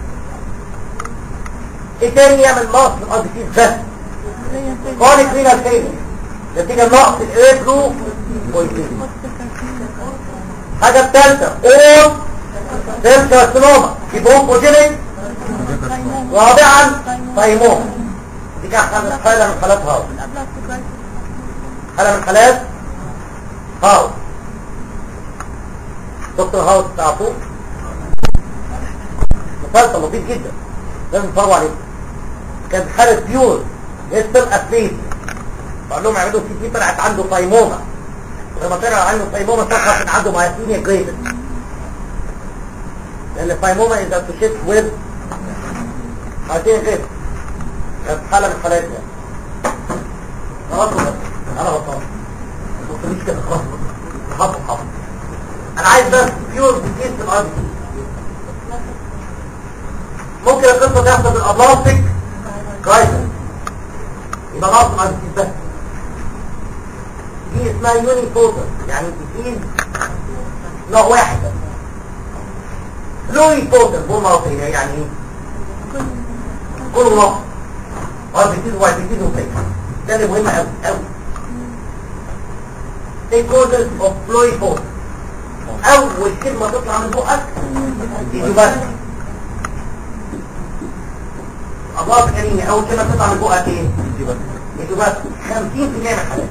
ايه تاني يعمل نقص في الأبسيط بس كونيك رينال فيلير نتيجة نقص الإيبرو بويتين حاجة الثالثة أول سيل كارسينوما في برونكوجينيك رابعا تايموم دي كانت حالة من حالات هاو حالة من حالات هاو دكتور هاو تعرفوه مسلسل لطيف جدا لازم تتفرجوا عليه كانت حالة بيور هيستل اثليت بقول لهم اعملوا سي تي طلعت عنده تايموما ولما طلع عنده تايموما طلعت ان عنده مايسينيا جريفن لان التايموما is associated with مايسينيا جريفن كانت حالة من الحالات دي خلاص بس انا غلطان ما تقوليش كده خلاص حافظ حافظ انا عايز بس بيور بكيس في الارض ممكن القصه تحصل بالابلاستيك كرايسس يبقى ناقص مع بس دي اسمها يوني فوتر يعني تكين نوع واحد لوي فوتر بول مرضية يعني ايه كله نقص اه بيتيز واحد بيتيز وفيك ده اللي مهم قوي قوي ايه كوزز اوف لوي فوتر اول كلمة تطلع من بقك دي بس الله كريم اول كلمة تطلع من بقك ايه دي بس 50% من الحالات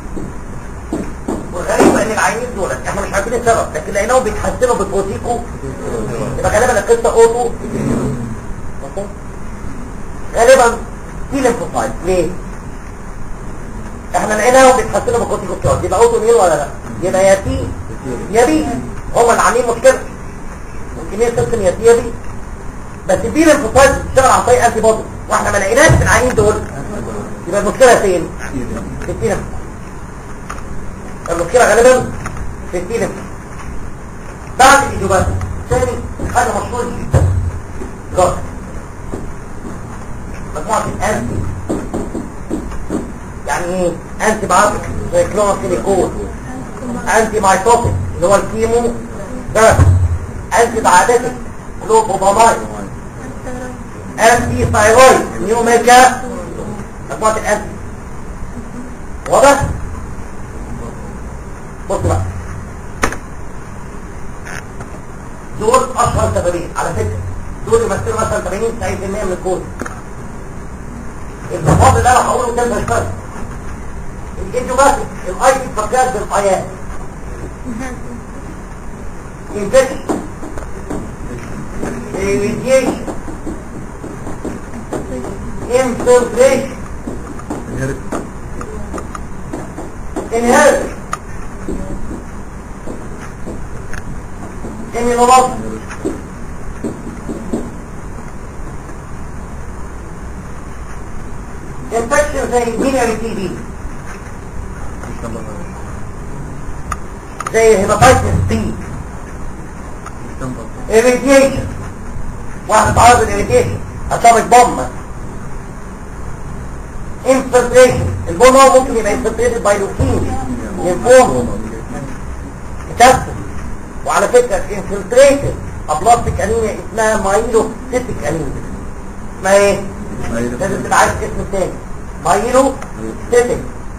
والغريب ان العينين دول احنا مش عارفين السبب لكن لقيناهم بيتحسنوا بالبروتيكو يبقى غالبا القصه اوتو مفهوم؟ غالبا في ليمفوسايت ليه احنا لقيناهم بيتحسنوا بالبروتيكو يبقى اوتو مين ولا لا يبقى يا تي يا بي هم اللي عاملين مشكله ممكن هي سيستم يا تي يا بي بس في ليمفوسايت بتشتغل عن طريق انتي بودي واحنا ما لقيناش في العينين دول يبقى المشكله فين في التينم المشكله غالبا في التينم بعد الاجابات ثاني حاجه مشهوره جدا جارد مجموعه الانتي يعني ايه انتي بايوتيك زي كلونوفينيكول انتي مايتوتيك اللي هو الكيمو ده انتي بايوتيك كلوبوبامايد انتي ثايرويد نيو ميكا مجموعه الانتي واضح بص بقى دول اشهر سببين على فكره دول يمثلوا مثلا 80 90% من الكود الضباط اللي انا هقوله كده مش فرق الايديوباتيك الاي دي فكرت بالحياه انفكشن ريديشن انفلتريشن انهيرت immunology infection زي biliary TB زي hepatitis B irradiation واحد تعرض للirradiation atomic bomb infiltration البون هو ممكن يبقى infiltrated by leukemia lymphoma متاسس وعلى فكرة infiltrated ابلاستيك انيميا اسمها مايلو سيتيك انيميا اسمها ايه؟ لازم تبقى عارف اسم التاني مايلو سيتيك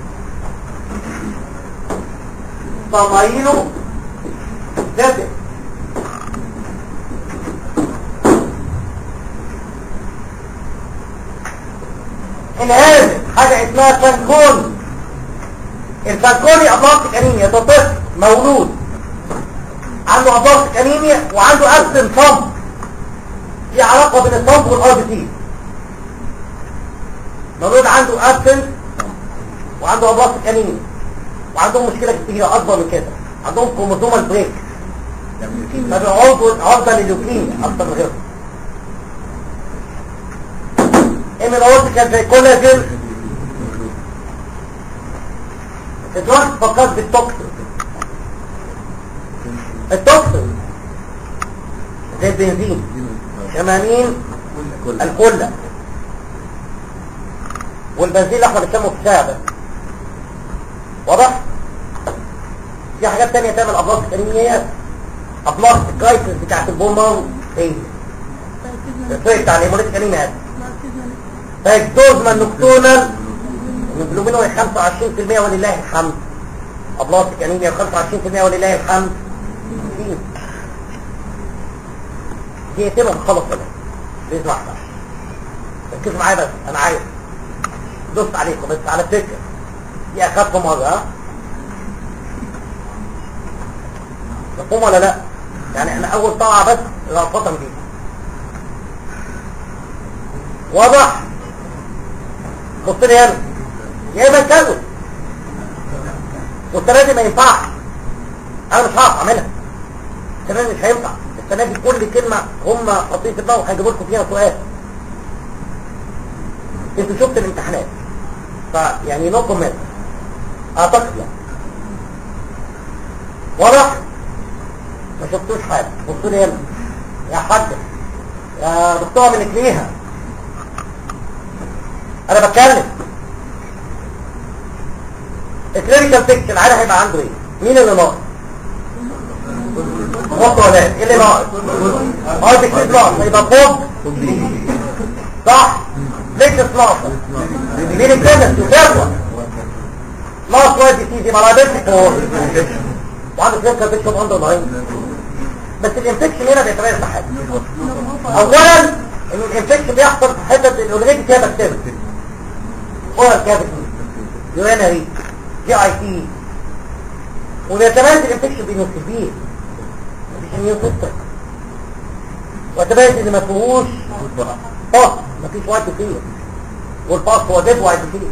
فمايلو سيتيك انهارت حاجة اسمها فانكون الفانكوني ابلاستيك انيميا ده طفل مولود عنده ابلاستيك انيميا وعنده ابسن صمت في علاقة بين الصمت والار بي سي مولود عنده ابسن وعنده ابلاستيك انيميا وعندهم مشكلة كتيرة اكبر من كده عندهم كروموسومال بريك فبيعرضوا عرضة لليوكيميا اكتر من غيرهم ايمن كان زي كولاجين الدراج فقط بالتوكسين التوكسين زي البنزين شمامين الكلة والبنزين اللي احنا بنسموه في الشعب واضح؟ في حاجات تانية تعمل أبلاس كريميات أبلاس كرايسس بتاعت البومة ايه؟ الفرق بتاع الهيموليتيك انيميا فاكتوزما النكتونال الهيموجلوبين هو 25% ولله الحمد ابلاستيك انيميا 25% ولله الحمد دي يتم خلص كده باذن واحده ركزوا معايا بس انا عايز دوست عليكم بس على فكره دي اخدكم مره ها مفهوم ولا لا يعني احنا اول طلعه بس رأفة دي واضح بص لي هنا يا اما اتكلم والسنه دي ما ينفعش انا مش هعرف اعملها السنه دي مش هينفع السنه دي كل كلمه هم حاطين في دماغهم هيجيبوا لكم فيها سؤال انتوا شفت الامتحانات فيعني نو كومنت اعتقد يعني واضح ما شفتوش حاجه بصوا لي هنا يا حاج يا دكتوره من ليها انا بتكلم الكلينيكال بيكتشر العيال هيبقى عنده ايه مين اللي ناقص بص ولا ايه اللي ناقص اه بيكتشر ناقص يبقى فوق صح بيكتشر ناقص مين الكلينيكال وتروى ناقص واحد دي دي مرابط فوق وعنده كلينيكال بيكتشر اندر لاين بس الانفكشن هنا بيتغير في حاجه اولا ان الانفكشن بيحصل في حته الاوريدي فيها بكتيريا اورال كافيتي يورينري جي اي تي ويتميز الانفكشن بين الكبير مفيش اميون سيستم ويتميز ان ما فيهوش باص مفيش وايت فيه والباص هو ديد وايت فيه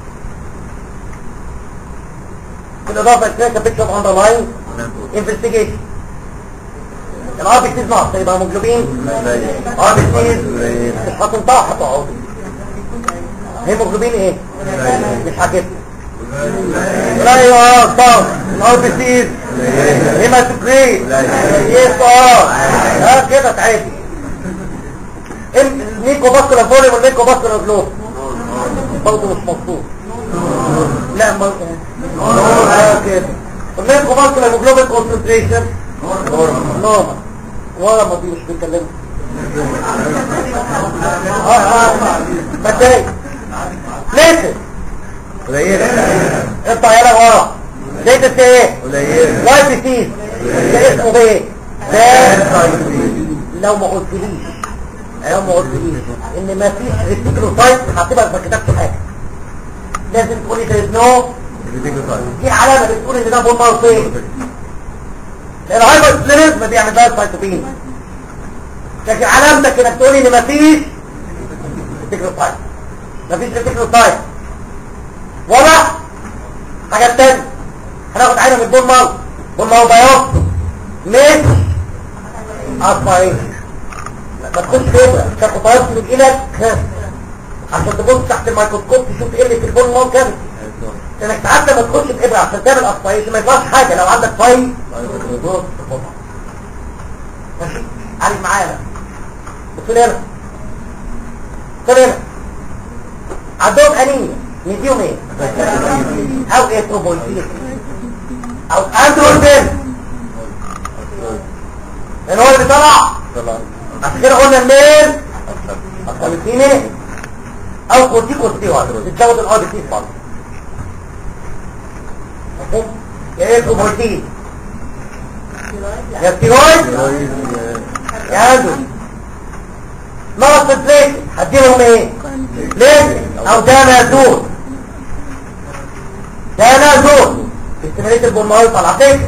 بالاضافه لكده بيكتشر اندرلاين انفستيجيشن الار بي سيز ناقص يبقى هيموجلوبين ار بي سيز مش هتنطح هتقعد هيموجلوبين ايه مش عاجبني لا يا طب الار بي سيز هيماتوكريت يس اه اه كده تعالي النيكو باسكولار فوليوم والنيكو باسكولار جلوب برضه مش مظبوط لا ما اه كده النيكو باسكولار جلوب كونسنتريشن نورمال ولا ما دي مش بيتكلموا اه اه بتضايق ليه قليلة انت يلا ورا زي ده ايه قليلة واي بي سي ده اسمه ايه ده لو ما قلتليش لو ما قلتليش ان ما فيش ريتيكلوسايت هتبقى ما كتبتش حاجه لازم تقولي ده نو دي علامه بتقول ان ده بول مارسين لان الهايبر بيعمل ده سايتوبين لكن علامتك انك تقولي ان ما فيش ريتيكلوسايت ما فيش ريتيكلوسايت ولا حاجه تانية هناخد عينه من البول مارس بول مارس بياض مش اسبريشن ما تخش كده تاخد بياض من ايدك عشان تبص تحت الميكروسكوب تشوف ايه اللي في البول مارس كده انك ساعات لما تخش بابره عشان تعمل اسبريشن ما يطلعش حاجه لو عندك فاي ماشي عارف معايا بقى بص لي هنا بص لي هنا عندهم انيميا نديهم ايه او ايتروبويتين او اندروجين لان هو اللي طلع عشان كده قلنا الميل الثلاثين ايه او كورتيكوستيرويد بتزود الاي بي سي برضه مفهوم يا ايتروبويتين يا ستيرويد يا اندروجين ناقص البليت هديلهم ايه ليه او ده نازول ده نازول استمريت البرماوي على فكره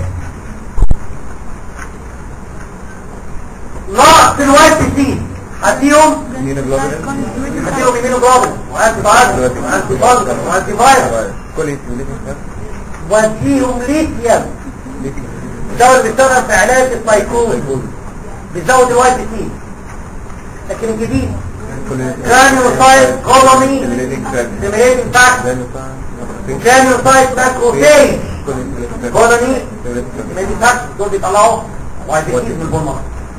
ناقص الوقت دي هديهم هديهم يمينو جلوبين وانتي بايرس وانتي بانكر وانتي فايروس كل واديهم ليثيوم الدواء اللي بيستخدم في علاج السايكوز بيزود الوقت دي لكن الجديد كرانيوسايت كولوني سيميليتنج فاكتور كرانيوسايت ماكروفيج كولوني سيميليتنج فاكتور دول بيطلعوا وايديكيز من البولمر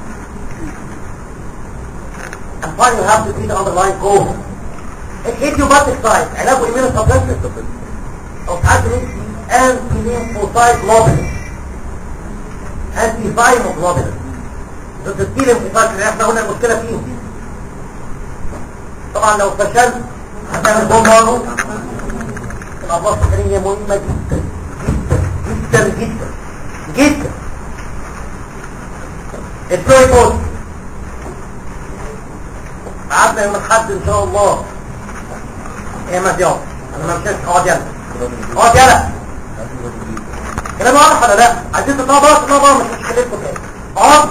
And finally you have to see the underlying cause. الإيديوباتيك سايت علاجه إيمينو سبريسيف أو ساعات بنقول أنتي ليمفوسايت جلوبين أنتي فايموجلوبين ضد التيل انفصال اللي احنا قلنا المشكلة فيهم طبعا لو فشلت هتعمل بومبانو الأبلاس السكرية مهمة جدا جدا جدا جدا الفلوي بوست قعدنا يوم الحد ان شاء الله ايه ما دياب انا ما مشيت اقعد يلا اقعد يلا كلام واضح ولا لا عايزين تطلعوا بره تطلعوا بره مش مشكلتكم تاني اقعد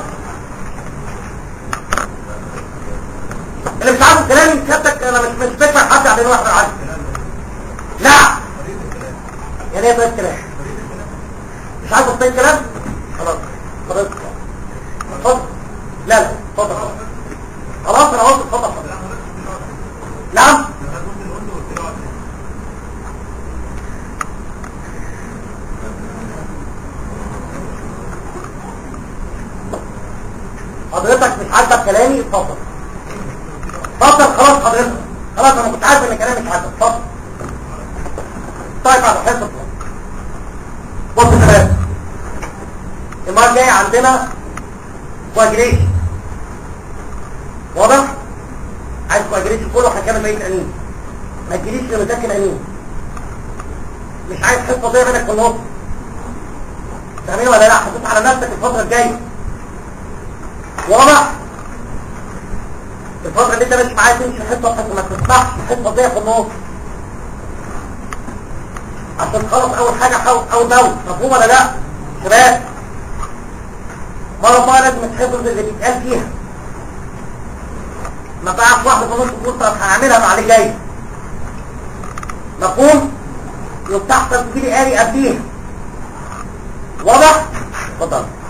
اللي مش عارف كلامي كتبتك انا مش مش بكره حد على واحد عادي لا يعني ايه طيب كلام مش عارف طيب كلام خلاص خلاص اتفضل لا لا اتفضل خلاص انا قلت اتفضل اتفضل نعم حضرتك مش عاجبك كلامي اتفضل اتفضل خلاص حضرتك خلاص انا كنت عارف ان كلامي مش عاجبك اتفضل طيب على حصه بص يا شباب المره الجايه عندنا كواجريشن واضح عايز كواجريشن كله هكمل بقيه انين ما تجيليش لمذاكر انين مش عايز حصه زي منك في النص فاهمين ولا لا حطيت على نفسك الفتره الجايه واضح الفترة اللي انت مش معايا تمشي حصة حصة ما تسمعش حصة زي في النص عشان تخلص اول حاجة حاول اول باول مفهوم ولا لا شباب مرة مرة لازم تحفظ اللي بيتقال فيها ما تعرف واحدة في النص تقول طب هعملها مع اللي جاي مفهوم يبقى تحصل تجيلي قاري قبليها واضح اتفضل